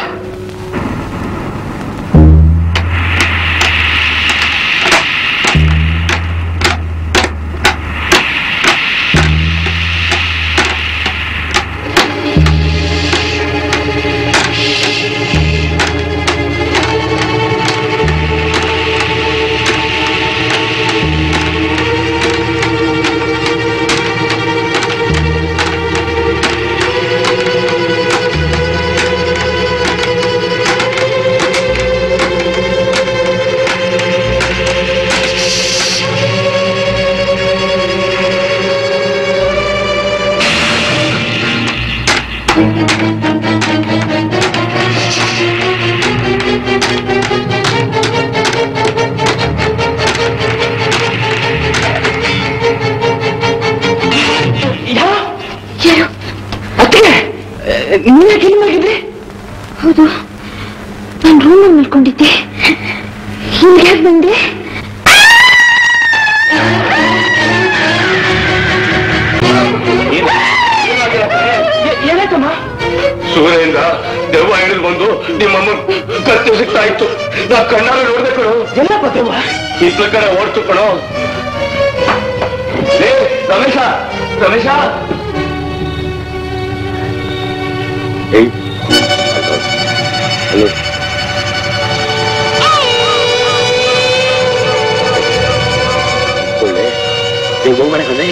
Speaker 3: ಯಾರು ನೀವ್ಯಾಕೆ ಇಲ್ಲಿ ಮಲಗಿದ್ರಿ ಹೌದು ನಾನು ರೂಮಲ್ಲಿ ಮಲ್ಕೊಂಡಿದ್ದೆ ಹಿಂಗೆ ಯಾಕೆ ಬಂದೆ ಏನಾಯ್ತಮ್ಮ
Speaker 7: ಸೂರ್ಯಯಿಂದ ದೆವ್ವ ಹಿಡಿದು ಬಂದು ನಿಮ್ಮಮ್ಮ ಕತ್ತಿ ಸಿಗ್ತಾ ಇತ್ತು ನಾ ಕಣ್ಣಾರ ನೋಡ್ದೆ ಕಣೋ
Speaker 3: ಎಲ್ಲಪ್ಪ ದೆವ್ವ
Speaker 7: ಇತ್ಲ ಕಡೆ ಓಡ್ತು ಕಣೋ ಏ ರಮೇಶ ರಮೇಶ ಏಯ್ ಹಲೋ ಒಳ್ಳೆ ನೀವು ಹೋಗ್ಬೇಡ ಕಣೆ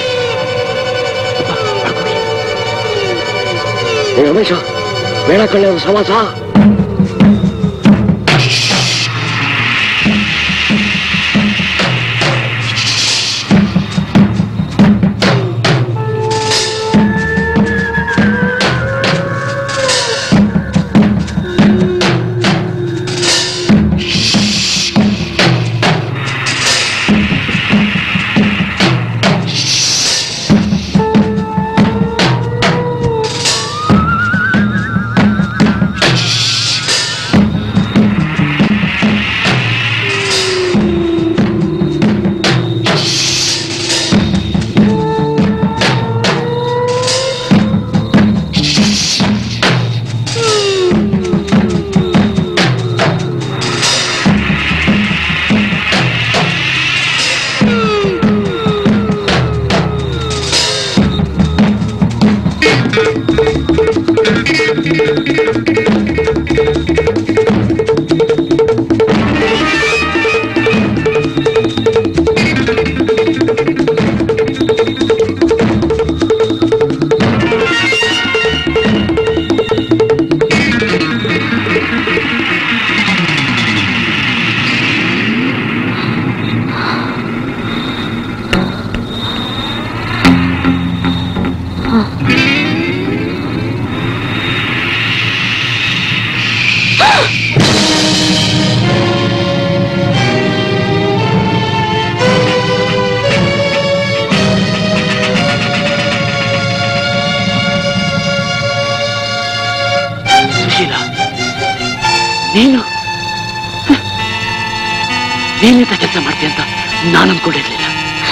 Speaker 7: ಏ ರಮೇಶ ಬೇಡ ಕಳ್ಳೆ ಒಂದು ಸಮಾಸ
Speaker 6: ಕೆಲಸ ಮಾಡ್ತೀಯ ಅಂತ ನಾನು ಅನ್ಕೊಂಡಿರ್ಲಿಲ್ಲ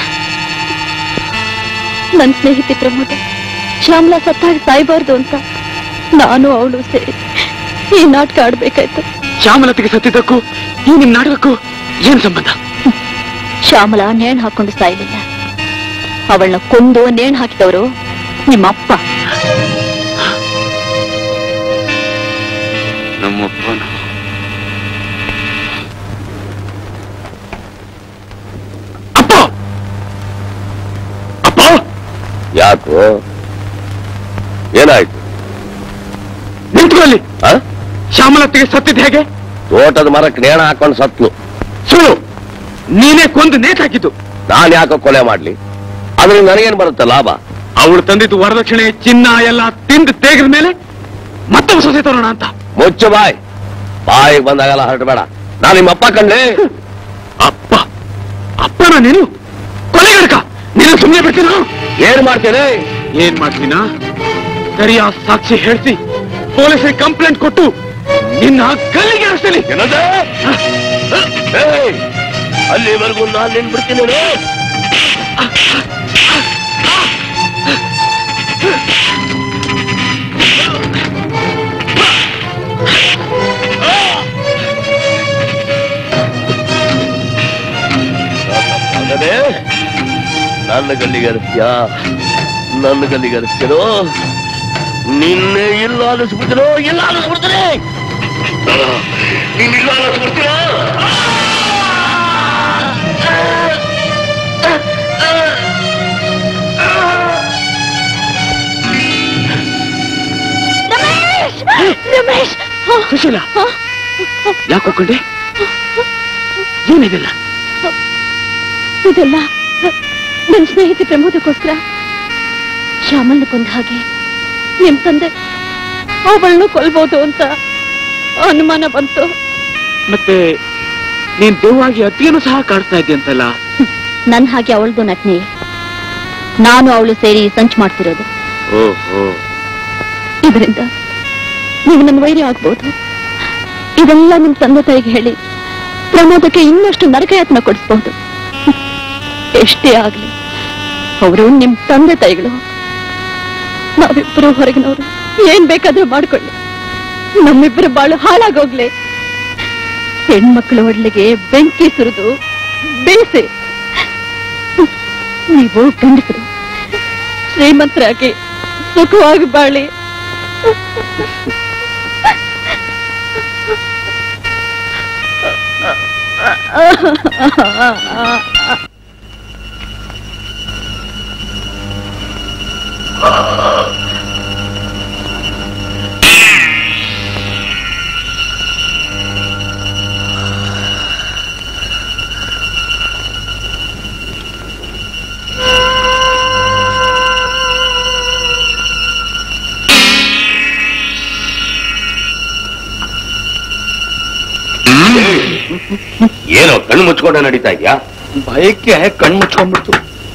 Speaker 8: ನನ್ನ ಸ್ನೇಹಿತೆ ಪ್ರಮೋದ ಶ್ಯಾಮಲಾ ಸತ್ತಾಗಿ ಸಾಯ್ಬಾರ್ದು ಅಂತ ನಾನು ಅವಳು ಸೇರಿ ಈ ನಾಟಕ ಆಡ್ಬೇಕಾಯ್ತು
Speaker 6: ಶ್ಯಾಮಲತೆಗೆ ಸತ್ತಿದ್ದಕ್ಕೂ ಈ ನಿಮ್ ನಾಟಕಕ್ಕೂ ಏನ್ ಸಂಬಂಧ
Speaker 8: ಶ್ಯಾಮಲ ನೇಣ್ ಹಾಕೊಂಡು ಸಾಯಲಿಲ್ಲ ಅವಳನ್ನ ಕೊಂದು ನೇಣ್ ಹಾಕಿದವರು ನಿಮ್ಮಪ್ಪ
Speaker 6: ನಮ್ಮಪ್ಪನ ಅಪ್ಪ ಅಪ್ಪ
Speaker 7: ಯಾಕೋ ಏನಾಯ್ತು
Speaker 6: ನಿಂತ್ಕೊಳ್ಳಿ
Speaker 7: ಆ?
Speaker 6: ಶ್ಯಾಮಲತೆಗೆ ಸತ್ತಿದ್ ಹೇಗೆ
Speaker 7: ತೋಟದ ಮರಕ್ಕೆ ನೇಣ ಹಾಕೊಂಡು ಸತ್ಲು
Speaker 6: ಸುಳ್ಳು ನೀನೇ ಕೊಂದು ನೇತ್ ಹಾಕಿದ್ದು
Speaker 7: ನಾನ್ ಯಾಕೋ ಕೊಲೆ ಮಾಡ್ಲಿ ಅದ್ರಿಂದ ನನಗೇನ್ ಬರುತ್ತೆ ಲಾಭ
Speaker 6: ಅವಳು ತಂದಿದ್ದು ವರದಕ್ಷಿಣೆ ಚಿನ್ನ ಎಲ್ಲ ತಿಂದು ತೆಗೆದ ಮೇಲೆ ಮತ್ತೊಬ್ಬ ಸೊಸೆ ತರೋಣ ಅಂತ
Speaker 7: ಮುಚ್ಚು ಬಾಯ್ ಬಾಯಿಗೆ ಬಂದಾಗೆಲ್ಲ ಹೊರಟಬೇಡ ನಾನು ನಿಮ್ಮ ಅಪ್ಪ ಕಂಡ್ಲಿ
Speaker 6: ಅಪ್ಪ ಅಪ್ಪನ ನೀನು ಕೊಲೆಗಡಕ ನೀನು ಸುಮ್ಮನೆ ಬಿಡ್ತೀನ
Speaker 7: ಏನ್ ಮಾಡ್ತೀನಿ
Speaker 6: ಏನ್ ಮಾಡ್ತೀನ ಸರಿಯಾದ ಸಾಕ್ಷಿ ಹೇಳ್ತಿ ಪೊಲೀಸರಿಗೆ ಕಂಪ್ಲೇಂಟ್ ಕೊಟ್ಟು ನಿನ್ನ ಗಲ್ಲಿಗೆ ಇಳಿಸ್ತೀನಿ
Speaker 7: ಏನಂದೆ? ಏಯ್, ಅಲ್ಲಿವರೆಗೂ ನಾನು ನಿನ್ ಬಿಡ್ತೀನಿ ನೋಡು. ಮಗನೇ, ನನ್ನ ಗಲ್ಲಿಗೆ ಅರಿಸ್ತ್ಯಾ ನನ್ನ ಗಲ್ಲಿಗೆ ಅರಿಸ್ತೀರೋ ನಿನ್ನೆ ಇಲ್ಲ ಅನಿಸ್ಬಿಡ್ತೀರೋ ಇಲ್ಲ ಅನಿಸ್ಬಿಡ್ತೀನಿ ನೀನ್ ಇಲ್ಲ ಅನಿಸ್ಬಿಡ್ತೀರೋ
Speaker 8: ರಮೇಶ್
Speaker 6: ಸುಶೀಲ ಯಾಕೆ ಹೋಗ್ಕೊಂಡೆ ಏನಿದಿಲ್ಲ
Speaker 8: ಇದೆಲ್ಲ ನನ್ನ ಸ್ನೇಹಿತೆ ಪ್ರಮೋದಕ್ಕೋಸ್ಕರ ಶ್ಯಾಮಲ್ನ ಕೊಂದ ಹಾಗೆ ನಿಮ್ ತಂದೆ ಅವಳನ್ನು ಕೊಲ್ಬೋದು ಅಂತ ಅನುಮಾನ ಬಂತು
Speaker 6: ಮತ್ತೆ ನೀನ್ ದೆವ್ವಾಗಿ ಅತ್ತಿಗೆನೂ ಸಹ ಕಾಡ್ತಾ ಇದ್ದೀಯಂತಲ್ಲ
Speaker 8: ನನ್ ಹಾಗೆ ಅವಳದು ನಟ್ನಿ ನಾನು ಅವಳು ಸೇರಿ ಸಂಚು ಮಾಡ್ತಿರೋದು
Speaker 6: ಓಹೋ
Speaker 8: ಇದರಿಂದ ನೀವು ನನ್ನ ವೈರಿ ಆಗ್ಬೋದು ಇದೆಲ್ಲ ನಿಮ್ ತಂದೆ ತಾಯಿಗೆ ಹೇಳಿ ಪ್ರಮೋದಕ್ಕೆ ಇನ್ನಷ್ಟು ನರಕಯಾತನ ಕೊಡಿಸ್ಬಹುದು ಎಷ್ಟೇ ಆಗ್ಲಿ ಅವರು ನಿಮ್ ತಂದೆ ತಾಯಿಗಳು ನಾವಿಬ್ಬರು ಹೊರಗಿನವರು ಏನ್ ಬೇಕಾದ್ರೂ ಮಾಡ್ಕೊಳ್ಳಿ ನಮ್ಮಿಬ್ಬರು ಬಾಳು ಹಾಳಾಗೋಗ್ಲಿ ಹೆಣ್ಮಕ್ಳ ಒಡ್ಲಿಗೆ ಬೆಂಕಿ ಸುರಿದು ಬೇಯಿಸಿ ನೀವು ಗಂಡಸರು ಶ್ರೀಮಂತರಾಗಿ ಸುಖವಾಗಿ ಬಾಳಿ
Speaker 7: ಏನೋ ಕಣ್ಣು ಮುಚ್ಕೊಂಡೆ ನಡೀತಾ ಇದ್ಯಾ
Speaker 5: ಭಯಕ್ಕೆ ಕಣ್ಣು ಮುಚ್ಕೊಂಡ್ಬಿಡ್ತು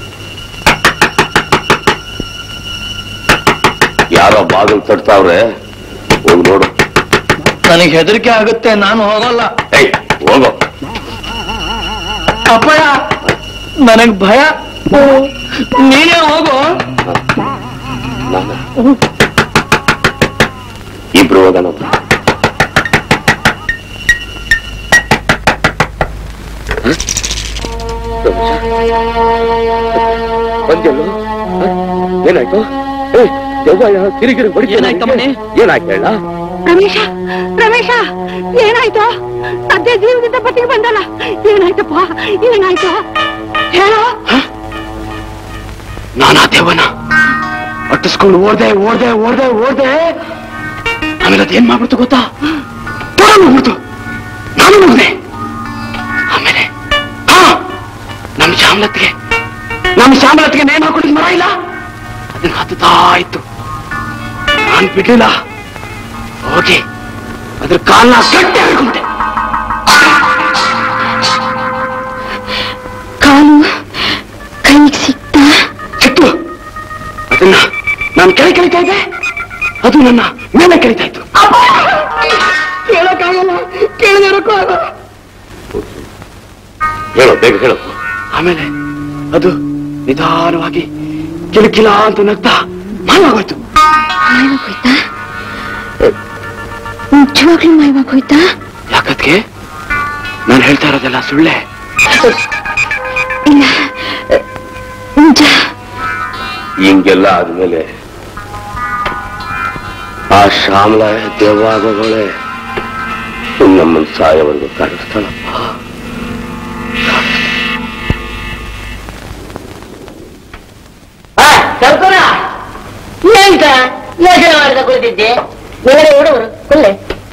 Speaker 7: ಯಾರೋ ಬಾಗಿಲು ತಟ್ತಾವ್ರೆ ಹೋಗಿ ನೋಡು
Speaker 5: ನನಗೆ ಹೆದರಿಕೆ ಆಗುತ್ತೆ ನಾನು ಹೋಗಲ್ಲ
Speaker 7: ಏಯ್ ಹೋಗೋ
Speaker 5: ಅಪ್ಪಯ್ಯ ನನಗ್ ಭಯ ನೀನೇ ಹೋಗು
Speaker 7: ನಾನು ಇಬ್ರು ಹೋಗೋಣ ಬಂದ್ಯಲ್ಲೋ ಹ? ಏನಾಯ್ತು ಏ ದೆವ್ವ ಯಾವ ಕಿರಿಕಿರಿ ಬಡಿತ
Speaker 5: ಏನಾಯ್ತಮ್ಮನೆ?
Speaker 7: ಏನಾಯ್ತು ಹೇಳ
Speaker 3: ರಮೇಶ ರಮೇಶ ಏನಾಯ್ತು ಸದ್ಯ ಜೀವನದಿಂದ ಬತ್ತಿಗೆ ಬಂದಲ್ಲ ಏನಾಯ್ತಪ್ಪ ಏನಾಯ್ತು ಹೇಳೋ
Speaker 6: ನಾನಾ ದೇವನ ಅಟ್ಟಿಸ್ಕೊಂಡು ಓಡ್ದೆ ಓಡ್ದೆ ಓಡ್ದೆ ಓಡ್ದೆ ಆಮೇಲೆ ಅದೇನ್ ಮಾಡ್ಬಿಡ್ತು ಗೊತ್ತಾ ಪುರ ಹೋಗ್ಬಿಡ್ತು ನಾನು ಹೋಗ್ದೆ ಆಮೇಲೆ ಹಾ ನಮ್ ಶ್ಯಾಮಲತ್ಗೆ ನಮ್ ಶ್ಯಾಮಲತ್ಗೆ ನೇಮ್ ಹಾಕೊಂಡಿದ್ ಮರ ಇಲ್ಲ ಅದನ್ನ ಹತ್ತುತ್ತಾ ಇತ್ತು ನಾನ್ ಬಿಡ್ಲಿಲ್ಲ ಹೋಗಿ ಅದ್ರ ಕಾಲ್ನ ಗಟ್ಟಿ ಹಿಡ್ಕೊಂಡೆ
Speaker 8: ಕಾಲು ಕೈಗೆ ಸಿಕ್ತಾ
Speaker 6: ಸಿಕ್ತು ಅದನ್ನ ನಾನು ಕೆಳ ಕೆಳಿತಾ ಇದ್ದೆ ಅದು ನನ್ನ ಮೇಲೆ ಕೆಳಿತಾ ಇತ್ತು
Speaker 5: ಕೇಳಕ್ಕಾಗಲ್ಲ ಕೇಳದಿರಕ್ಕೂ ಆಗಲ್ಲ
Speaker 7: ಹೇಳು ಬೇಗ ಹೇಳು
Speaker 6: ಆಮೇಲೆ ಅದು ನಿಧಾನವಾಗಿ ಕಿಲಕಿಲ ಅಂತ ನಗ್ತಾ ಮಾಯವಾಗೋಯ್ತು
Speaker 8: ಮಾಯವಾಗೋಯ್ತಾ ನಿಜವಾಗ್ಲೂ ಮಾಯವಾಗೋಯ್ತಾ
Speaker 6: ಯಾಕದ್ಕೆ ನಾನು ಹೇಳ್ತಾ ಇರೋದೆಲ್ಲ ಸುಳ್ಳೆ
Speaker 8: ಇಲ್ಲ ನಿಜ
Speaker 7: ಹಿಂಗೆಲ್ಲ ಆದ್ಮೇಲೆ ಆ ಶ್ಯಾಮಲ ದೇವಾಗಗಳೇ ನಮ್ಮನ್ನು ಸಾಯವರೆಗೂ ಕಾಡಿಸ್ತಾಳಪ್ಪ
Speaker 2: ಆ, ಕರ್ಕೊಳ ಎಂತ ಯೋಚನೆ ಮಾಡಿದ ಕುಳಿತಿದ್ದೆ ನಿಮಗೆ ಹುಡುಗರು ಕುಲ್ಲೆ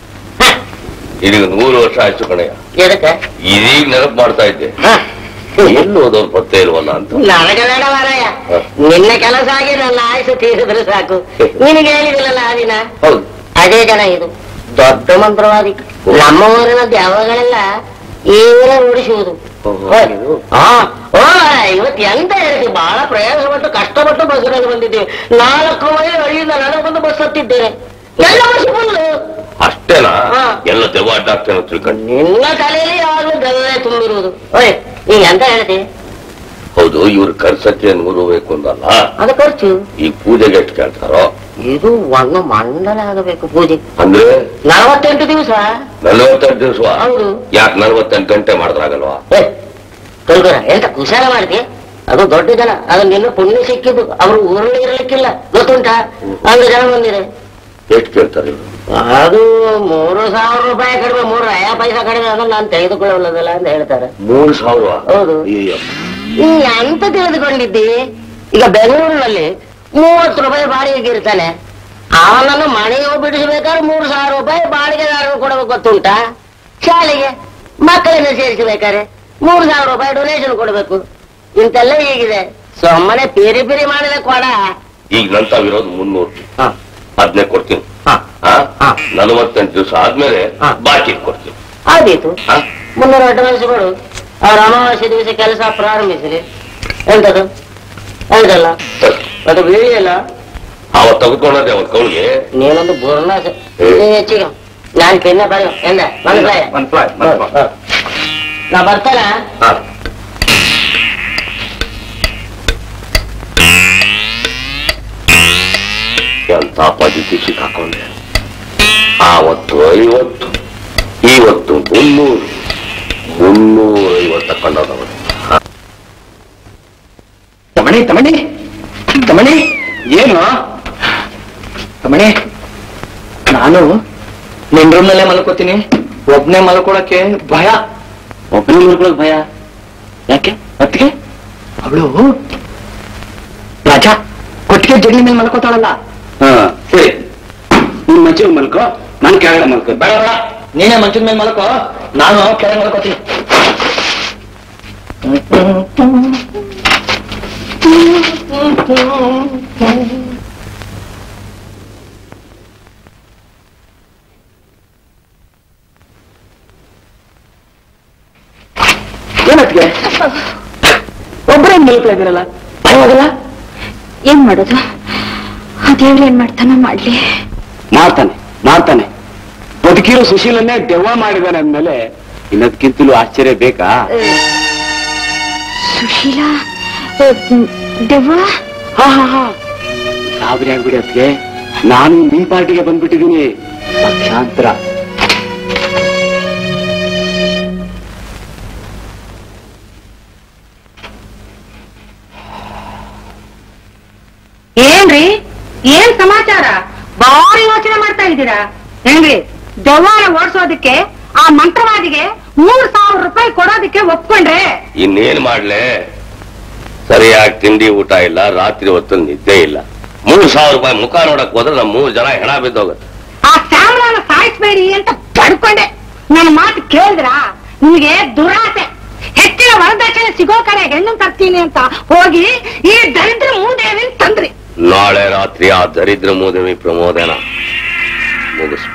Speaker 7: ಇದೀಗ ನೂರು ವರ್ಷ ಆಯ್ತು ಕಣಯ್ಯ
Speaker 2: ಎದಕ್ಕೆ
Speaker 7: ಇದೀಗ ನೆನಪು ಮಾಡ್ತಾ ಇದ್ದೆ
Speaker 2: ಹ,
Speaker 7: ಎಲ್ಲಿ ಹೋದವ್ರು ಪತ್ತೆ ಇಲ್ವಲ್ಲ ಅಂತ
Speaker 2: ನನಗೆ ಬೇಡ ಮಾರಾಯ ನಿನ್ನ ಕೆಲಸ ಆಗಿ ನನ್ನ ಆಯುಷು ತೀರಿಸಿದ್ರೆ ಸಾಕು ನಿನಗೆ ಹೇಳಿದಿಲ್ಲಲ್ಲ ಆ ದಿನ
Speaker 7: ಹೌದು
Speaker 2: ಅದೇ ಜನ ಇದು ದೊಡ್ಡ ಮಂತ್ರವಾದಿ ನಮ್ಮ ಊರಿನ ದೆವ್ವಗಳೆಲ್ಲ ಈಗಲೇ ಓಡಿಸುವುದು ಹಾ ಓ ಇವತ್ತು ಎಂತ ಹೇಳಿದ್ವಿ ಬಹಳ ಪ್ರಯಾಸಪಟ್ಟು ಕಷ್ಟಪಟ್ಟು ಬಸ್ಸಿನಲ್ಲಿ ಬಂದಿದ್ದೀವಿ ನಾಲ್ಕು ಮೈಲಿ ಹಳ್ಳಿಯಿಂದ ನನಗೆ ಬಂದು ಬಸ್ ಹತ್ತಿದ್ದೇನೆ ಎಲ್ಲ ಬಸ್ ಫುಲ್ಲು
Speaker 7: ಅಷ್ಟೇನಾ
Speaker 2: ಹಾ.
Speaker 7: ಎಲ್ಲ ದೆವ್ವ ಅಡ್ಡಾಗ್ತೇನೆ ತಿಳ್ಕೊಂಡು
Speaker 2: ನಿನ್ನ ತಲೆಯಲ್ಲಿ ಯಾವಾಗಲೂ ದೆವ್ವೇ ತುಂಬಿರುವುದು ಓಯ್ ಈಗ ಎಂತ ಹೇಳ್ತಿ
Speaker 7: ಹೌದು ಇವ್ರ ಕರ್ಸಕ್ಕೆ ನೂರು ಬೇಕು ಅಂದಲ್ಲ
Speaker 2: ಅದು ಖರ್ಚು
Speaker 7: ಈ ಪೂಜೆಗೆ ಎಷ್ಟು ಕೇಳ್ತಾರೋ
Speaker 2: ಇದು ಒಂದು ಮಂಡಲ ಆಗಬೇಕು ಪೂಜೆ
Speaker 7: ಅಂದ್ರೆ
Speaker 2: ನಲವತ್ತೆಂಟು ದಿವಸ
Speaker 7: ನಲವತ್ತೆಂಟು ದಿವಸ
Speaker 2: ಹೌದು.
Speaker 7: ಯಾಕೆ ನಲವತ್ತೆಂಟು ಗಂಟೆ ಮಾಡಿದ್ರಾಗಲ್ವಾ
Speaker 2: ಏ ಕಲ್ಕೊರ ಎಂತ ಕುಶಾಲ ಮಾಡ್ತಿ ಅದು ದೊಡ್ಡ ಜನ ಅದು ನಿನ್ನ ಪುಣ್ಯ ಸಿಕ್ಕಿದ್ದು ಅವರು ಊರಲ್ಲಿ ಇರ್ಲಿಕ್ಕಿಲ್ಲ ಗೊತ್ತುಂಟಾ ಒಂದು ಜನ ಬಂದಿದೆ
Speaker 7: ಎಷ್ಟು ಕೇಳ್ತಾರೆ ಇವ್ರು?
Speaker 2: ಅದು ಮೂರು ಸಾವಿರ ರೂಪಾಯಿ ಕಡಿಮೆ ಮೂರು ನಯಾ ಪೈಸಾ ಕಡಿಮೆ ಅದನ್ನ ನಾನು ತೆಗೆದುಕೊಳ್ಳಬಲ್ಲದಲ್ಲ ಅಂತ ಹೇಳ್ತಾರೆ
Speaker 7: ಮೂರು ಸಾವಿರ
Speaker 2: ಹೌದು.
Speaker 7: ಅಯ್ಯಯ್ಯೋ.
Speaker 2: ನೀ ಎಂತ ತಿಳಿದುಕೊಂಡಿದ್ದಿ ಈಗ ಬೆಂಗಳೂರಿನಲ್ಲಿ ಮೂವತ್ತು ರೂಪಾಯಿ ಬಾಡಿಗೆಗೆ ಇರ್ತಾನೆ ಅವನನ್ನು ಮನೆಗೆ ಬಿಡಿಸಬೇಕಾದ್ರೆ ಮೂರು ಸಾವಿರ ರೂಪಾಯಿ ಬಾಡಿಗೆದಾರರು ಕೊಡಬೇಕು ಗೊತ್ತುಂಟಾ ಶಾಲೆಗೆ ಮಕ್ಕಳನ್ನ ಸೇರಿಸಬೇಕಾದ್ರೆ ಮೂರು ಸಾವಿರ ರೂಪಾಯಿ ಡೊನೇಷನ್ ಕೊಡಬೇಕು ಇಂತೆಲ್ಲ ಹೀಗಿದೆ ಸುಮ್ಮನೆ ಪಿರಿ ಪಿರಿ ಮಾಡಿದ ಕೊಡ
Speaker 7: ಈಗ ನಂತಾವಿರೋದು ಮುನ್ನೂರು
Speaker 2: ಹ.
Speaker 7: ಅದನ್ನೇ ಕೊಡ್ತೀನಿ
Speaker 2: ಹ.
Speaker 7: ಆ?
Speaker 2: ಹ.
Speaker 7: ನಲವತ್ತೆಂಟು ದಿವಸ ಆದ್ಮೇಲೆ
Speaker 2: ಹ.
Speaker 7: ಬಾಕಿ ಕೊಡ್ತೀನಿ
Speaker 2: ಆದೀತು
Speaker 7: ಹ?
Speaker 2: ಮುನ್ನೂರು ಅಡ್ವಾನ್ಸ್ ಕೊಡು ಅವ್ರ ಅಮಾವಾಸ್ಯೆ ದಿವಸ ಕೆಲಸ ಪ್ರಾರಂಭಿಸಿರಿ ಎಂತದು ಹೌದಲ್ಲ ಅದು ಬೀಳಿಯಲ್ಲ
Speaker 7: ಅವತ್ ತೆಗೆದುಕೊಂಡದೆ ಅವತ್ ಕೌಳಿಗೆ
Speaker 2: ನೀನೊಂದು ಬುರ್ಣ ಹೆಚ್ಚಿಗೆ ನಾನು ಪೆನ್ನ ಬರ ಎಂದ ಮನಸ್ಸಾಯ
Speaker 4: ಒಂದ್ ಫ್ಲೈ ಒಂದ್ ಫ್ಲೈ.
Speaker 2: ನಾ ಬರ್ತಾನ
Speaker 7: ಹ. ಎಂತ ಪದ್ಧತಿ ಸಿಕ್ಕಾಕೊಂಡೆ ಆವತ್ತು ಐವತ್ತು ಇವತ್ತು ಮುನ್ನೂರು ಮುನ್ನೂರ ಐವತ್ತು ಕಂಡದವರು
Speaker 6: ತಮಣಿ ತಮಣಿ ತಮಣಿ ಏನು ತಮಣಿ ನಾನು ನಿನ್ ರೂಮ್ನಲ್ಲೇ ಮಲ್ಕೋತೀನಿ ಒಬ್ನೇ ಮಲ್ಕೊಳಕ್ಕೆ ಭಯ ಒಬ್ಬನೇ ಮಲ್ಕೊಳಕ್ ಭಯ ಯಾಕೆ ಅತ್ತಿಗೆ ಅವಳು ರಾಜ ಕೊಟ್ಟಿಗೆ ಜಗಲಿ ಮೇಲೆ ಮಲ್ಕೋತಾಳಲ್ಲ
Speaker 4: ಹಾ ಸರಿ ನೀನ್ ಮಂಚ ಮಲ್ಕೋ ನಾನು ಕೆಳಗಡೆ ಮಲ್ಕೋ
Speaker 6: ಬೇಡ ಬೇಡ ನೀನೇ ಮಂಚದ ಮೇಲೆ ಮಲ್ಕೋ ನಾನು ಕೆಳಗೆ ಮಲ್ಕೋತೀನಿ ಏನತ್ತಿಗೆ ಒಬ್ಬರೇ ಮಲ್ಕೊಳ್ತಾ ಇದ್ದೀರಲ್ಲ ಭಯ ಆಗಲ್ಲ
Speaker 8: ಏನ್ ಮಾಡೋದು ಆ ದೇವ್ರು ಏನ್ ಮಾಡ್ತಾನೋ ಮಾಡ್ಲಿ
Speaker 6: ಮಾಡ್ತಾನೆ ಮಾಡ್ತಾನೆ ಬದುಕಿರೋ ಸುಶೀಲನ್ನೇ ದೆವ್ವ ಮಾಡಿದಾನೆ ಅಂದ್ಮೇಲೆ ಇನ್ನದಕ್ಕಿಂತಲೂ ಆಶ್ಚರ್ಯ ಬೇಕಾ
Speaker 8: ಸುಶೀಲಾ ಆ, ಮ್, ದೆವ್ವ
Speaker 6: ಹಾ ಹಾ ಹಾ ಗಾಬರಿ ಆಗ್ಬಿಡಿ ಅದಕ್ಕೆ ನಾನು ನಿಮ್ ಪಾರ್ಟಿಗೆ ಬಂದ್ಬಿಟ್ಟಿದ್ದೀನಿ ಲಕ್ಷಾಂತರ
Speaker 3: ಏನ್ರಿ ಏನ್ ಸಮಾಚಾರ ಭಾರಿ ಯೋಚನೆ ಮಾಡ್ತಾ ಇದ್ದೀರಾ ಏನ್ರಿ ದೆವ್ವಾನ ಓಡಿಸೋದಕ್ಕೆ ಆ ಮಂತ್ರವಾದಿಗೆ ಮೂರ್ ಸಾವಿರ ರೂಪಾಯಿ ಕೊಡೋದಕ್ಕೆ ಒಪ್ಕೊಂಡ್ರೆ
Speaker 7: ಇನ್ನೇನ್ ಮಾಡ್ಲೆ ಸರಿಯಾಗಿ ತಿಂಡಿ ಊಟ ಇಲ್ಲ ರಾತ್ರಿ ಹೊತ್ತು ನಿದ್ದೆ ಇಲ್ಲ ಮೂರ್ ಸಾವಿರ ರೂಪಾಯಿ ಮುಖ ನೋಡಕ್ ಹೋದ್ರೆ ನಮ್ ಮೂರ್ ಜನ ಹೆಣ ಬಿದ್ದೋಗುತ್ತೆ
Speaker 3: ಆ ಶ್ಯಾಮಲನ ಸಾಯಿಸ್ಬೇಡಿ ಅಂತ ಪಡ್ಕೊಂಡೆ ನನ್ನ ಮಾತು ಕೇಳಿದ್ರ ನಿಮಗೆ ದುರಾಸೆ ಹೆಚ್ಚಿನ ವರದಕ್ಷಿಣೆ ಸಿಗೋ ಕಡೆ ಹೆಣ್ಣು ತರ್ತೀನಿ ಅಂತ ಹೋಗಿ ಈ ದರಿದ್ರ ಮೂದೇವಿನ ತಂದ್ರಿ
Speaker 7: ನಾಳೆ ರಾತ್ರಿ ಆ ದರಿದ್ರ ಮೂದೇವಿ ಪ್ರಮೋದನ ಮುಗಿಸ್ಬಿಡ್ತೀನಿ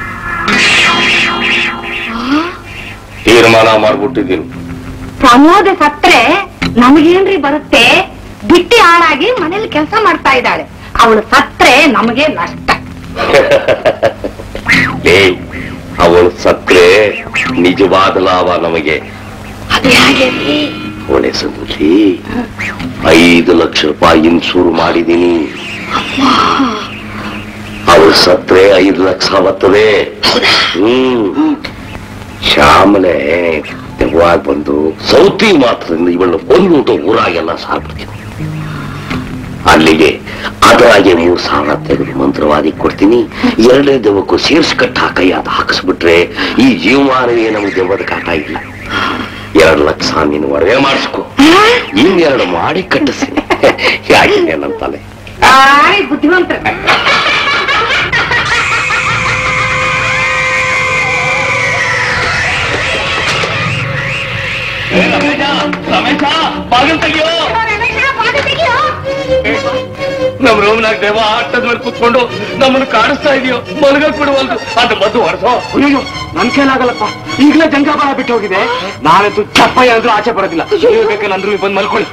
Speaker 7: ತೀರ್ಮಾನ ಮಾಡ್ಬಿಟ್ಟಿದ್ದೀನಿ
Speaker 3: ಪ್ರಮೋದ ಸತ್ರೆ ನಮಗೇನ್ರಿ ಬರುತ್ತೆ ಬಿಟ್ಟಿ ಹಾಳಾಗಿ ಮನೇಲಿ ಕೆಲಸ ಮಾಡ್ತಾ ಇದ್ದಾಳೆ ಅವಳು ಸತ್ರೆ ನಮಗೆ ನಷ್ಟ
Speaker 7: ಲೇ ಅವಳು ಸತ್ರೆ ನಿಜವಾದ ಲಾಭ ನಮಗೆ ಒಳ್ಳೆ ಸಂಗತಿ ಐದು ಲಕ್ಷ ರೂಪಾಯಿ ಇನ್ಸೂರ್ ಮಾಡಿದೀನಿ ಅವಳು ಸತ್ರೆ ಐದು ಲಕ್ಷ ಬರ್ತದೆ ಹ್ಮ್ ಶ್ಯಾಮಲೆ ದೆವ್ವಾಗಿ ಬಂದು ಸೌತಿ ಮಾತ್ರದಿಂದ ಇವಳನ್ನ ಬಂದು ಊರಾಗೆಲ್ಲ ಸಾಕ್ಬಿಡ್ತೀನಿ ಅಲ್ಲಿಗೆ ಅದರಾಗೆ ಮೂರು ಸಾವಿರ ತೆಗೆದು ಮಂತ್ರವಾದಿ ಕೊಡ್ತೀನಿ ಎರಡನೇ ದೆವ್ವಕ್ಕೂ ಸೇರ್ಸಿ ಕಟ್ಟ ಹಾಕಯ್ಯ ಅದು ಹಾಕಿಸ್ಬಿಟ್ರೆ ಈ ಜೀವಮಾನವೇ ನಮಗೆ ದೆವ್ವದ ಕಾಟ ಇಲ್ಲ ಎರಡು ಲಕ್ಷ ನೀನು ಒಡವೆ ಮಾಡಿಸ್ಕೊ ಇನ್ನೆರಡು ಮಾಡಿ ಕಟ್ಟಿಸ್ತೀನಿ ಯಾಕೆ ನನ್ನ ತಲೆ
Speaker 3: ಆಯ್ ಬುದ್ಧಿವಂತ
Speaker 4: ರಮೇಶ ಬಾಗಿಲು ತೆಗಿಯೋ ನಮ್ ರೂಮ್ನಾಗ ದೇವ ಆಟದ ಮೇಲೆ ಕುತ್ಕೊಂಡು ನಮ್ಮನ್ನು ಕಾಡಿಸ್ತಾ ಇದೆಯೋ ಮಲಗಕ್ ಬಿಡುವಲ್ದು ಅದು ಮದ್ದು ಹೊರಸೋ
Speaker 6: ಅಯ್ಯೋ ನನ್ ಕೈಲಾಗಲ್ಲಪ್ಪ ಈಗಲೇ ಜಂಗಾಬಾಳ ಬಿಟ್ಟು ಹೋಗಿದೆ ನಾನಂತೂ ಚಪ್ಪಯ್ಯ ಅಂದ್ರೂ ಆಚೆ ಬರೋದಿಲ್ಲ ನೀವು ಬೇಕಲ್ಲ ಅಂದ್ರೂ ಬಂದು ಮಲ್ಕೊಳ್ಳಿ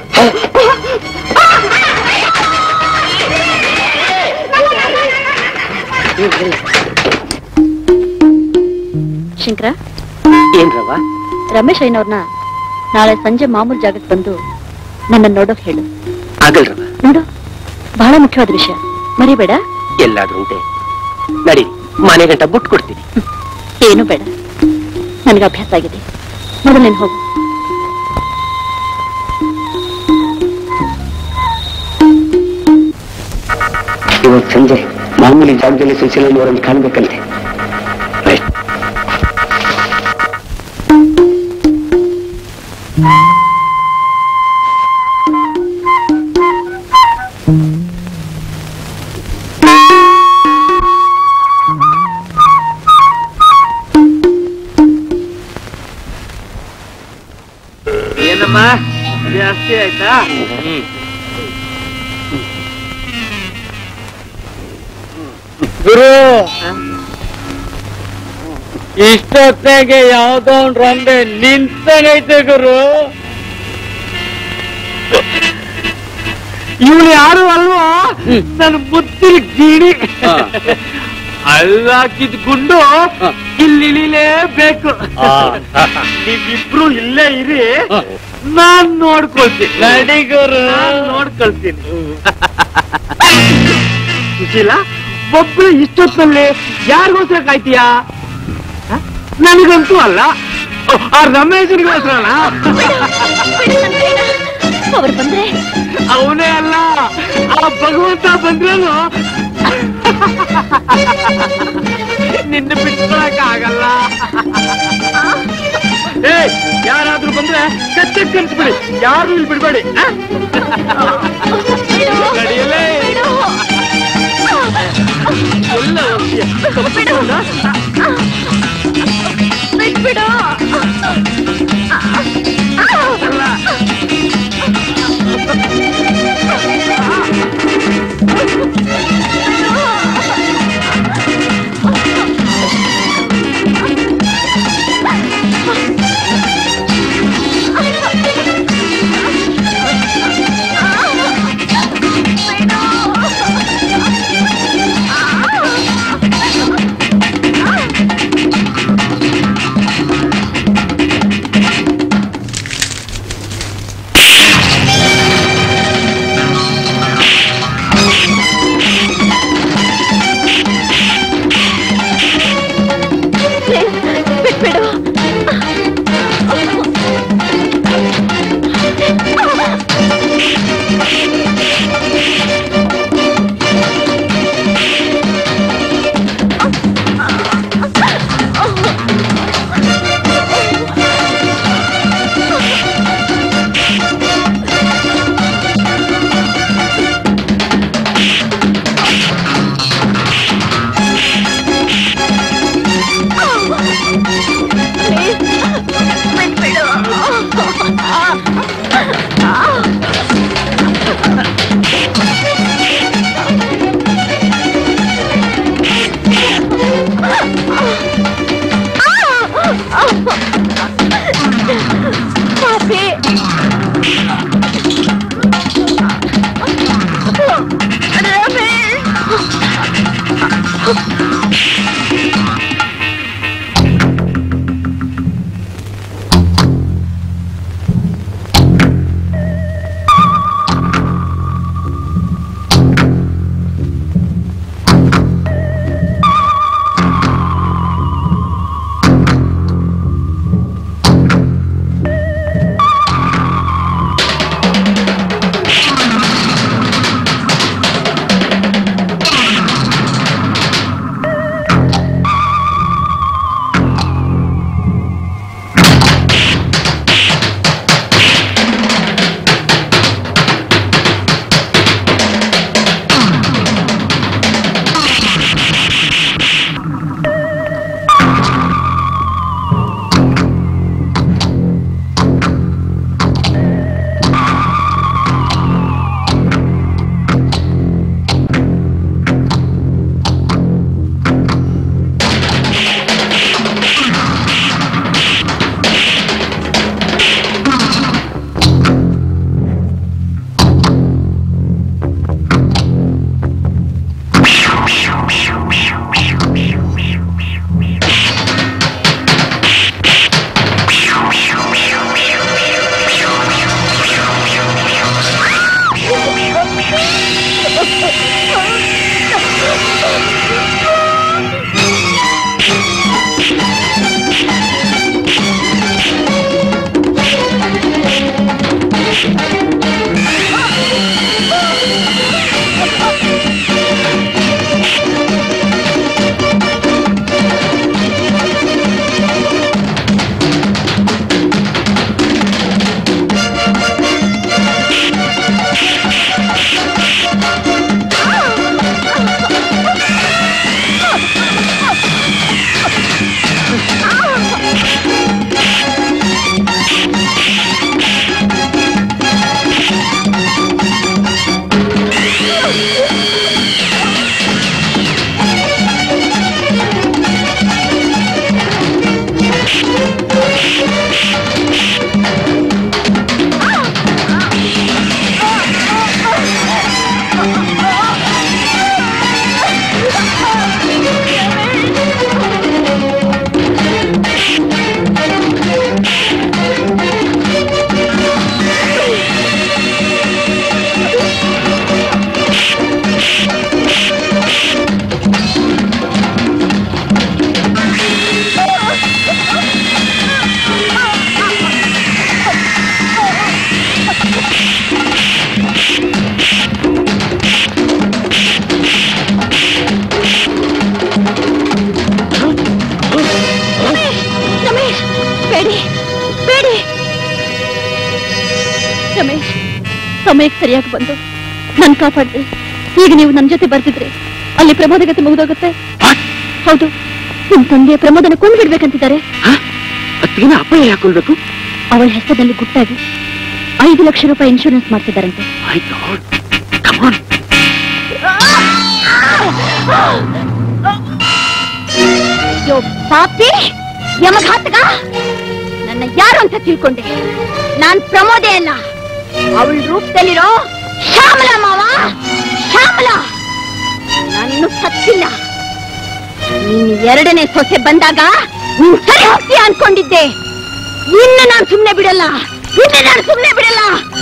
Speaker 8: ಶಂಕರ
Speaker 2: ಏನ್ರವ
Speaker 8: ರಮೇಶ್ ಅಯ್ಯನವ್ರನ್ನ ನಾಳೆ ಸಂಜೆ ಮಾಮೂಲು ಜಾಗಕ್ಕೆ ಬಂದು ನನ್ನ ನೋಡೋಕ್ ಹೇಳು
Speaker 2: ಆಗಲ್ರವ
Speaker 8: ನೋಡು ಬಹಳ ಮುಖ್ಯವಾದ ವಿಷಯ ಮರಿಬೇಡ
Speaker 2: ಎಲ್ಲಾದ್ರೂ ಉಂಟೆ ನಡಿ ಮನೆ ಗಂಟ ಬುಟ್ಟು ಕೊಡ್ತೀನಿ
Speaker 8: ಏನು ಬೇಡ ನನಗೆ ಅಭ್ಯಾಸ ಆಗಿದೆ ಮೊದಲು ನೀನು ಹೋಗು
Speaker 2: ಇವತ್ತು ಸಂಜೆ ಮಾಮೂಲಿ ಜಾಗದಲ್ಲಿ ಸುಶೀಲನ್ ಅವರನ್ನು ಕಾಣ್ಬೇಕಂತೆ ರೈಟ್
Speaker 5: ಏನಮ್ಮ ಜಾಸ್ತಿ ಆಯ್ತಾ ಗುರು ಇಷ್ಟೊತ್ತಿಗೆ ಯಾವ್ದೋ ಒಂದ್ ರಂಬೆ ನಿಂತಾಗೈತೆ ಗುರು ಇವಳು ಯಾರು ಅಲ್ವಾ ನನ್ನ ಮುತ್ತಿನ ಗಿಣಿ ಅಲ್ಲಾಕಿದ್ ಗುಂಡು ಇಲ್ಲಿ ಇಳಿಲೇಬೇಕು ನೀವಿಬ್ರು ಇಲ್ಲೇ ಇರಿ ನಾನ್ ನೋಡ್ಕೊಳ್ತೀನಿ ನಡಿಗರು ನೋಡ್ಕೊಳ್ತೀನಿ ಸುಶೀಲ ಒಬ್ರು ಇಷ್ಟೊತ್ತಲ್ಲಿ ಯಾರಿಗೋಸ್ಕರ ಕಾಯ್ತೀಯಾ ಹ? ನನಗಂತೂ ಅಲ್ಲ ಆ ರಮೇಶನಿಗೋಸ್ಕರನ
Speaker 8: ಅವ್ರು ಬಂದ್ರೆ
Speaker 5: ಅವನೇ ಅಲ್ಲ ಆ ಭಗವಂತ ಬಂದ್ರೇನು ನಿನ್ನ ಬಿಟ್ಕೊಳಕ್ ಆಗಲ್ಲ ಏ ಯಾರಾದ್ರೂ ಬಂದ್ರೆ ಕಚ್ಚಕ್ ಕನ್ಸ್ಬಿಡಿ ಯಾರು ಇಲ್ಲಿ ಬಿಡ್ಬೇಡಿ ಆ? ನಡಿಯಲೇ ಎಲ್ಲ ಹೋಗ್ತೀಯ. ತಪ್ಪಿಸ್ಕೊಂಡ? ಅಲ್ಲ.
Speaker 10: ಆ
Speaker 8: ರಮೇಶ್ ಸಮಯಕ್ಕೆ ಸರಿಯಾಗಿ ಬಂದು ನನ್ ಕಾಪಾಡಿದ್ರಿ ಈಗ ನೀವು ನನ್ನ ಜೊತೆ ಬರ್ತಿದ್ರಿ ಅಲ್ಲಿ ಪ್ರಮೋದಗತೆ ಮುಗಿದೋಗುತ್ತೆ ಹೌದು ನಿಮ್ ತಂದೆ ಪ್ರಮೋದನ ಕೊಂದು ಬಿಡ್ಬೇಕಂತಿದ್ದಾರೆ
Speaker 6: ಅದಕ್ಕಿನ ಅಪ್ಪ ಯಾಕೊಳ್ಬೇಕು
Speaker 8: ಅವಳ ಹೆಸರಿನಲ್ಲಿ ಗುಟ್ಟಾಗಿ ಐದು ಲಕ್ಷ ರೂಪಾಯಿ ಇನ್ಶೂರೆನ್ಸ್ ಮಾಡ್ತಿದ್ದಾರಂತೆ
Speaker 6: ಆಯ್ತು
Speaker 8: ಯೋ ಪಾಪಿ ಯಮಘಾತಕ ನನ್ನ ಯಾರು ಅಂತ ತಿಳ್ಕೊಂಡೆ ನಾನ್ ಪ್ರಮೋದೆ ಅಲ್ಲ ಅವಳ ರೂಪದಲ್ಲಿರೋ ಶ್ಯಾಮಲ ಮಾವ ಶ್ಯಾಮಲ ನಾನು ಸತ್ತಿಲ್ಲ ನೀನ್ ಎರಡನೇ ಸೊಸೆ ಬಂದಾಗ ನೀನ್ ಸರಿ ಹೋಗ್ತೀಯ ಅನ್ಕೊಂಡಿದ್ದೆ ಇನ್ನು ನಾನು ಸುಮ್ನೆ ಬಿಡಲ್ಲ ಇನ್ನು ನಾನು ಸುಮ್ನೆ ಬಿಡಲ್ಲ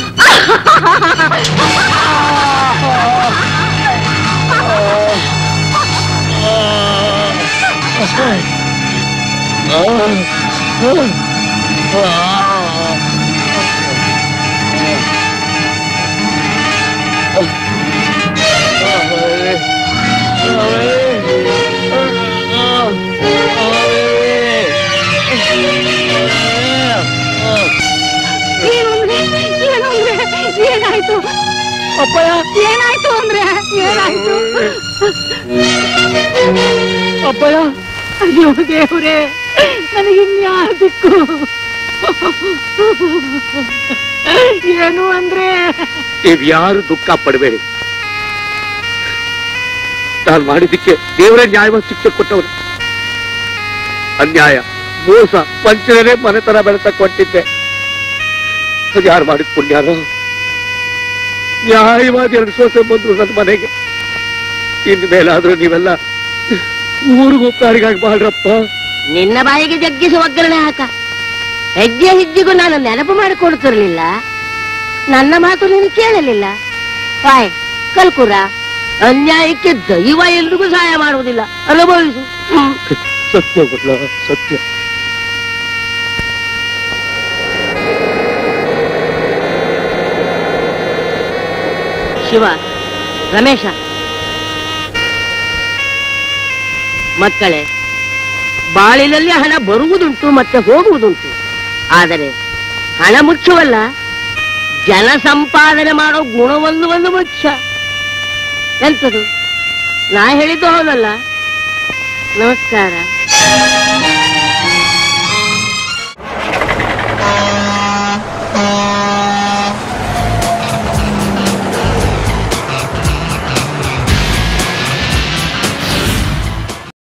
Speaker 3: ಏನು ಅಂದ್ರೆ ಏನು ಅಂದ್ರೆ ಏನಾಯ್ತು ಅಪ್ಪಯ್ಯ ಏನಾಯ್ತು ಅಂದ್ರೆ ಏನಾಯ್ತು ಅಪ್ಪಯ್ಯ ಅಯ್ಯೋ ದೇವ್ರೆ ನನಗಿನ್ಯಾರ ದಿಕ್ಕು ಏನು ಅಂದ್ರೆ
Speaker 6: ನೀವ್ಯಾರು ದುಃಖ ಪಡಬೇಡಿ ನಾನು ಮಾಡಿದ್ದಕ್ಕೆ ದೇವರ ನ್ಯಾಯವಾದ ಶಿಕ್ಷೆ ಕೊಟ್ಟವರು ಅನ್ಯಾಯ ಮೋಸ ವಂಚನೆ ಮನೆತನ ಬೆಳೆತ ಕೊಟ್ಟಿದ್ದೆ ಅದು ಯಾರು ಮಾಡಿದ ಪುಣ್ಯಾರ ನ್ಯಾಯವಾದ ಎರಡು ಸೋಸೆ ಬಂದ್ರು ನನ್ನ ಮನೆಗೆ ಇನ್ನು ಮೇಲಾದ್ರೂ ನೀವೆಲ್ಲ ಊರಿಗೂ ಕಾರಿಗಾಗಿ ಮಾಡ್ರಪ್ಪ
Speaker 2: ನಿನ್ನ ಬಾಯಿಗೆ ಜಗ್ಗಿಸಿ ಒಗ್ಗರಣೆ ಹಾಕ ಹೆಜ್ಜೆ ಹೆಜ್ಜೆಗೂ ನಾನು ನೆನಪು ಮಾಡಿಕೊಡ್ತಿರ್ಲಿಲ್ಲ ನನ್ನ ಮಾತು ನೀನು ಕೇಳಲಿಲ್ಲ ಬಾಯ್ ಕಲ್ಕುರ ಅನ್ಯಾಯಕ್ಕೆ ದೈವ ಎಲ್ರಿಗೂ ಸಹಾಯ ಮಾಡುವುದಿಲ್ಲ ಅನುಭವಿಸು ಹ್ಮ್.
Speaker 6: ಸತ್ಯ ಗುಡ್ಲ ಸತ್ಯ
Speaker 2: ಶಿವ ರಮೇಶ ಮಕ್ಕಳೇ ಬಾಳಿನಲ್ಲಿ ಹಣ ಬರುವುದುಂಟು ಮತ್ತೆ ಹೋಗುವುದುಂಟು ಆದರೆ ಹಣ ಮುಖ್ಯವಲ್ಲ ಜನ ಸಂಪಾದನೆ ಮಾಡೋ ಗುಣವೊಂದು ಒಂದು ಮುಖ್ಯ ಎಂತದು ನಾ ಹೇಳಿದ್ದು ಹೌದಲ್ಲ ನಮಸ್ಕಾರ